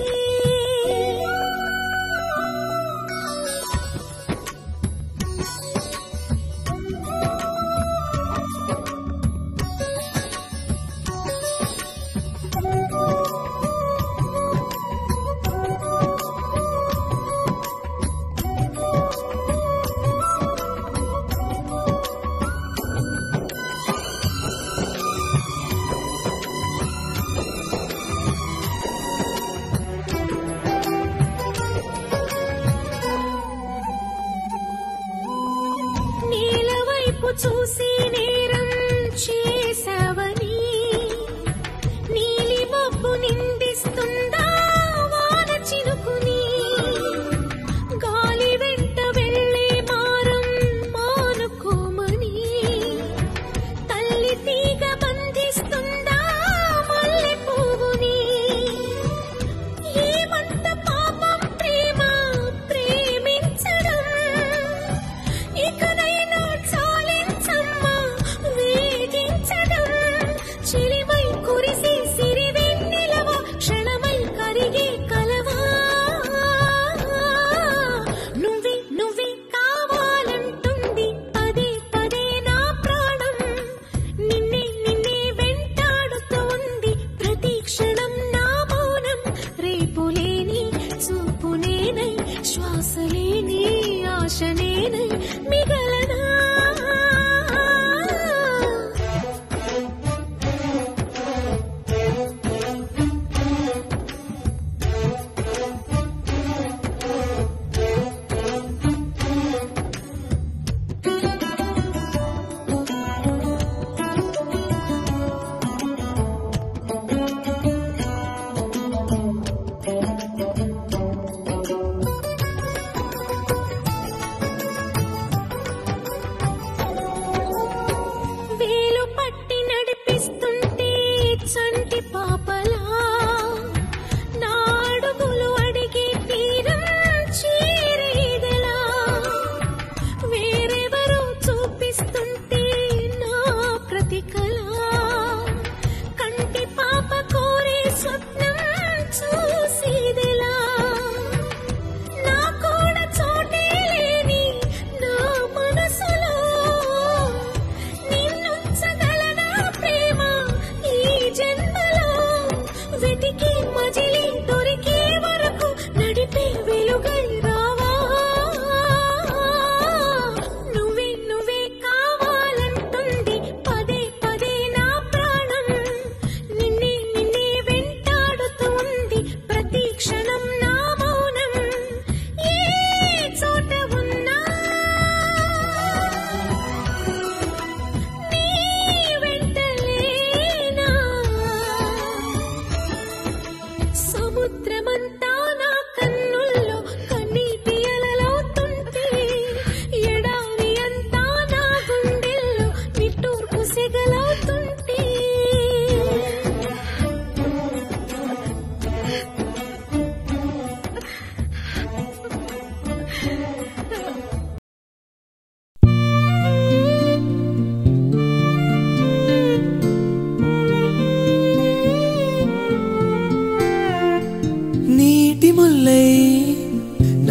Speaker 2: నేల వైపు చూసి నేరం చేసావని నీలి మబ్బు నిందిస్తుందా వాన చినుకుని గాలి వెంట వెళ్ళే మారం మానుకోమని తల్లి తీగ బంధిస్తుందా మల్లె పువ్వుని ఏమంత పాపం ప్రేమ ప్రేమించడం ఇకనైనా చాలించమ్మా వేగించడం చిలిమై కురిసి సిరివెన్నెలవ క్షణమై కరిగే కలవా నువ్వే నువ్వే కావాలంటుంది పదే పదే నా ప్రాణం నిన్నే నిన్నే వెంటాడుతూ ఉంది ప్రతి క్షణం నా మౌనం రేపు లేని చూపు నేనై శ్వాస లేని ఆశ నేనై మిగలనా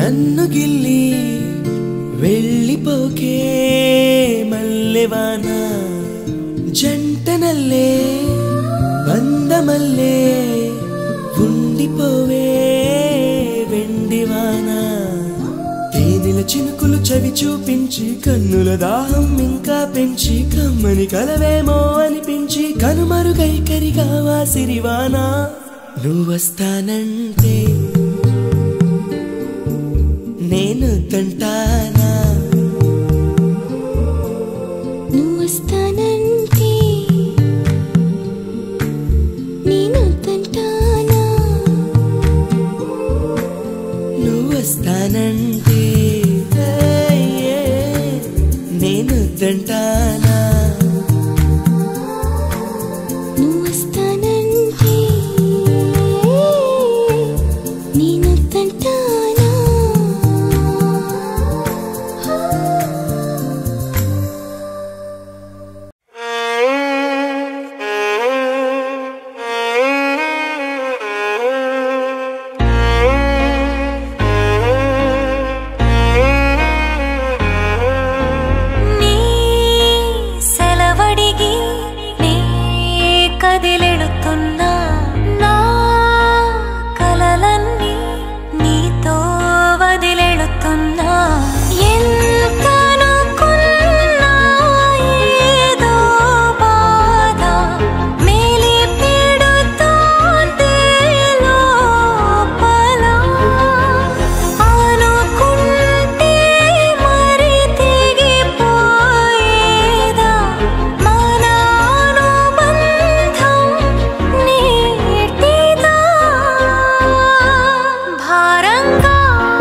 Speaker 1: నన్ను గిల్లి వెళ్ళిపోకే మల్లెవాన జంటనల్లే బందమల్లే ఉండిపోవే వెండివాన తేనెల చినుకులు చవి చూపించి కన్నుల దాహం ఇంకా పెంచి కమ్మని కలవేమో అనిపించి కనుమరుగై కరిగావా సిరివానా నువ్వొస్తానంటే నేను తంటానా
Speaker 2: నువ్వొస్తానంటే నేను తంటానా
Speaker 1: నువ్వొస్తానంటే ఏ, నేను తంటానా
Speaker 2: నువ్వొస్తానంటే నేను తంటానా నీ సెలవడిగి నీ కదిలెడుతున్నా నా కలలన్నీ నీతో వదిలెడుతున్నా ఎంతనుకున్నా ఏదో బాధ మేలి పెడుతోంది లోపల అనుకుంటే మరి తెగిపోయేదా మన అనుబంధం నీటిదా భారంగా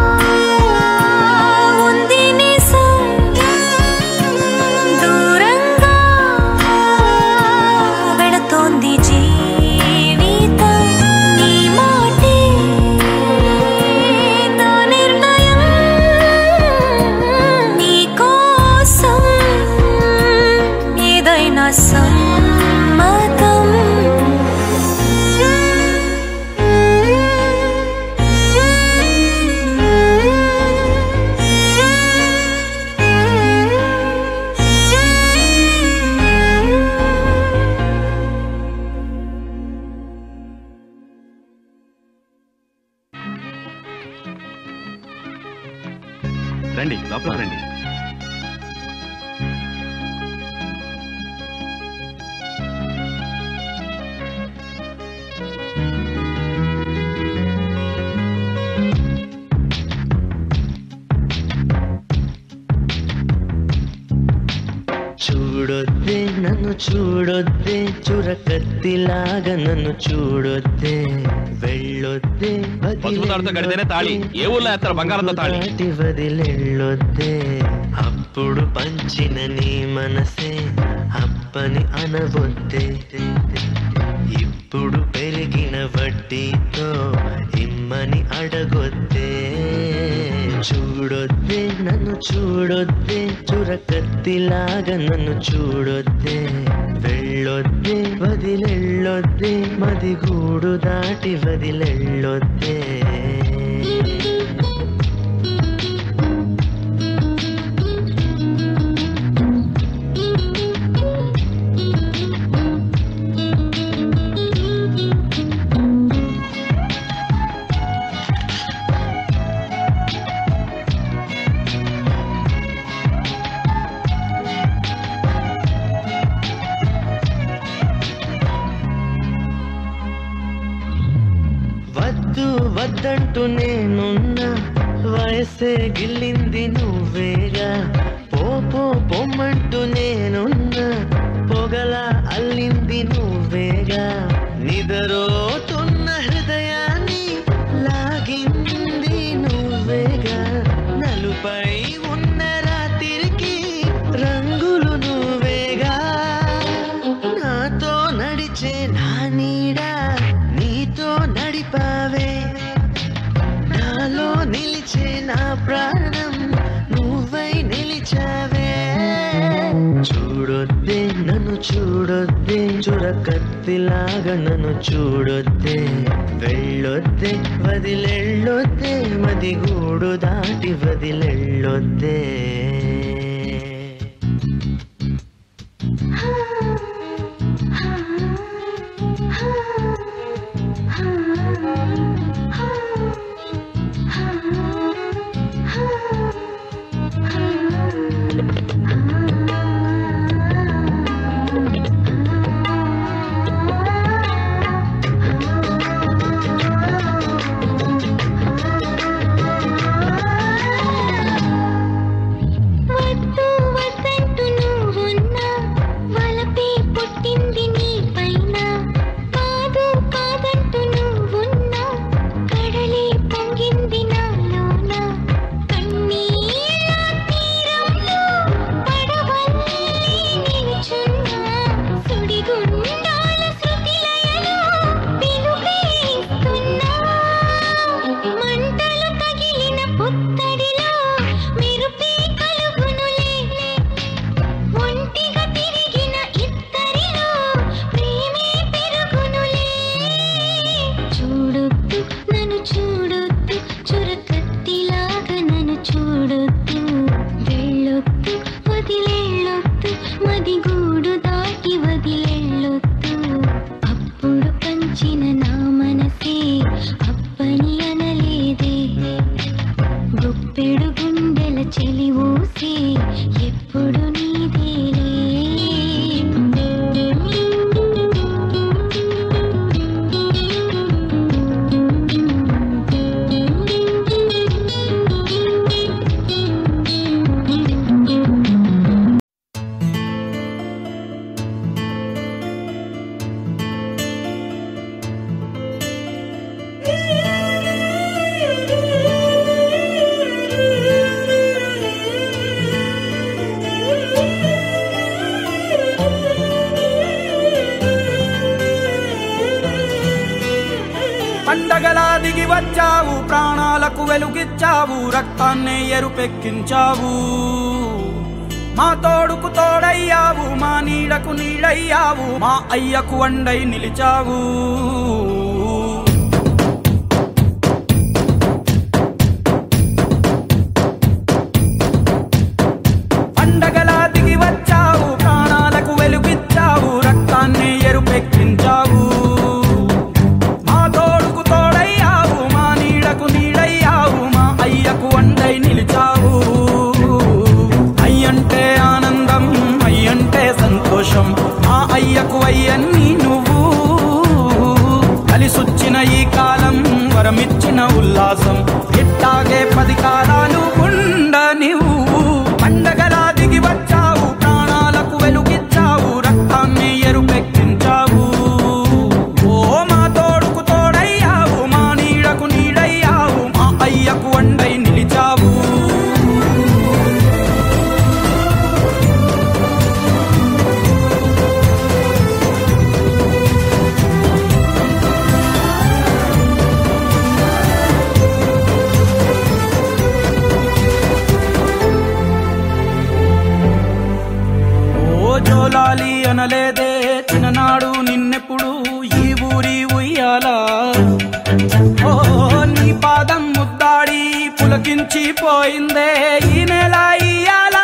Speaker 2: ఉంది నిజం దూరంగా వెళుతోంది జీవితం నీ మాటే నా నిర్ణయం నీ కోసం ఏదైనా సమ్మతం
Speaker 8: రండి లోపల రండి
Speaker 6: చూడొద్దే నన్ను చూడొద్దే చురకత్తిలాగా నన్ను చూడొద్దే వెళ్ళొద్దే
Speaker 8: పసుపు తాడుతో కడితేనే తాళి ఏ ఊళ్ళో వేస్తారు బంగారంతో తాళి
Speaker 6: దాటి వదిలెళ్ళొద్దే అప్పుడు పంచిన నీ మనసే అప్పని అనవొద్దే ఇప్పుడు పెరిగిన వడ్డీతో ఇమ్మని అడగొద్దే చూడొద్దే నన్ను చూడొద్దే చురకత్తిలాగా నన్ను చూడొద్దే వెళ్ళొద్దే వదిలెళ్ళొద్దే మదిగూడు దాటి వదిలెళ్ళొద్దే వద్దు వద్దంటూ నేనున్నా వయసే గిల్లింది నువ్వేగా పో పో పొమ్మంటూ నేనున్నా పొగల అల్లింది నువ్వేగా నిదరోతున్న హృదయాన్ని లాగింది నువ్వేగా నలుపై ఉన్న రాత్రికి రంగులు నువ్వేగా నాతో నడిచే నా నీడ నీతో నడిపావే నాలో నిలిచే నా ప్రాణం నువ్వై నిలిచావే చూడొద్దే నన్ను చూడొద్దే చురకత్తి
Speaker 9: కత్తిలాగా నన్ను చూడొద్దే వెళ్ళొద్దే వదిలెళ్ళొద్దే మది గూడు దాటి వదిలెళ్ళొద్దే
Speaker 2: వద్దు వద్దంటూ నువ్వున్నా వలపే పుట్టింది నీ పైన కాదు కాదంటూ నువ్వున్నా కడలే పొంగింది నాలోన కన్నీళ్ళ తీరంలో పడవల్లే నిలుచున్నా సుడిగుండాల శృతిలయలో పిలుపే ఇస్తున్నా మంటలు తగిలిన పుత్తడిలో మెరుపే కలుగునులే ఒంటిగా తిరిగిన ఇద్దరిలో ప్రేమే పెరుగునులే చూడొద్దు నన్ను చూడొద్దు చురకత్తిలాగా నన్ను చూడొద్దు వెళ్ళొద్దు వదిలేళ్ళొద్దు మది గూడు దాటి వదిలేళ్ళొద్దు అప్పుడు పంచిన నా మనసే అప్పని అనలేదే గుప్పెడు గుండెల చెలి ఊసే ఎప్పుడు నీదేలే
Speaker 20: పండగలా దిగి వచ్చావు ప్రాణాలకు వెలుగిచ్చావు రక్తాన్నే ఎరుపెక్కించావు మా తోడుకు తోడయ్యావు మా నీడకు నీడయ్యావు మా అయ్యకు వండై నిలిచావు పండగలా దిగి వచ్చావు ప్రాణాలకు వెలుగిచ్చావు రక్తాన్ని ఎరుపెక్కించావు మా తోడుకు తోడయ్యావు మా నీడకు నీడయ్యావు మా అయ్యకు వండై నిలిచావు అయ్యంటే ఆనందం అయ్యంటే సంతోషం మా అయ్యకు అయ్యన్ని నువ్వు కలిసొచ్చిన ఈ కాలం వరమిచ్చిన ఉల్లాసం ఇట్టాగే పది కాలాలు ఉండ నువ్వు పండగలా దిగి వచ్చావు ప్రాణాలకు వెలుగిచ్చావు రక్తాన్ని ఎరుపెక్కించావు ఓ మా తోడుకు తోడయ్యావు మా నీడకు నీడయ్యావు మా అయ్యకు వండై నిలిచావు ఓ జోలాలి అనలేదే చిన్ననాడు నిన్నెప్పుడు ఈ ఊరి ఉయ్యాలా ఓ నీ పాదం ముద్దాడి పులకించి పోయిందే ఈ నెల ఇయ్యాలా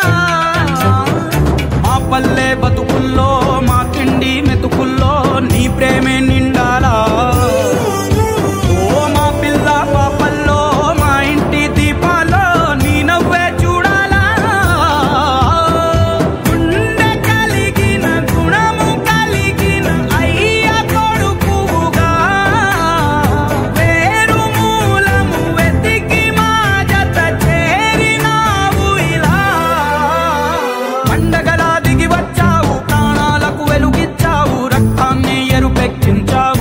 Speaker 20: మా పల్లె బతుకుల్లో మా తిండి మెతుకుల్లో నీ ప్రేమే నిండాలా ఓ మా పిల్ల పాపల్లో మా ఇంటి దీపాల్లో నీ నవ్వే చూడాలా గుండె కలిగిన గుణము కలిగిన అయ్య కొడుకుగా వేరు మూలము వెతికి మా జత చేరినావు ఇలా పండగలా దిగి వచ్చావు ప్రాణాలకు వెలుగిచ్చావు రక్తాన్ని ఎరుపెక్కించావు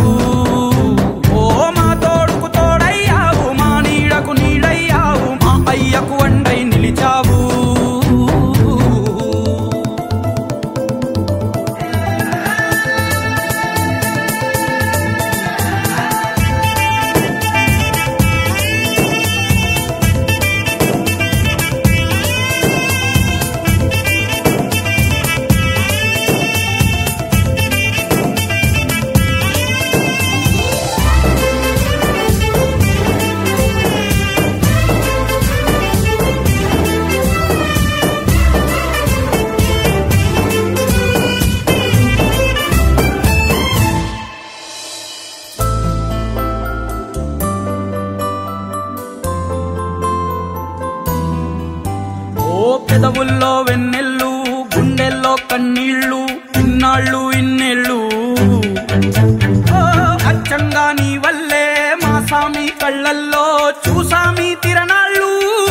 Speaker 20: ఓ పెదవుల్లో వెన్నెల్లు గుండెల్లో కన్నీళ్ళు ఇన్నాళ్ళు ఇన్నేళ్ళు ఓ అచ్చంగా నీ వల్లే మా సామి కళ్ళల్లో చూసామి తిరణాళ్ళు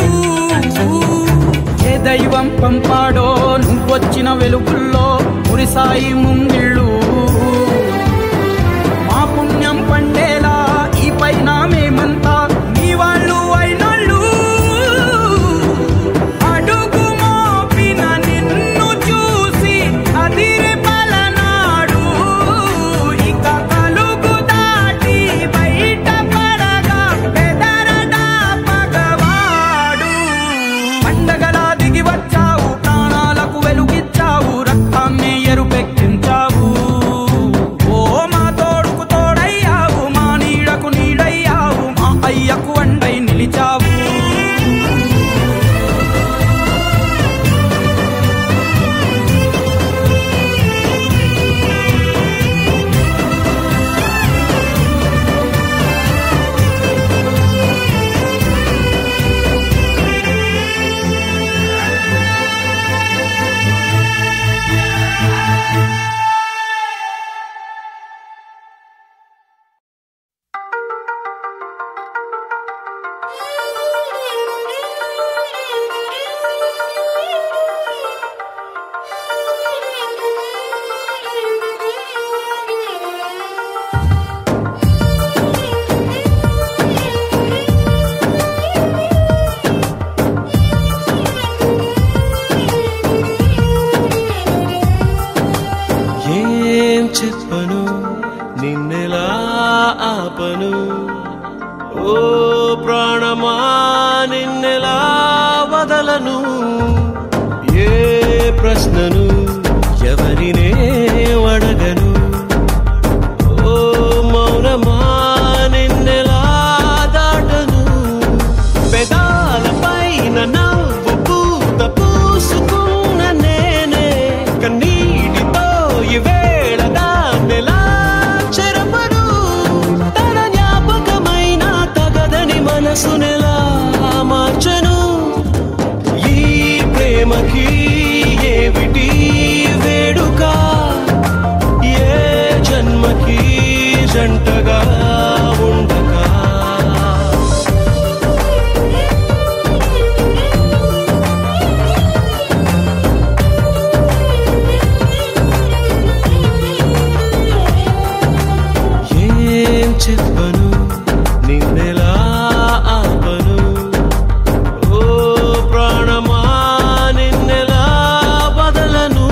Speaker 20: ఏ దైవం పంపాడో నువ్వొచ్చిన వెలుగుల్లో మురిసాయి ముంగిళ్ళు మా పుణ్యం పండేలా ఈ పైన మేమంతా నీ వాళ్ళు అయినాళ్ళు అడుగు మోపిన నిన్ను చూసి అదిరి పలనాడు ఇక కలుగు దాటి బయట పడగా బెదరడా పగవాడు పండగలా దిగి వచ్చావు ప్రాణాలకు వెలుగిచ్చావు రక్తాన్ని ఎరుపెక్కించావు ఓ మా తోడుకు తోడయ్యావు మా నీడకు నీడయ్యావు మా అయ్యకు అండై నిలిచావు
Speaker 17: ఏం చెప్పను నిన్నెలా ఆపను ఓ ప్రాణమా నిన్నెలా వదలను ఏ ప్రశ్నను ఎవరినే అడగను ఓ మౌనమా నిన్నెలా దాటను పెదాలపైన నవ్వు పూత పూసుకున్న నేనే కన్నీటితో ఈవేళ దాన్నెలా చెరపను తన జ్ఞాపకమైన తగదని మనసునెలా మార్చను ఈ ప్రేమకి ఏమిటి వేడుక ఏ జన్మకి జంటగా ఉండగా ఏం చెప్పను నిన్నెలా ఆపను ఓ ప్రాణమా నిన్నెలా బదలను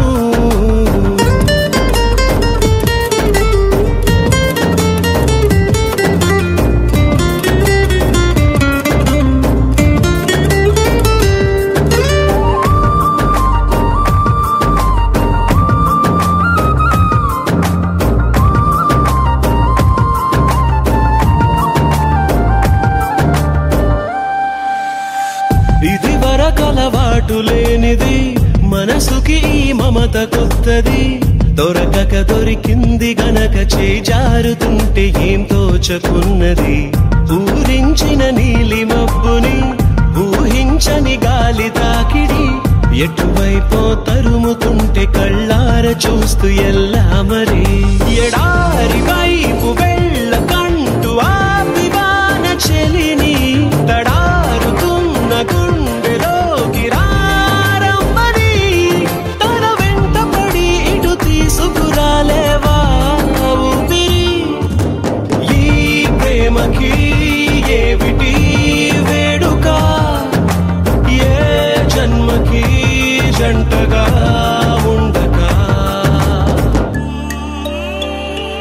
Speaker 17: ఇది వరకలవాటు లేనిది మనసుకి ఈ మమత కొత్తది దొరకక దొరికింది గనక చేజారుతుంటే ఏం తోచకున్నది ఊరించిన నీలి మబ్బుని ఊహించని గాలి తాకిడి ఎటువైపో తరుముతుంటే కళ్ళార చూస్తూ ఎల్లా మరి ఎడారి వైపు వెళ్ళకంటూ ఆపివాన చెలిని తడారుతున్న గుండెలోకి రారమ్మని తన వెంట పడి ఇటు తీసుకురాలేవా ఊపిరి ఈ ప్రేమకి ఏమిటి వేడుక ఏ జన్మకి జంటగా ఉండగా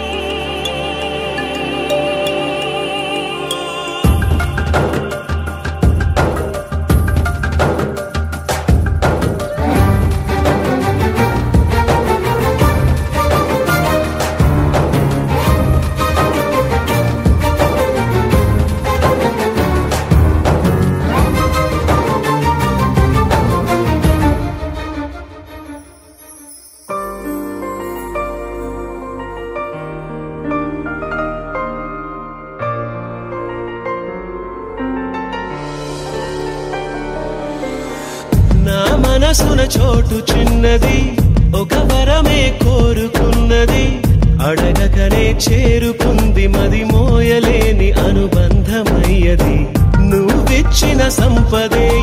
Speaker 17: మనసున చోటు చిన్నది ఒక వరమే కోరుకున్నది అడగకనే చేరుకుంది మది మోయలేని అనుబంధమయ్యది నువ్విచ్చిన సంపదే